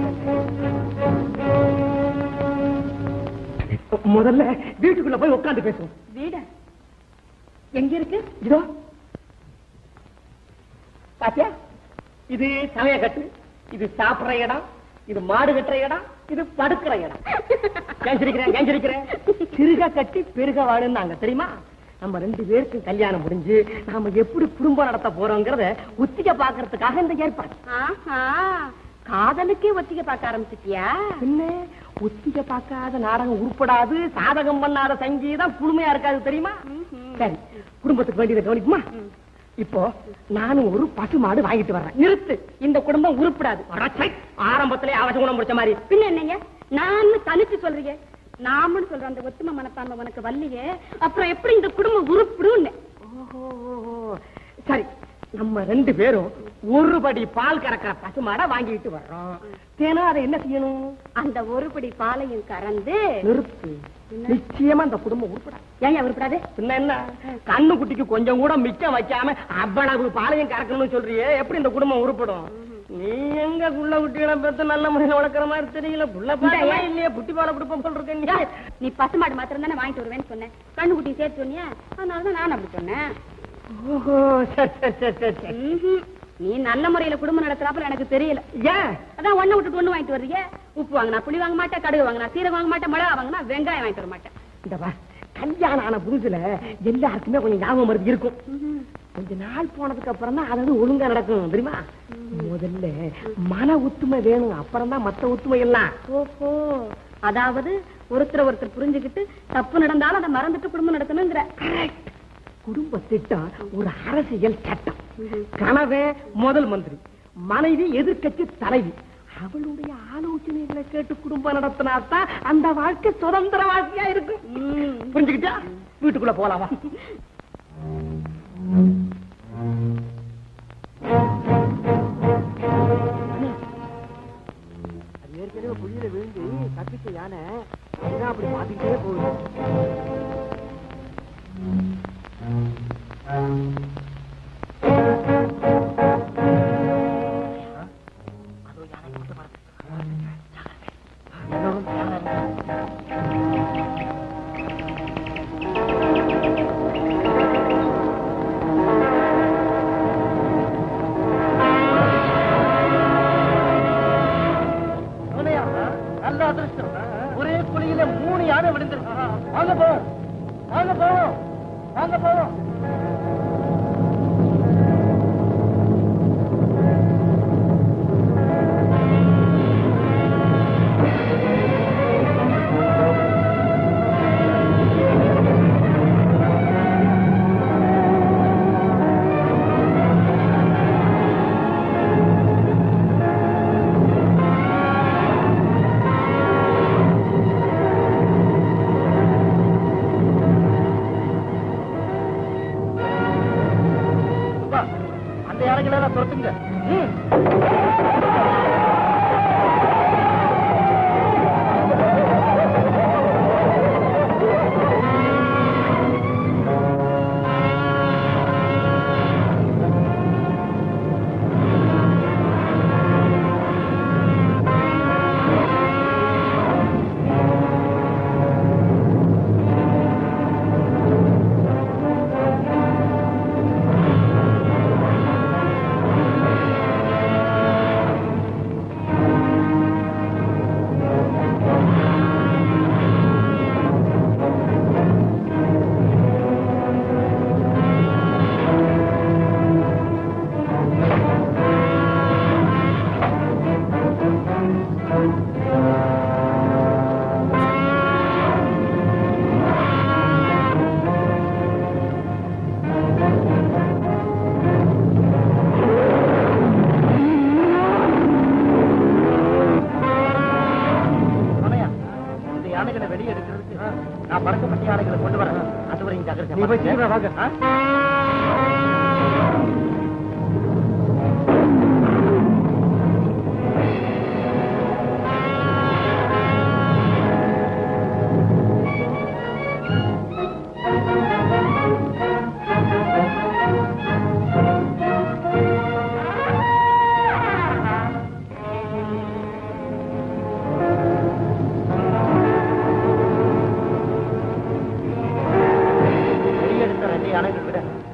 முதல்ல வீட்டுக்குள்ள போய் உட்கார்ந்து பேசுவோம் வீடா எங்க இருக்கு இதோ பாத்தியா இது சமய கட்டு இது சாப்பிடுற இடம் இது மாடு கட்டுற இடம் இது படுக்கிற இடம் ஏன் சிரிக்கிறேன் ஏன் சிரிக்கிறேன் சிறுக கட்டி பெருக வாழுன்னாங்க தெரியுமா நம்ம ரெண்டு பேருக்கும் கல்யாணம் முடிஞ்சு நாம எப்படி குடும்பம் நடத்த போறோங்கிறத ஒத்திக பாக்குறதுக்காக இந்த ஏற்பாடு ஆஹா காதலுக்கே ஒத்திகை பார்க்க ஆரம்பிச்சிட்டியா என்ன ஒத்திக பார்க்காத நாடகம் உருப்படாது சாதகம் பண்ணாத சங்கீதம் புதுமையா இருக்காது தெரியுமா சரி குடும்பத்துக்கு வேண்டியதை கவனிக்குமா இப்போ நானும் ஒரு பசு மாடு வாங்கிட்டு வர்றேன் நிறுத்து இந்த குடும்பம் உருப்படாது அடச்சை, ஆரம்பத்திலே அவச குணம் முடிச்ச மாதிரி பின்ன என்னங்க நான் தனிச்சு சொல்றீங்க நாமன்னு சொல்ற அந்த ஒத்துமை மனப்பான்மை உனக்கு வரலையே அப்புறம் எப்படி இந்த குடும்பம் உருப்பிடும் ஓஹோ, சரி நம்ம ரெண்டு பேரும் ஒரு படி பால் கறக்கிற பசு மாடை வாங்கிட்டு வர்றோம் தினம் அதை என்ன செய்யணும் அந்த ஒரு படி பாலையும் கறந்து நிறுத்து நிச்சயமா அந்த குடும்பம் உருப்படாது ஏன் உருப்படாது பின்ன என்ன கண்ணு குட்டிக்கு கொஞ்சம் கூட மிச்சம் வைக்காம அவ்வளவு பாலையும் கறக்கணும்னு சொல்றியே எப்படி இந்த குடும்பம் உருப்படும் நீ எங்க புள்ள குட்டிகளை பெற்று நல்ல முறையில வளர்க்குற மாதிரி தெரியல புள்ள பாக்கமா இல்லையே புட்டி பாலை கொடுப்போம் சொல்றேன் நீ நீ பசுமாடு மாத்திரம் தானே வாங்கிட்டு வருவேன்னு சொன்னேன் கண்ணு குட்டி சேர்த்து சொன்னியா அதனாலதான் நான் அப்படி சொன்னேன் ஓஹோ சரி சரி சரி சரி சரி ம்ஹும். நீ நல்ல முறையில குடும்பம் நடத்துறாப்புல எனக்கு தெரியல ஏன் அதான் ஒண்ணு விட்டுட்டு ஒண்ணு வாங்கிட்டு வர்றீங்க உப்பு வாங்கினா புளி வாங்க மாட்டேன் கடுகு வாங்கினா சீரகம் வாங்க மாட்டேன் மிளகா வாங்கினா வெங்காயம் வாங்கிட்டு வர மாட்டேன் இந்த பா கல்யாணம் ஆன புதுசுல எல்லாருக்குமே கொஞ்சம் ஞாபகம் மருந்து இருக்கும் கொஞ்ச நாள் போனதுக்கு அப்புறம் தான் அதாவது ஒழுங்கா நடக்கும் தெரியுமா முதல்ல மன ஒத்துமை வேணும் அப்புறம் தான் மத்த ஒத்துமை எல்லாம் ஓஹோ அதாவது ஒருத்தர் ஒருத்தர் புரிஞ்சுக்கிட்டு தப்பு நடந்தாலும் அதை மறந்துட்டு குடும்பம் நடத்தணுங்கிற குடும்ப திட்டம் ஒரு அரசியல் சட்டம் கணவன் முதல் மந்திரி மனைவி எதிர்க்கட்சி தலைவி அவளுடைய ஆலோசனைகளை கேட்டு குடும்பம் நடத்தினாத்தான் அந்த வாழ்க்கை சுதந்திர வாழ்க்கையா இருக்கும் புரிஞ்சுக்கிட்டா வீட்டுக்குள்ள போலாமா அது ஏற்கனவே குழியில விழுந்து தப்பிச்ச யானை அதுதான் அப்படி மாத்திக்கிட்டே போகுது நல்ல அதிர்ஷ்டம் ஒரே குழியில மூணு யானை விழுந்துருக்கு வாங்க போவோம் வாங்க போவோம் வாங்க போவோம் அந்த யானைகளை எல்லாம் துரத்துங்க ம். ரமணையா, இந்த யானைகளை வெளியே எடுக்கிறதுக்கு நான் பறக்கப்பட்ட யானைகளை கொண்டு வரேன் அதுவரை இங்க ஜாக்கிரதை நீ போய் சீக்கிரம் வாங்க வெளியே எடுத்த ரெண்டு யானைகள் விட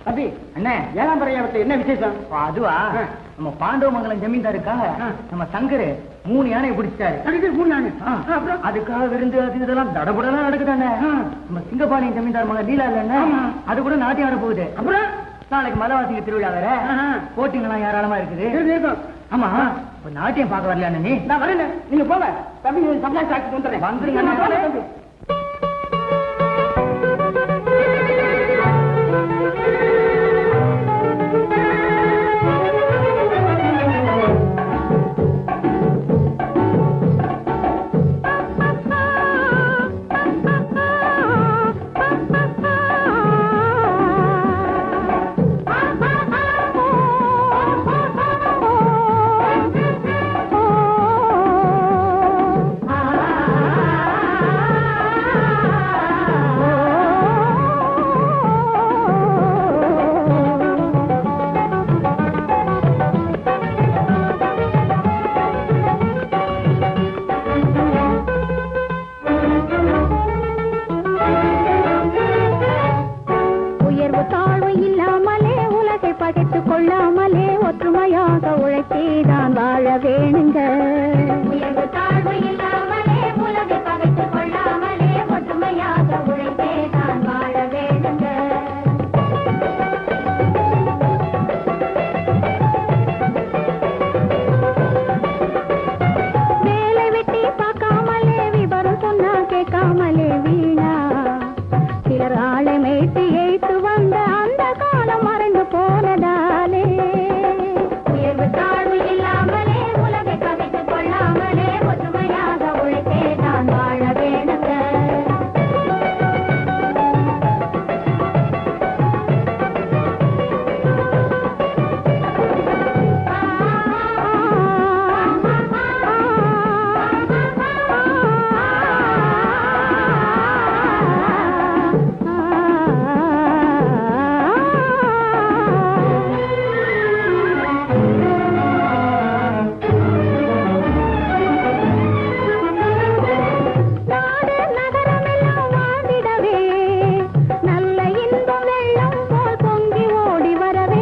தம்பி அண்ணே ஏழாம் பரையாவத்துல என்ன விசேஷம் அதுவா நம்ம பாண்டவமங்கலம் ஜமீன்தாருக்காக நம்ம சங்கரு மூணு யானையை பிடிச்சிட்டாரு மூணு யானை அதுக்காக விருந்து அது இதெல்லாம் தடபுடலாம் நடக்குதானே நம்ம சிங்கப்பாளையம் ஜமீன்தார் மகன் லீலா இல்ல அது கூட நாட்டியம் ஆட போகுது அப்புறம் நாளைக்கு மலவாசிங்க திருவிழா வேற போட்டிங்கெல்லாம் ஏராளமா இருக்குது ஆமா இப்ப நாட்டியம் பார்க்க வரலையா நீ நான் வரேன் நீங்க போங்க தம்பி சப்ளை சாக்கு வந்துடுறேன் வந்துருங்க உயர்வு தாழ்வு இல்லாமலே உலகை பகைத்துக் கொள்ளாமலே ஒற்றுமையாக உழைத்தேதான் வாழ வேணுங்க உயர்வு தாழ்வு இல்லாமலே உலகை பகைத்துக் கொள்ளாமலே ஒற்றுமையாக உழைத்தேதான் வாழ வேணுங்க வேலை வெட்டி பார்க்காமலே விவரம் சொன்னா கேட்காமலே வீணா சிலர் ஆளை மேய்த்து ஏய்த்து வந்த அந்த காலம் மறைந்து போனதாலே உயர்வு தாழ்வு இல்லாமலே உலகை கவித்துக் கொள்ளாமலே ஒற்றுமையாக உழைத்தே தான் வாழ வேணுங்க நாடு நகரமெல்லாம் வாழ்ந்திடவே நல்ல இன்பம் வெள்ளம் போல் பொங்கி ஓடி வரவே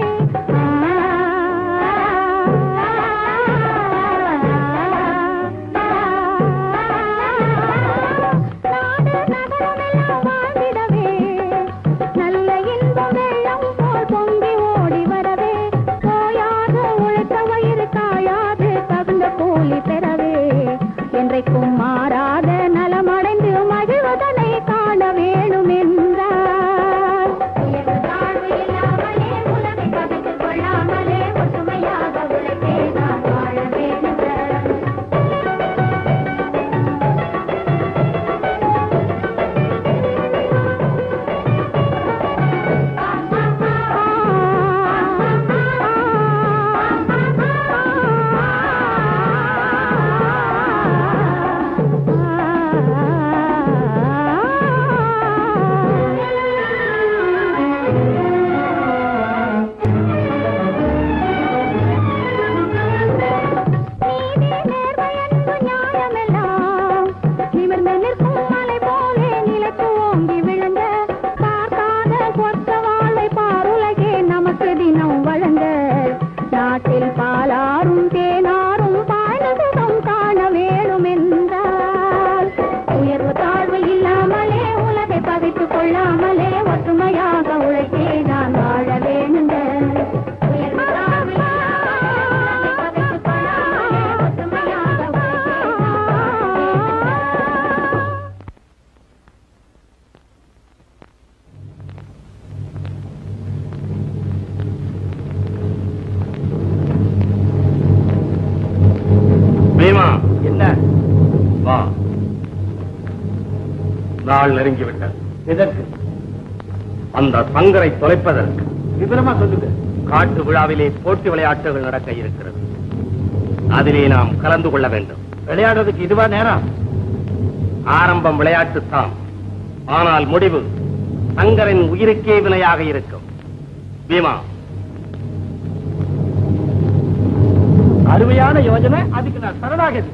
நாடு நகரமெல்லாம் வாழ்ந்திடவே நல்ல இன்பம் வெள்ளம் போல் பொங்கி ஓடி வரவே போயாது உழைத்த வயிறு காயாது தகுந்த கூலி பெறவே என்றைக்கும் மாறாத நலமடைந்து மகிழ்வதனை காண வேணும் என்றார் உயர்வு தாழ்வு இல்லாமலே உலகை கவித்துக் கொள்ளாமலே ஒற்றுமையாக உழைத்தே நான் வாழ வேணுங்க நீதி நேர்மை அன்பு நியாயமெல்லாம் நிமிர்ந்து நிற்கும் மலை போலே நிலைத்து ஓங்கி விழுந்த பார்க்காத சொத்த வாழை பாருலகே நமக்கு தினம் வழங்க நாட்டில் பாலாரும் தேனாரும் பாய்ந்த சுகம் காண வேணும் என்றால் உயர்வு தாழ்வு இல்லாமலே உலகை பகைத்துக் கொள்ளாமலே ஒற்றுமையாக உழைத்தே நான் வாழ வேணுங்க உயர்வு தாழ்வு இல்லாமலே உலகை பகைத்துக் கொள்ளாமலே ஒற்றுமையாக உழைத்தே நான் வாழ வேணுங்க பீமா என்ன வா நாள் நெருங்கிவிட்டது எதற்கு அந்த சங்கரை தொலைப்பதற்கு விவரமா சொல்லுங்க காட்டு விழாவிலே போட்டி விளையாட்டுகள் நடக்க இருக்கிறது அதிலே நாம் கலந்து கொள்ள வேண்டும் விளையாடுறதுக்கு இதுவா நேரம் ஆரம்பம் விளையாட்டுத்தான் ஆனால் முடிவு சங்கரின் உயிருக்கே வினையாக இருக்கும் பீமா அருமையான யோஜனை அதுக்கு நான் சரணாகதி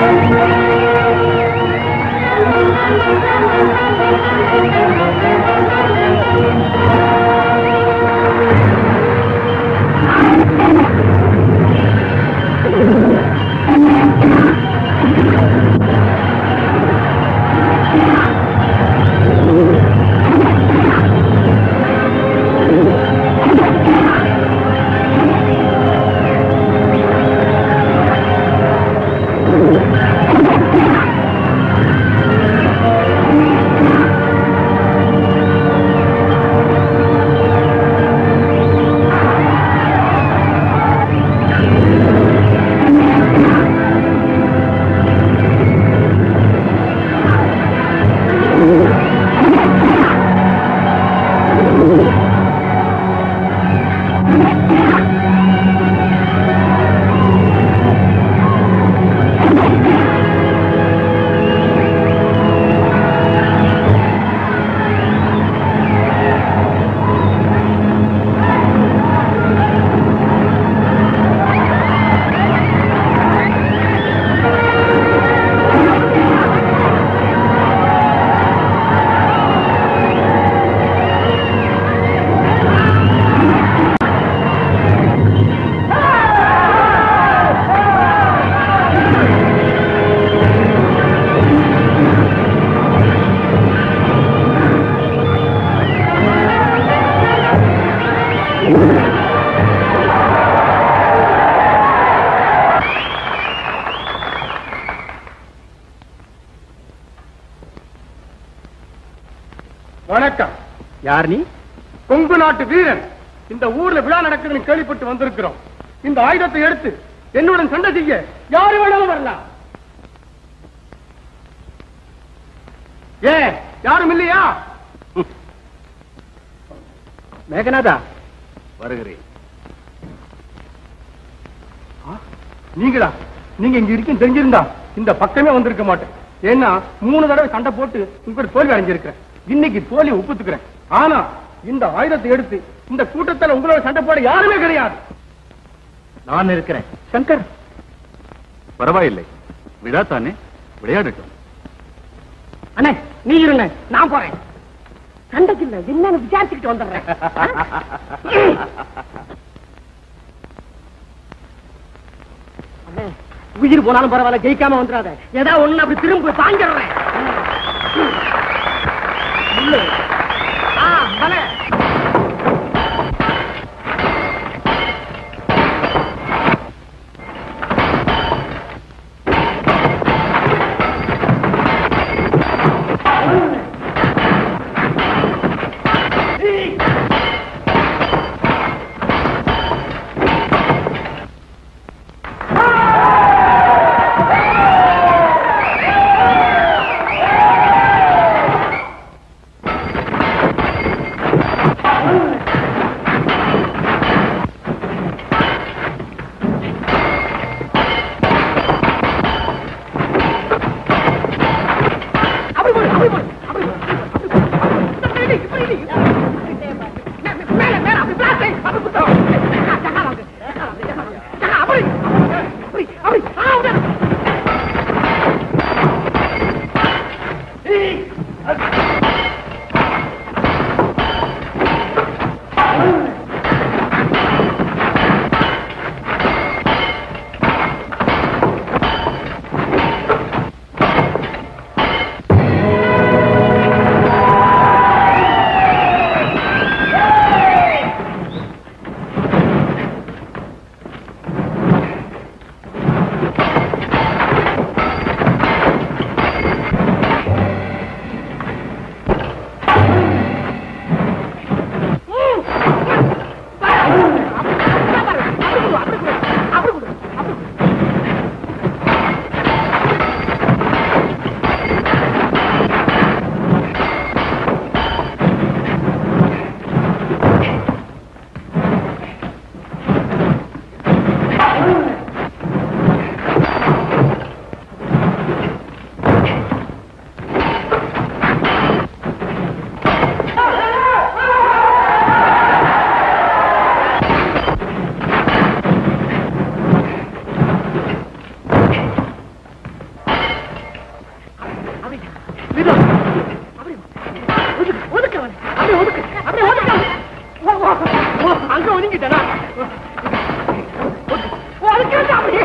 வணக்கம் யார் நீ கொங்கு நாட்டு வீரன் இந்த ஊர்ல விழா நடக்குதுன்னு கேள்விப்பட்டு வந்திருக்கிறோம் இந்த ஆயுதத்தை எடுத்து என்னுடன் சண்டை செய்ய யாரு வேணாலும் வரலாம் ஏ யாரும் இல்லையா மேகநாதா வருகிறேன் நீங்களா நீங்க இங்க இருக்கீங்க தெரிஞ்சிருந்தா இந்த பக்கமே வந்திருக்க மாட்டேன் ஏன்னா மூணு தடவை சண்டை போட்டு உங்க தோல்வி அடைஞ்சிருக்கிறேன் இன்னைக்கு தோல்வி ஒப்புத்துக்கிறேன் ஆனா இந்த ஆயுதத்தை எடுத்து இந்த கூட்டத்துல உங்களோட சண்டை போட யாருமே கிடையாது நான் இருக்கிறேன் சங்கர் பரவாயில்லை விழா தானே விளையாடட்டும் அண்ணே நீ இருங்க நான் போறேன் சண்டைக்கு இல்ல என்னன்னு விசாரிச்சுக்கிட்டு வந்துடுறேன் அண்ணே உயிர் போனாலும் பரவாயில்ல ஜெயிக்காம வந்துடாத ஏதாவது ஒண்ணு அப்படி திரும்ப தாங்கிடுறேன் இல்ல. ஆ, பலே. விட்டேனா உனக்கு அப்படி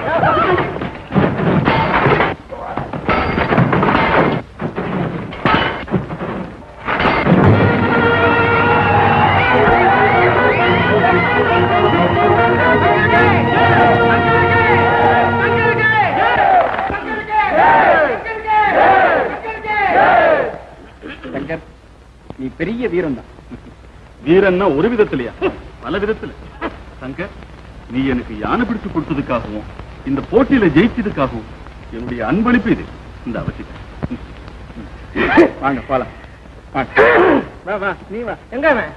சங்கர் நீ பெரிய வீரம் தான் வீரன்னா ஒரு விதத்திலயா பல விதத்துல சங்கர் நீ எனக்கு யானை பிடிச்சு கொடுத்ததுக்காகவும் இந்த போட்டியில ஜெயிச்சதுக்காகவும் என்னுடைய அன்பளிப்பு இது இந்த அவசியம் வாங்க போலாம் வாங்க வா வா நீ வா எங்க அவன்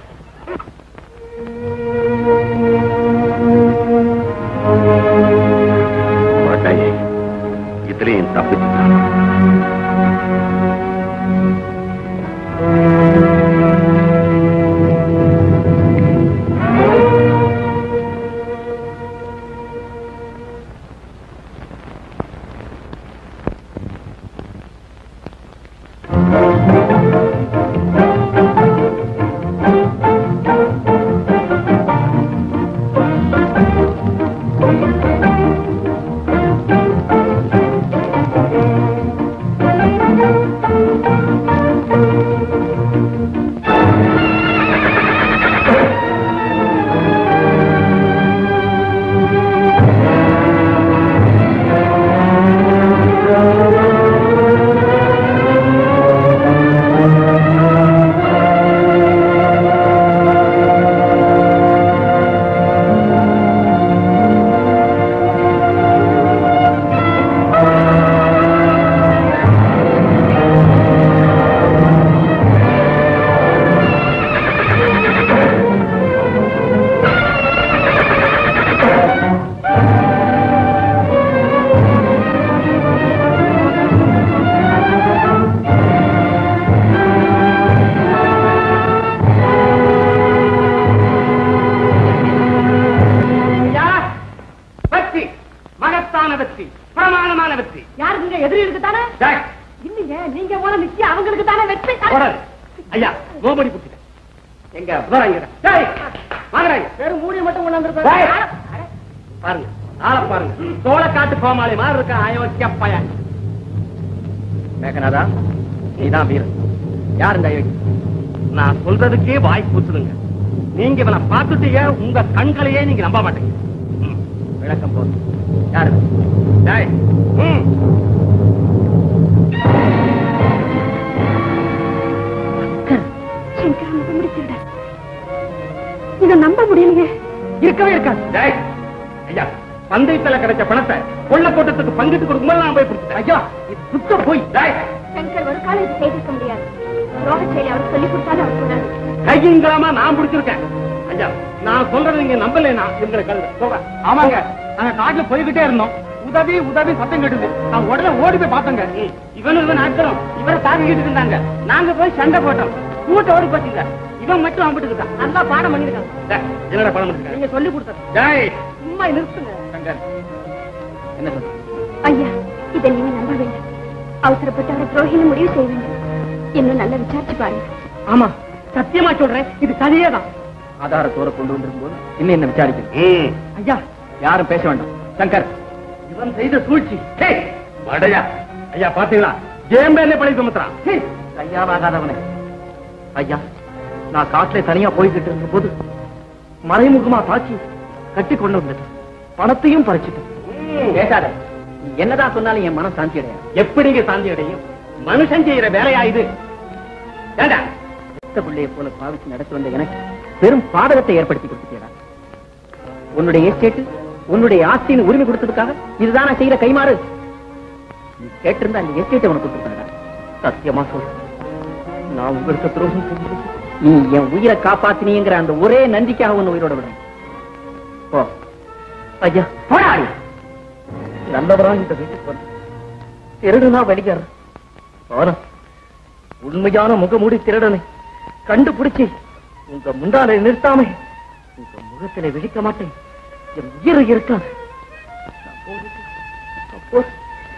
மாட்டாயே இதுலயும் தப்பிச்சுட்டான் ஐயா, வெற்றி மகத்தான வெற்றி பிரமாணமான வெற்றி யாருக்குங்க எதிரி இருக்குதானே டேய், இல்லைங்க நீங்க போல நிச்சயம் அவங்களுக்கு தானே வெற்றி போடாது. ஐயா நோபடி புடிச்சிட்ட எங்க வராங்க டேய் வாங்குறாங்க வெறும் மூடிய மட்டும் கொண்டு டேய். வந்திருக்கோம் பாருங்க ஆள பாருங்க சோளக்காட்டு கோமாளி மாதிரி இருக்க அயோக்கிய பையன் மேகநாதா நீதான் வீரன் யார் இந்த அயோக்கி நான் சொல்றதுக்கே வாய் கூத்துதுங்க நீங்க இவனை பார்த்துட்டீங்க உங்க கண்களையே நீங்க நம்ப மாட்டீங்க ம். விளக்கம் போதும் யாரு டேய், ம். சங்கரா முகமுடி திருட இதை நம்ப முடியலையே இருக்கவே இருக்காது டேய், ஐயா பந்தயத்துல கிடைச்ச பணத்தை கொள்ள கூட்டத்துக்கு பங்கிட்டு கொடுக்கும்போது நான் போய் கொடுத்துட்டேன் ஐயா இது சுத்த போய் டேய், சங்கர் ஒரு காலம் இது செய்திருக்க முடியாது ரோக செயலி அவர் சொல்லிக் கொடுத்தாலும் அவர் கூடாது கையுங்களாமா நான் பிடிச்சிருக்கேன் ஐயா நான் சொல்றது நீங்க நம்பலைனா இவங்களை கழுத சொல்றேன் ஆமாங்க நாங்க காட்டுல போய்கிட்டே இருந்தோம் உதவி உதவி சத்தம் கேட்டுது நான் உடனே ஓடி போய் பார்த்தேங்க இவனு இவன் ஆட்களும் இவரை தாக்கிட்டு இருந்தாங்க நாங்க போய் சண்டை போட்டோம் கூட்ட ஓடி போச்சுங்க இவன் மட்டும் அம்பிட்டுக்கிட்டான் நல்லா பாடம் பண்ணிருக்காங்க டேய், என்னடா பணம் பண்ணிருக்க நீங்க சொல்லி கொடுத்தது டேய் சும்மா நிறுத்துங்க சங்கர் என்ன சொல்ற ஐயா இதை நீங்க நம்ப வேண்டாம் அவசரப்பட்டு அவரை துரோகின்னு முடிவு செய்ய வேண்டாம் இன்னும் நல்லா விசாரிச்சு பாருங்க ஆமா சத்தியமா சொல்றேன் இது கதையே தான் ஆதாரத்தோட கொண்டு வந்திருக்கும் போது இன்னும் என்ன விசாரிக்கணும் ம் ஐயா யாரும் பேச வேண்டாம் சங்கர் இவன் செய்த சூழ்ச்சி டேய், வடையா ஐயா பாத்தீங்களா ஜேம்பேர்ல பழி சுமத்துறான் சீ, கையாவாகாதவனே ஐயா நான் காட்டுல தனியா போய்கிட்டு இருந்த போது மறைமுகமா தாக்கி கட்டி கொண்டு வந்துட்டேன் பணத்தையும் பறிச்சுட்டேன் பேசாத நீ என்னதான் சொன்னாலும் என் மனம் சாந்தி அடையாது எப்படிங்க சாந்தி அடையும் மனுஷன் செய்யற வேலையா இது ஏண்டா பெத்த பிள்ளையை போல பாவிச்சு நடத்தி வந்த எனக்கு பெரும் பாதகத்தை ஏற்படுத்தி கொடுத்துட்டா உன்னுடைய எஸ்டேட் உன்னுடைய ஆஸ்தின்னு உரிமை கொடுத்ததுக்காக இதுதான் நான் செய்யற கைமாறு நீ கேட்டிருந்தா அந்த எஸ்டேட்டை உனக்கு கொடுத்துருக்கா சத்தியமா சொல்ற நான் உங்களுக்கு துரோகம் செஞ்சு நீ என் உயிரை காப்பாத்தினீங்கிற அந்த ஒரே நன்றிக்காக உன்னை உயிரோட விட ஓ ஐயா போடாடி நல்லவரா இந்த வீட்டுக்கு வந்து திருடுனா வடிகார ஆனா உண்மையான முகமூடி திருடனை கண்டுபிடிச்சு உங்க முந்தானை நிறுத்தாம உங்க முகத்திலே விழிக்க மாட்டேன் என் உயிர் இருக்காது நான் போறேன். நான் போறேன்.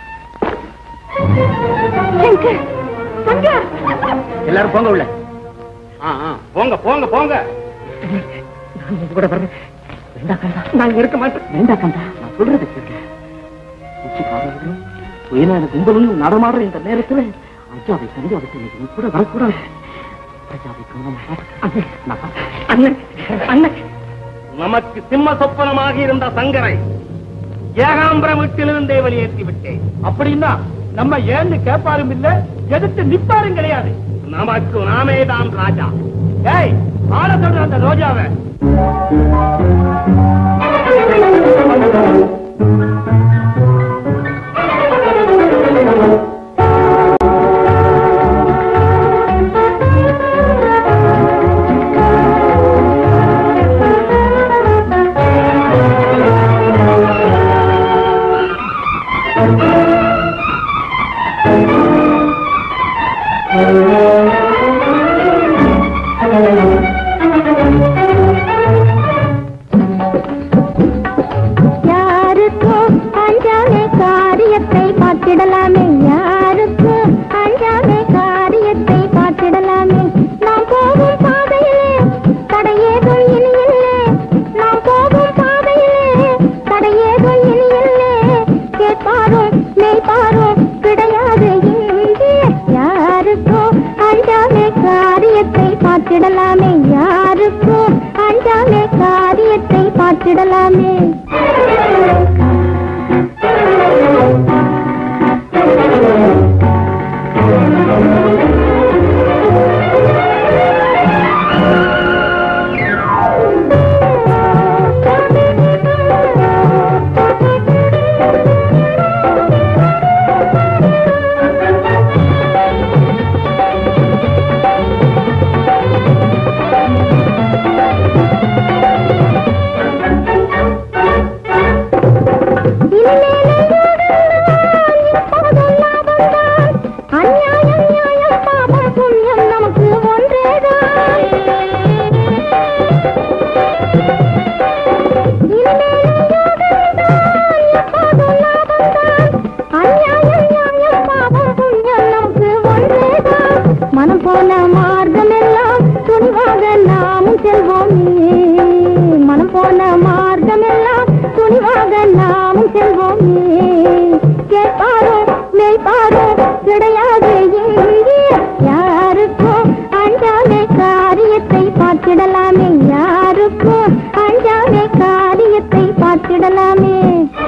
சங்கர் சங்கர் எல்லாரும் போங்க உள்ள ஆ, ஆ, போங்க போங்க போங்க நான் உங்க கூட வரேன் வேண்டாம் கண்டா நான் இருக்க மாட்டேன் வேண்டாம் கண்டா நான் சொல்றது கேட்க உச்சிக்காரர்களும் உயர்நாடு கும்பலும் நடமாடுற இந்த நேரத்துல அஜாவை சந்தியாவுக்கு நீ கூட வரக்கூடாது அஜாவை கவனமா பார்த்துக்க. நான் பார்த்துக்கிறேன். அண்ணன் அண்ணன் நமக்கு சிம்ம சொப்பனமாக இருந்த சங்கரை ஏகாம்பர வீட்டிலிருந்தே வெளியேற்றி விட்டேன் அப்படின்னா நம்ம ஏன்னு கேட்பாரும் இல்ல எதிர்த்து நிப்பாரும் கிடையாது நமக்கு நாமே தான் ராஜா ஏய் ஆள சொல்ற அந்த ரோஜாவை யாருக்கும் அஞ்சாமே காரியத்தை பார்த்திடலாமே யாருக்கும் அஞ்சாமே காரியத்தை பார்த்திடலாமே நாம் போகும் பாதையிலே தடையேதும் இனி இல்லை நாம் போகும் பாதையிலே தடையேதும் இனி இல்லை கேட்பாரும் மெய்ப்பாரும் கிடையாது இங்கே யாருக்கும் அஞ்சாமே காரியத்தை பார்த்திடலாமே யாருக்கும் அஞ்சாமே காரியத்தை பார்த்திடலாமே அநியாயம் நியாயம் பாபம் புண்ணியம் நமக்கு ஒன்றேதான் அநியாயம் நியாயம் பாபம் புண்ணியம் நமக்கு ஒன்றேதான் மனம் போன மார்க்கம் எல்லாம் துணிவாக நாமும் செல்வோமே மனம் போன மார்க்கம் எல்லாம் துணிவாக நாமும் செல்வோமே கேட்பாரோ மெய்ப்பாரோ கிடையாது இங்கே யாருக்கும் அஞ்சாமே காரியத்தை பார்த்திடலாமே யாருக்கும் அஞ்சாமே காரியத்தை பார்த்திடலாமே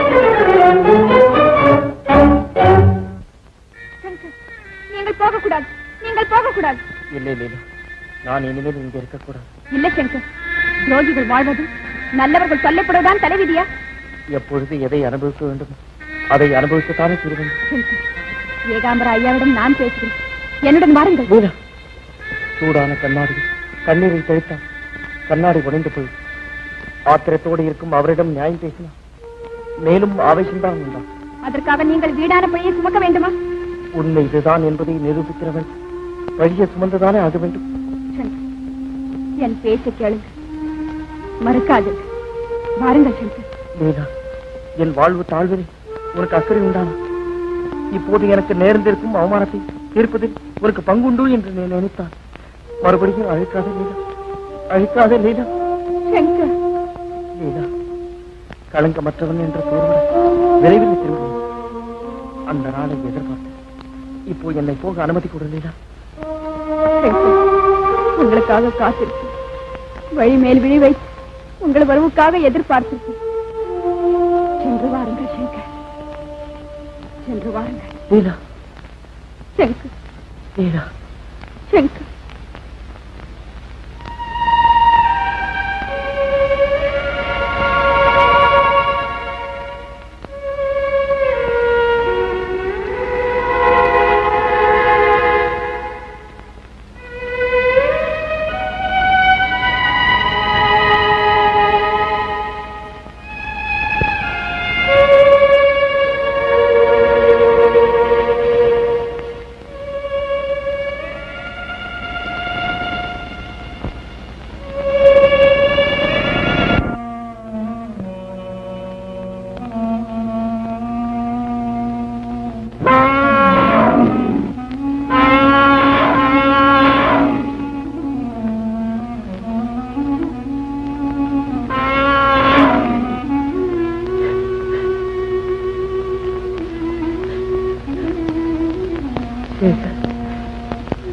நீங்கள் போகக்கூடாது நீங்கள் போகக்கூடாது இல்லை இல்லை இல்லை. நான் இனிமேல் இங்க இருக்கக்கூடாது இல்லை சங்கர் துரோகிகள் வாழ்வது நல்லவர்கள் சொல்லப்படுவதுதான் தலைவிதியா எப்பொழுது எதை அனுபவிக்க வேண்டும் அதை அனுபவிக்கத்தானே தீர வேண்டும் சங்கர் ஏகாம்பர ஐயாவிடம் நான் பேசுகிறேன் என்னுடன் வாருங்கள் மீனா சூடான கண்ணாடி கண்ணீரை தெளித்தான் கண்ணாடி உடைந்து போய் ஆத்திரத்தோடு இருக்கும் அவரிடம் நியாயம் பேசினான் மேலும் ஆவேசம்தான் உண்டான் அதற்காக நீங்கள் வீடான பழியை சுமக்க வேண்டுமா உண்மை இதுதான் என்பதை நிரூபிக்கிறவன் வழியை சுமந்துதானே ஆக வேண்டும் சங்கர் என் பேச்ச கேளுங்க மறுக்காதீர்கள் வாருங்கள் சங்கர் மீனா என் வாழ்வு தாழ்வதை உனக்கு அக்கறை உண்டானா இப்போது எனக்கு நேர்ந்திருக்கும் அவமானத்தை தீர்ப்பதில் உனக்கு பங்குண்டு என்று நீ நினைத்தான் மறுபடியும் அழைக்காத லீலா அழைக்காத லீலா சங்கர் லீலா களங்கமற்றவன் என்ற பெயருடன் விரைவில் திரும்புவேன் அந்த நாளை எதிர்பார்த்தேன் இப்போ என்னை போக அனுமதி கொடு லீலா சங்கர் உங்களுக்காக காத்திருக்கேன் வழி மேல் விழி வைத்து உங்கள் வரவுக்காக எதிர்பார்த்திருக்கேன் சென்று வாருங்கள் சங்கர் சென்று வாருங்கள் லீலா சங்கர் லீலா சங்கர்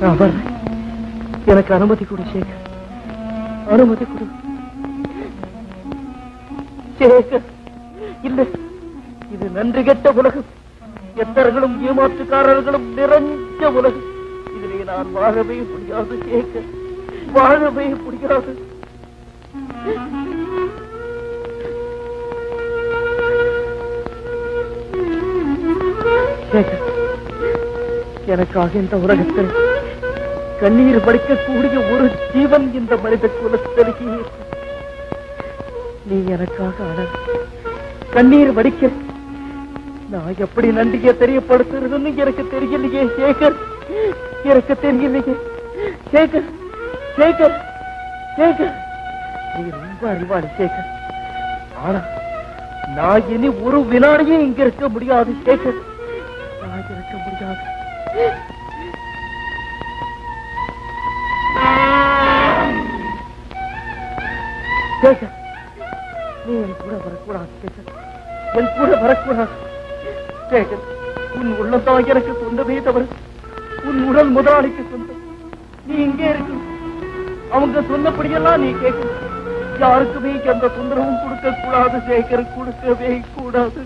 நான் வர்றேன் எனக்கு அனுமதி கொடு சேகர் அனுமதி கொடு சேகர் இல்ல இது நன்றி கெட்ட உலகம் எத்தர்களும் ஏமாற்றுக்காரர்களும் நிறைஞ்ச உலகம் இதிலே நான் வாழவே முடியாது சேகர் வாழவே முடியாது சேகர் எனக்காக இந்த உலகத்தில் கண்ணீர் வடிக்கக்கூடிய ஒரு ஜீவன் இந்த மனித குலத்திலேயே இல்லை. நீ எனக்காக அழ கண்ணீர் வடிக்க நான் எப்படி நன்றியை தெரியப்படுத்துறதுன்னு எனக்கு தெரியலையே சேகர் எனக்கு தெரியலையே சேகர் சேகர் சேகர் நீ ரொம்ப அறிவாளி சேகர் ஆனா நான் இனி ஒரு வினாடியும் இங்க இருக்க முடியாது சேகர் நான் இருக்க முடியாது சேகர் நீ என் கூட வரக்கூடாது சேகர் என் கூட வரக்கூடாது சேகர் உன் உள்ளம்தான் எனக்கு சொந்தமே தவிர உன் உடல் முதலாளிக்கு சொந்தம் நீ இங்கே இருக்கு அவங்க சொன்னபடியெல்லாம் நீ கேட்கணும் யாருக்குமே எந்த தொந்தரவும் கொடுக்க கூடாது சேகர் கொடுக்கவே கூடாது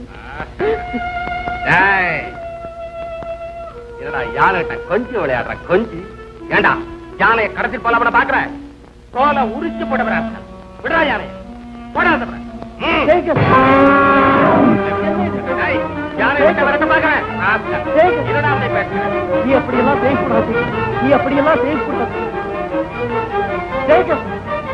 டேய். என்னடா யானைகிட்ட கொஞ்சி விளையாடுற கொஞ்சி ஏண்டா யானையை கடத்தி போல விட பாக்குற தோலை உரிச்சு போட விடா யானை போடாத விட. ம். சேகர் டேய், யானை விட்ட விரட்ட பாக்குறேன் ராஸ்கல். என்னடா அப்படி பேசுற? நீ அப்படியெல்லாம் செய்யக்கூடாது நீ அப்படியெல்லாம் செய்யக்கூடாது சேகர்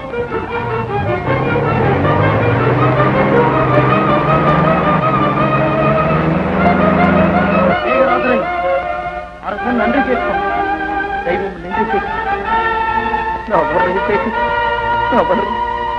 சேகராதனை அரசன் நன்றி கேட்பான் தெய்வம் நன்றி கேட்கும் நான் வர்றேன் சேகர் நான் வர்றேன்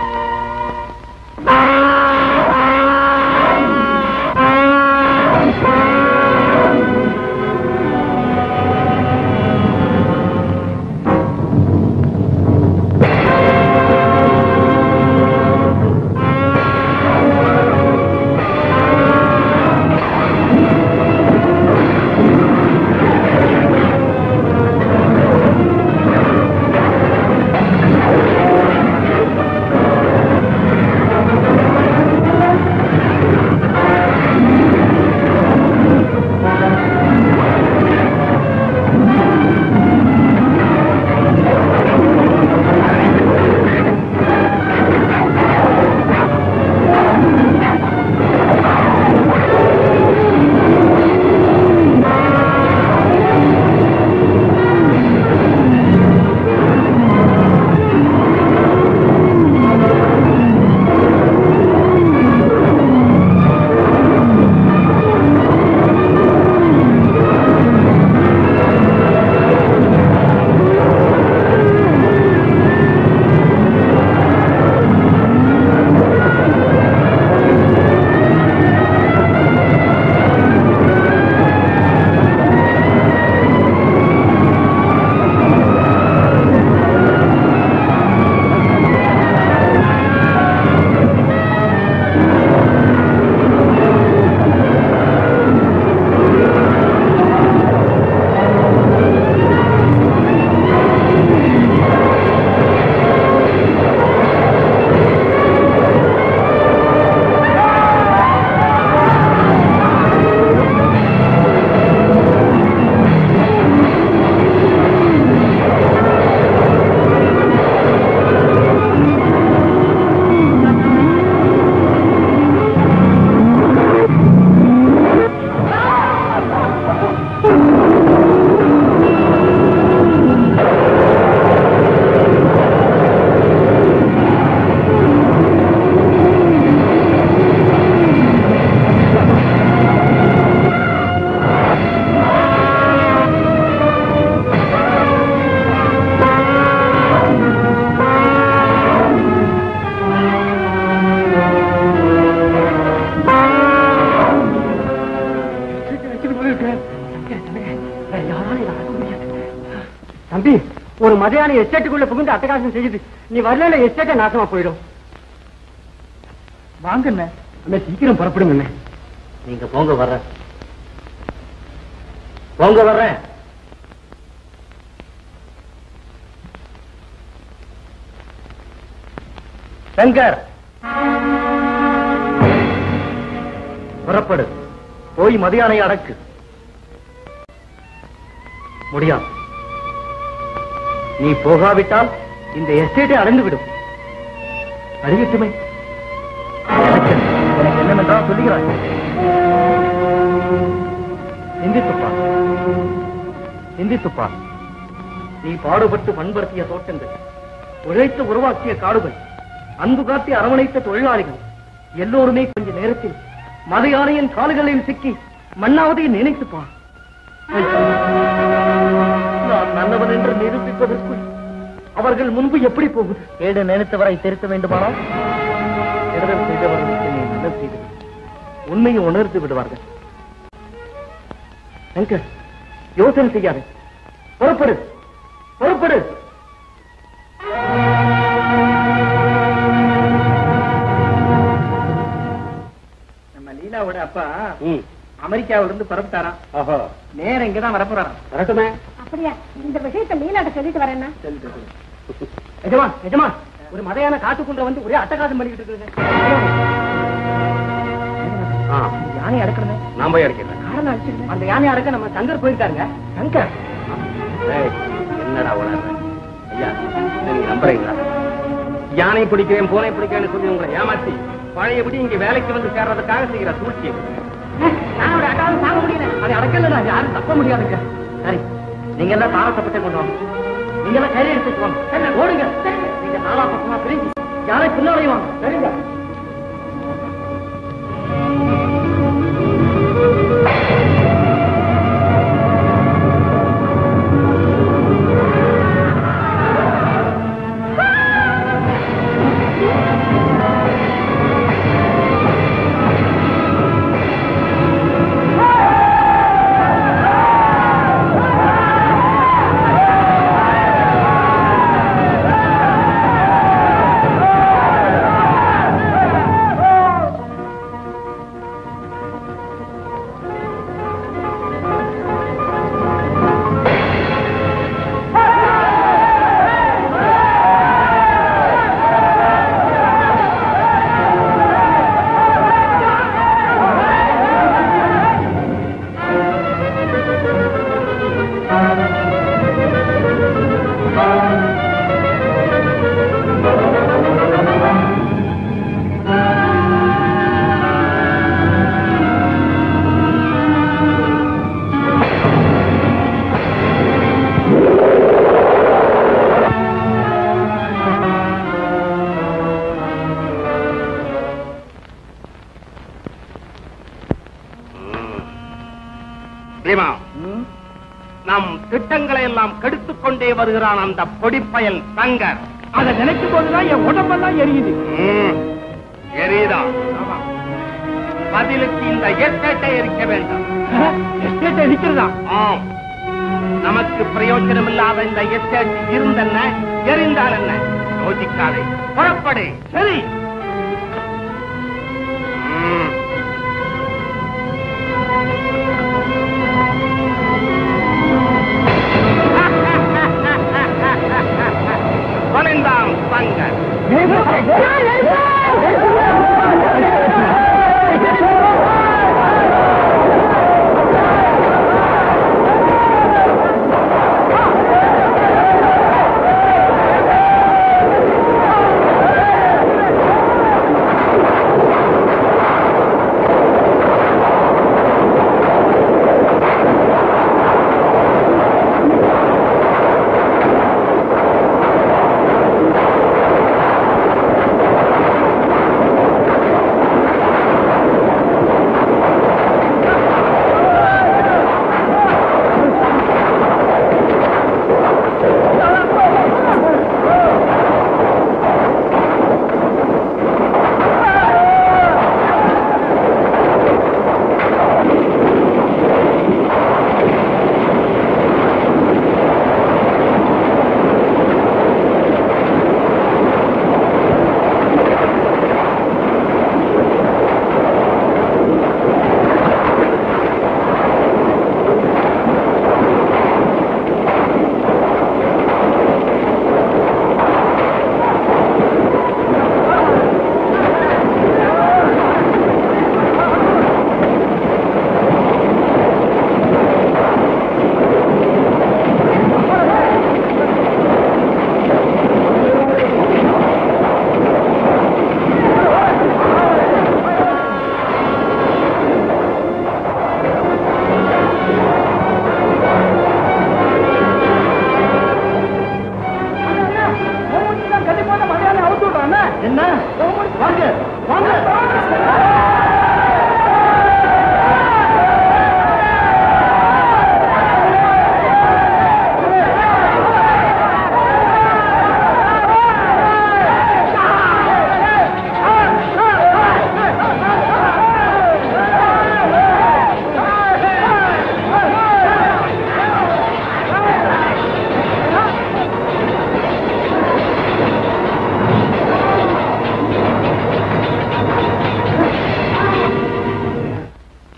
தம்பி ஒரு மதியான எஸ்டேட்டுக்குள்ள புகுந்து அட்டகாசம் செய்யுது நீ வரல எஸ்டேட்டே நாசமா போயிடும் வாங்க என்ன அண்ணா சீக்கிரம் புறப்படுங்க அண்ணே நீங்க போங்க வர்றேன் போங்க வர்றேன் சங்கர் புறப்படு போய் மதியானை அடக்கு முடியாது நீ போகாவிட்டால் இந்த எஸ்டேட்டை அடைந்துவிடும் அறிவிட்டுமே எனக்கு எனக்கு என்னவென்றால் சொல்லுகிறாய் சிந்தித்துப்பா சிந்தித்துப்பா நீ பாடுபட்டு பண்படுத்திய தோட்டங்கள் உழைத்து உருவாக்கிய காடுகள் அன்பு காட்டி அரவணைத்த தொழிலாளிகள் எல்லோருமே கொஞ்ச நேரத்தில் மதையானையின் கால்களில் சிக்கி மண்ணாவதை நினைத்துப்பா நான் நல்லவன் என்று நிரூபிப்பதற்குள் அவர்கள் முன்பு எப்படி போகுது கேடு நினைத்தவரை திருத்த வேண்டுமானால் கெடுதல் செய்தவர்களுக்கு நீ நல்லது செய்து விடு. உண்மையை உணர்ந்து விடுவார்கள் சங்கர் யோசனை செய்யாதே புறப்படு புறப்படு நம்ம லீலாவோட அப்பா ம். அமெரிக்காவில இருந்து பரப்பிட்டாராம் ஆஹா. நேரம் இங்கதான் வரப்போறாராம் வரட்டுமே அப்படியா இந்த விஷயத்தை லீலாட்ட சொல்லிட்டு வரேன்னா எஜமா எஜமா ஒரு மதையான காட்டுக்குள்ள வந்து ஒரே அட்டகாசம் பண்ணிக்கிட்டு இருக்குங்க ஆ, யானை அடக்கணுமே நான் போய் அடிக்கிறேன் காரணம் அடிச்சிருக்கேன் அந்த யானை அடக்க நம்ம சங்கர் போயிருக்காருங்க சங்கர் ஏய், என்னடா உணர்ற ஐயா இதை நீங்க நம்புறீங்களா யானை பிடிக்கிறேன் பூனை பிடிக்கிறேன்னு சொல்லி உங்களை ஏமாத்தி பழையபடி இங்க வேலைக்கு வந்து சேர்றதுக்காக செய்யற சூழ்ச்சி நான் ஒரு அட்டாவது தாங்க முடியல அதை அடக்கல யாரும் தப்ப முடியாதுங்க சரி நீங்க எல்லாம் தாரத்தப்பட்டே கொண்டு வாங்க நீங்க எல்லாம் கையில எடுத்துட்டு வாங்க சரி, ஓடுங்க நீங்க நாலா பக்கமா பிரிஞ்சு யாரை பின்னாலையும் வாங்க சரிங்க பிரேமா நம் திட்டங்களை எல்லாம் கெடுத்துக் கொண்டே வருகிறான் அந்த பொடிப்பயல் சங்கர் அதை நினைக்கும் போதுதான் என் உடம்பெல்லாம் எரியுது ம், எரியுதான் பதிலுக்கு இந்த எஸ்டேட்டை எரிக்க வேண்டும் எஸ்டேட்டை நிக்கிறதா ஆம் நமக்கு பிரயோஜனம் இல்லாத இந்த எஸ்டேட் இருந்தென்ன எரிந்தால் என்ன யோசிக்காதே புறப்படு சரி ம். தொலைந்தான் சங்கர் ஆ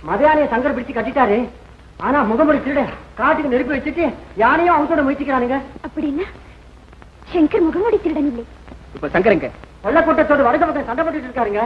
மதையானைய சங்கர் பிடிச்சு கட்டிட்டாரு ஆனா முகமுடி திருட காட்டுக்கு நெருப்பி வச்சுட்டு யானையும் அவசோட முயற்சிக்கிறானுங்க அப்படின்னா சங்கர் முகமூடி திருடன் இல்லை இப்ப சங்கரங்க கொள்ளக்கூட்டத்தோடு வடக்கு பக்கம் சண்டை போட்டுட்டு இருக்காருங்க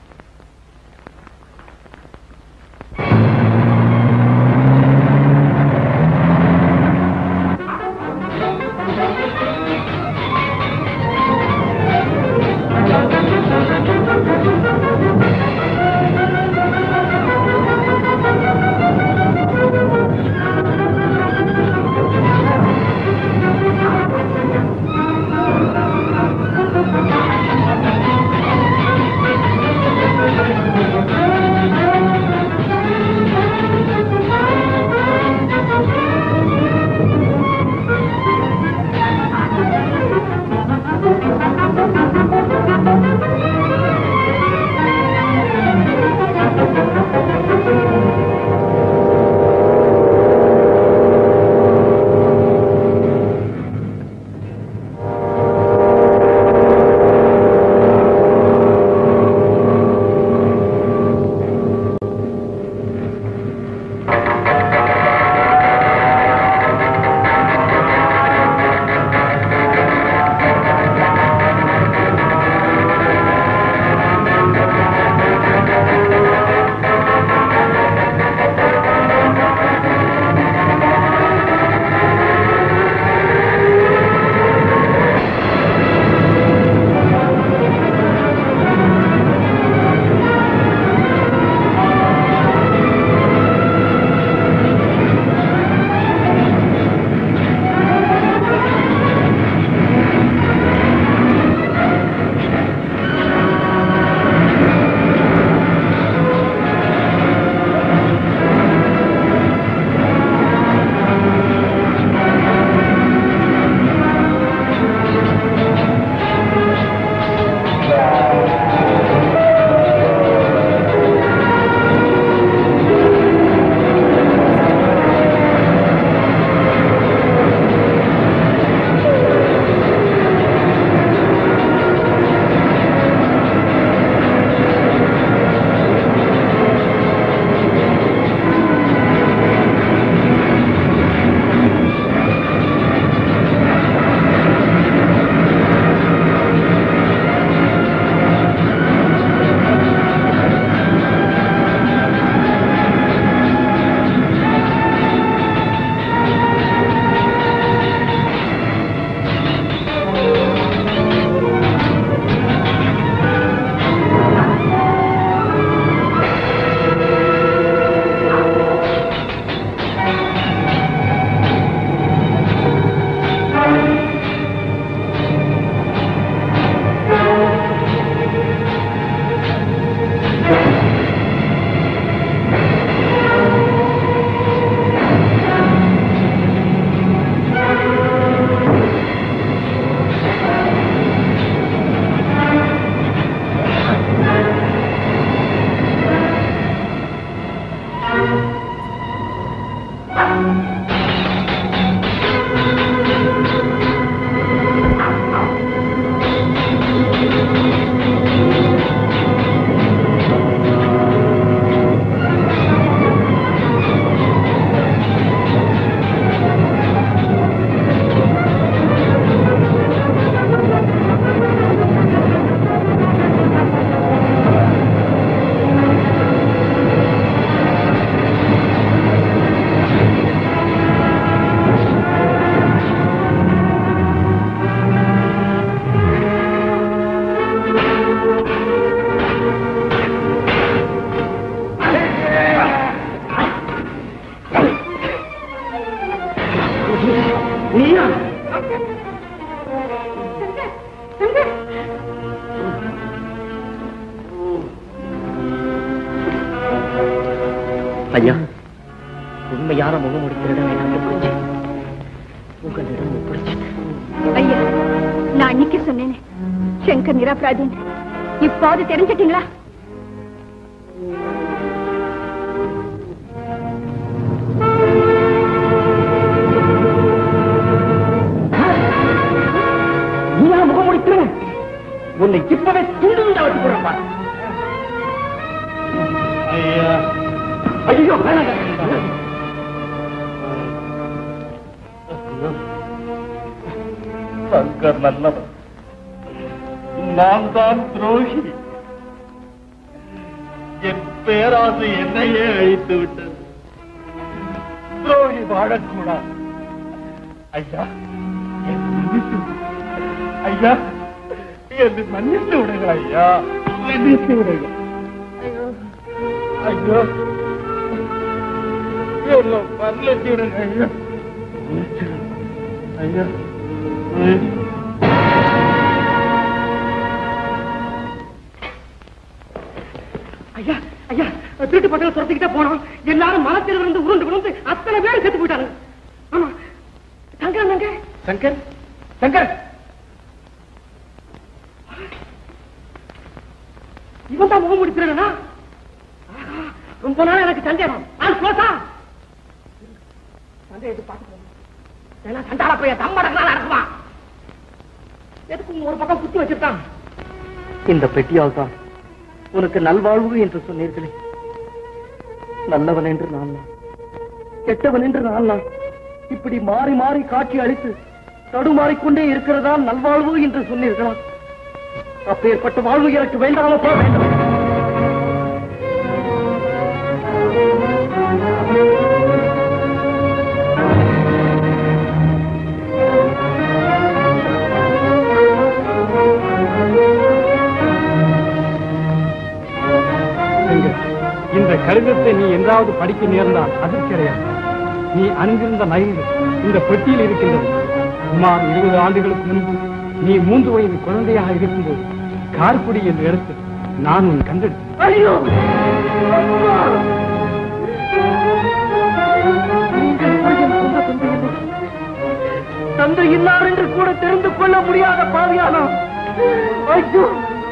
நீயா ஐயா உண்மையான முகமுடி திருடனை கண்டுபிடிச்சு உங்களிடம் ஒப்படைச்சிட்டேன் ஐயா நான் அன்னைக்கு சொன்னேனே சங்கர் நிரபராதின்னு இப்போது தெரிஞ்சிட்டீங்களா நீயா முகமுடி திருடன் உன்னை இப்பவே துண்டு துண்டா வச்சு போடுறப்பா ஐயா ஐயோ வேணாங்க சங்கர் நல்லவன் நான் தான் துரோகி என் பேராசை என்னையே அழித்து விட்டது துரோகி வாழக்கூடாது ஐயா என்னை மன்னித்து விடு. ஐயா என்னை மன்னித்து விடுங்க ஐயா மன்னித்து விடுங்க ஐயோ ஐயோ என்னை மன்னித்து விடுங்க ஐயா ஐயா ஐயா ஐயா திருட்டு பட்டல துரத்திக்கிட்டே போனோம் எல்லாரும் மரத்தில் இருந்து உருண்டு விழுந்து அத்தனை பேர் செத்து போயிட்டாங்க ஆமா சங்கர் அங்க சங்கர் சங்கர் இவன் தான் முகம் முடிச்சிருக்கா ரொம்ப நாள் எனக்கு சந்தேகம் ஆள் க்ளோஸா சந்தேகத்தை பார்த்து போங்க. ஏன்னா சண்டால போய் தம்மடங்களா நடக்குமா எதுக்கு உங்க ஒரு பக்கம் குத்தி வச்சிருக்கான் இந்த பெட்டியால் தான் உனக்கு நல்வாழ்வு என்று சொன்னீர்களே நல்லவன் என்று நான் தான். கெட்டவன் என்று நான் தான். இப்படி மாறி மாறி காட்சி அளித்து தடுமாறிக்கொண்டே இருக்கிறதா நல்வாழ்வு என்று சொன்னீர்களா அப்பேற்பட்ட வாழ்வு எனக்கு வேண்டாமப்பா வேண்டாம் சங்கர், இந்த கடிதத்தை நீ என்றாவது படிக்க நேர்ந்தால் அதிர்ச்சி அடையாது நீ அணிந்திருந்த நகைகள் இந்த பெட்டியில் இருக்கின்றது சுமார் இருபது ஆண்டுகளுக்கு முன்பு நீ மூன்று வயது குழந்தையாக இருக்கும்போது கார்குடி என்ற இடத்தில் நான் உன் கண்டெடுத்தேன் ஐயோ அம்மா! நீங்கள் கூட என் சொந்த தந்தை இல்லை. தந்தை இன்னார் என்று கூட தெரிந்து கொள்ள முடியாத பாவியானா ஐயோ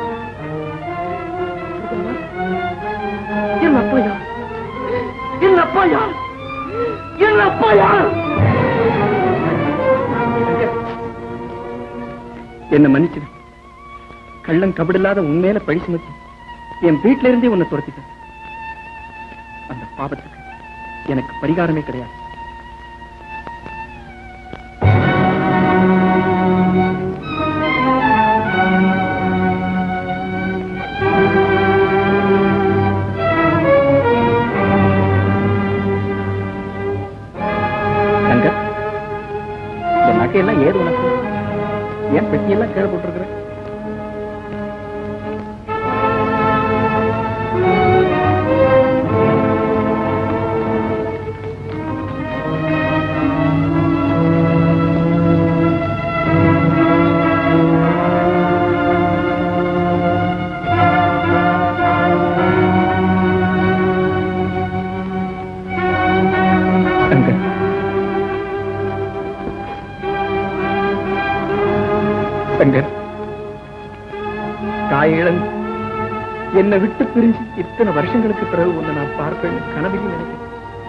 என் அப்பா யார் என் அப்பா யார் என் அப்பா யார் என்ன மன்னிச்சிடு கள்ளம் கபடில்லாத உண்மையில பழி சுமத்தி என் வீட்டில இருந்தே உன்னை துரத்திட்டேன் அந்த பாவத்துக்கு எனக்கு பரிகாரமே கிடையாது சங்கர் இந்த நகையெல்லாம் ஏது உனக்கு ஏன் பெட்டியெல்லாம் கீழே போட்டிருக்கிற சங்கர் சங்கர் தாய் இழந்து என்னை விட்டு பிரிஞ்சு இத்தனை வருஷங்களுக்கு பிறகு உன்னை நான் பார்ப்பேன் கனவையும் நினைக்கிறேன்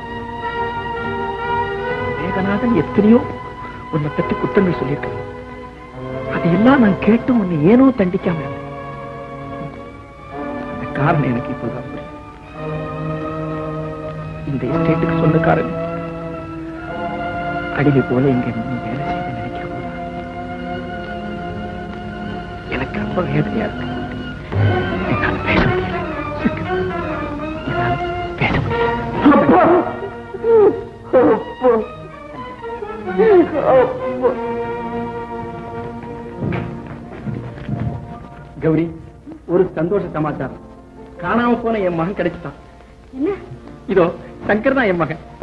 மேகநாதன் எத்தனையோ உன்னை பற்றி குத்தங்கள் சொல்லியிருக்கேன் அதையெல்லாம் நான் கேட்டும் உன்னை ஏனோ தண்டிக்காம இருந்தேன். அந்த காரணம் எனக்கு இப்போதான் புரியுது. இந்த எஸ்டேட்டுக்கு சொந்தக்காரன் அடிமை போல இங்க நீ வேலை செய்து நினைக்கிற போது எனக்கு ரொம்ப வேதனையா இருக்கு என்னால பேச முடியல என்னால பேச முடியல கௌரி ஒரு சந்தோஷ சமாச்சாரம் காணாம போன என் மகன் கிடைச்சிட்டான் என்ன இதோ சங்கர் தான் என் மகன்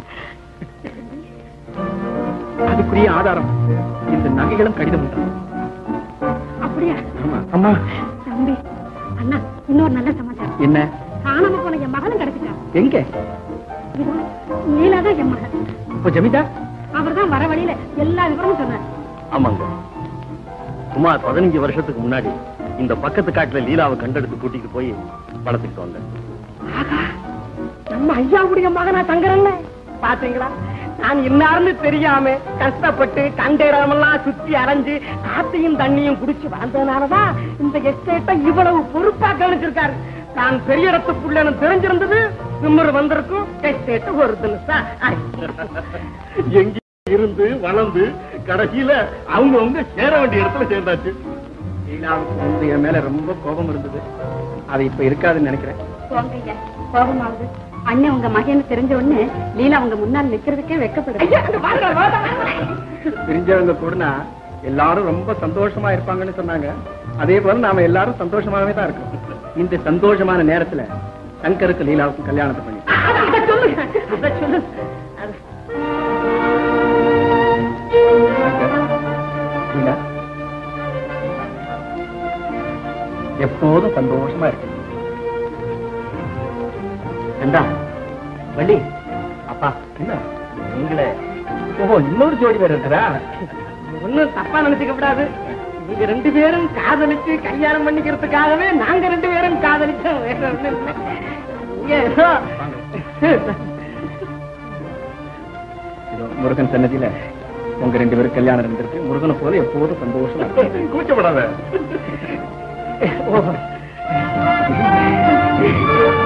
அதுக்குரிய ஆதாரம் இந்த நகைகளும் கடிதம் தான் அப்படியா ஆமா அம்மா தம்பி அண்ணா இன்னொரு நல்ல சமாச்சாரம் என்ன காணாம போன என் மகனும் கிடைச்சிட்டான் எங்க இதோ நீலாதான் என் மகன் இப்போ ஜமீன்தார் அவர் தான் வர வழியில எல்லா விவரமும் சொன்னார் ஆமாங்க சுமார் பதினஞ்சு வருஷத்துக்கு முன்னாடி இந்த பக்கத்து காட்டுல லீலாவை கண்டெடுத்து கூட்டிட்டு போய் வளர்த்துக்கிட்டு வந்தேன் ஆகா, நம்ம ஐயாவுடைய மகனா தங்குறல்ல பாத்தீங்களா நான் இன்னார்னு தெரியாம கஷ்டப்பட்டு கண்ட இடமெல்லாம் சுத்தி அலைஞ்சு காத்தையும் தண்ணியும் குடிச்சு வளர்ந்ததுனாலதான் இந்த எஸ்டேட்டை இவ்வளவு பொறுப்பா கவனிச்சிருக்காரு தான் பெரிய இடத்துக்குள்ளன்னு தெரிஞ்சிருந்தது திமிரு வந்திருக்கும் எஸ்டேட் ஒரு தினசா எங்க இருந்து வளர்ந்து கடைசியில அவங்க அவங்க சேர வேண்டிய இடத்துல சேர்ந்தாச்சு லீலாவுக்கு வந்து என் மேல ரொம்ப கோபம் இருந்தது அது இப்ப இருக்காதுன்னு நினைக்கிறேன் போங்க ஐயா கோபமாகுது அண்ணன் உங்க மகன் தெரிஞ்ச உடனே லீலா உங்க முன்னால் நிக்கிறதுக்கே வெக்கப்படுது பிரிஞ்சவங்க கூடனா எல்லாரும் ரொம்ப சந்தோஷமா இருப்பாங்கன்னு சொன்னாங்க அதே போல நாம எல்லாரும் சந்தோஷமாவே தான் இருக்கோம் இந்த சந்தோஷமான நேரத்துல சங்கருக்கு லீலாவுக்கும் கல்யாணத்தை பண்ணி அதை சொல்லுங்க அதை சொல்லுங்க அது- லீலா எப்போதும் சந்தோஷமா இருக்கு ஏண்டா வள்ளி அப்பா என்ன நீங்களே ஓஹோ இன்னொரு ஜோடி பேர் இருக்கிறா ஒண்ணும் தப்பா நினைச்சுக்க கூடாது நீங்க ரெண்டு பேரும் காதலிச்சு கல்யாணம் பண்ணிக்கிறதுக்காகவே நாங்க ரெண்டு பேரும் காதலிச்சோம் வேற ஒண்ணும் இல்லை. இங்க ஏதோ இதோ முருகன் சன்னதியில உங்க ரெண்டு பேரும் கல்யாணம் இருந்திருக்கு முருகனை போல எப்போதும் சந்தோஷமா இருக்கு கூச்சப்படாத ஓ.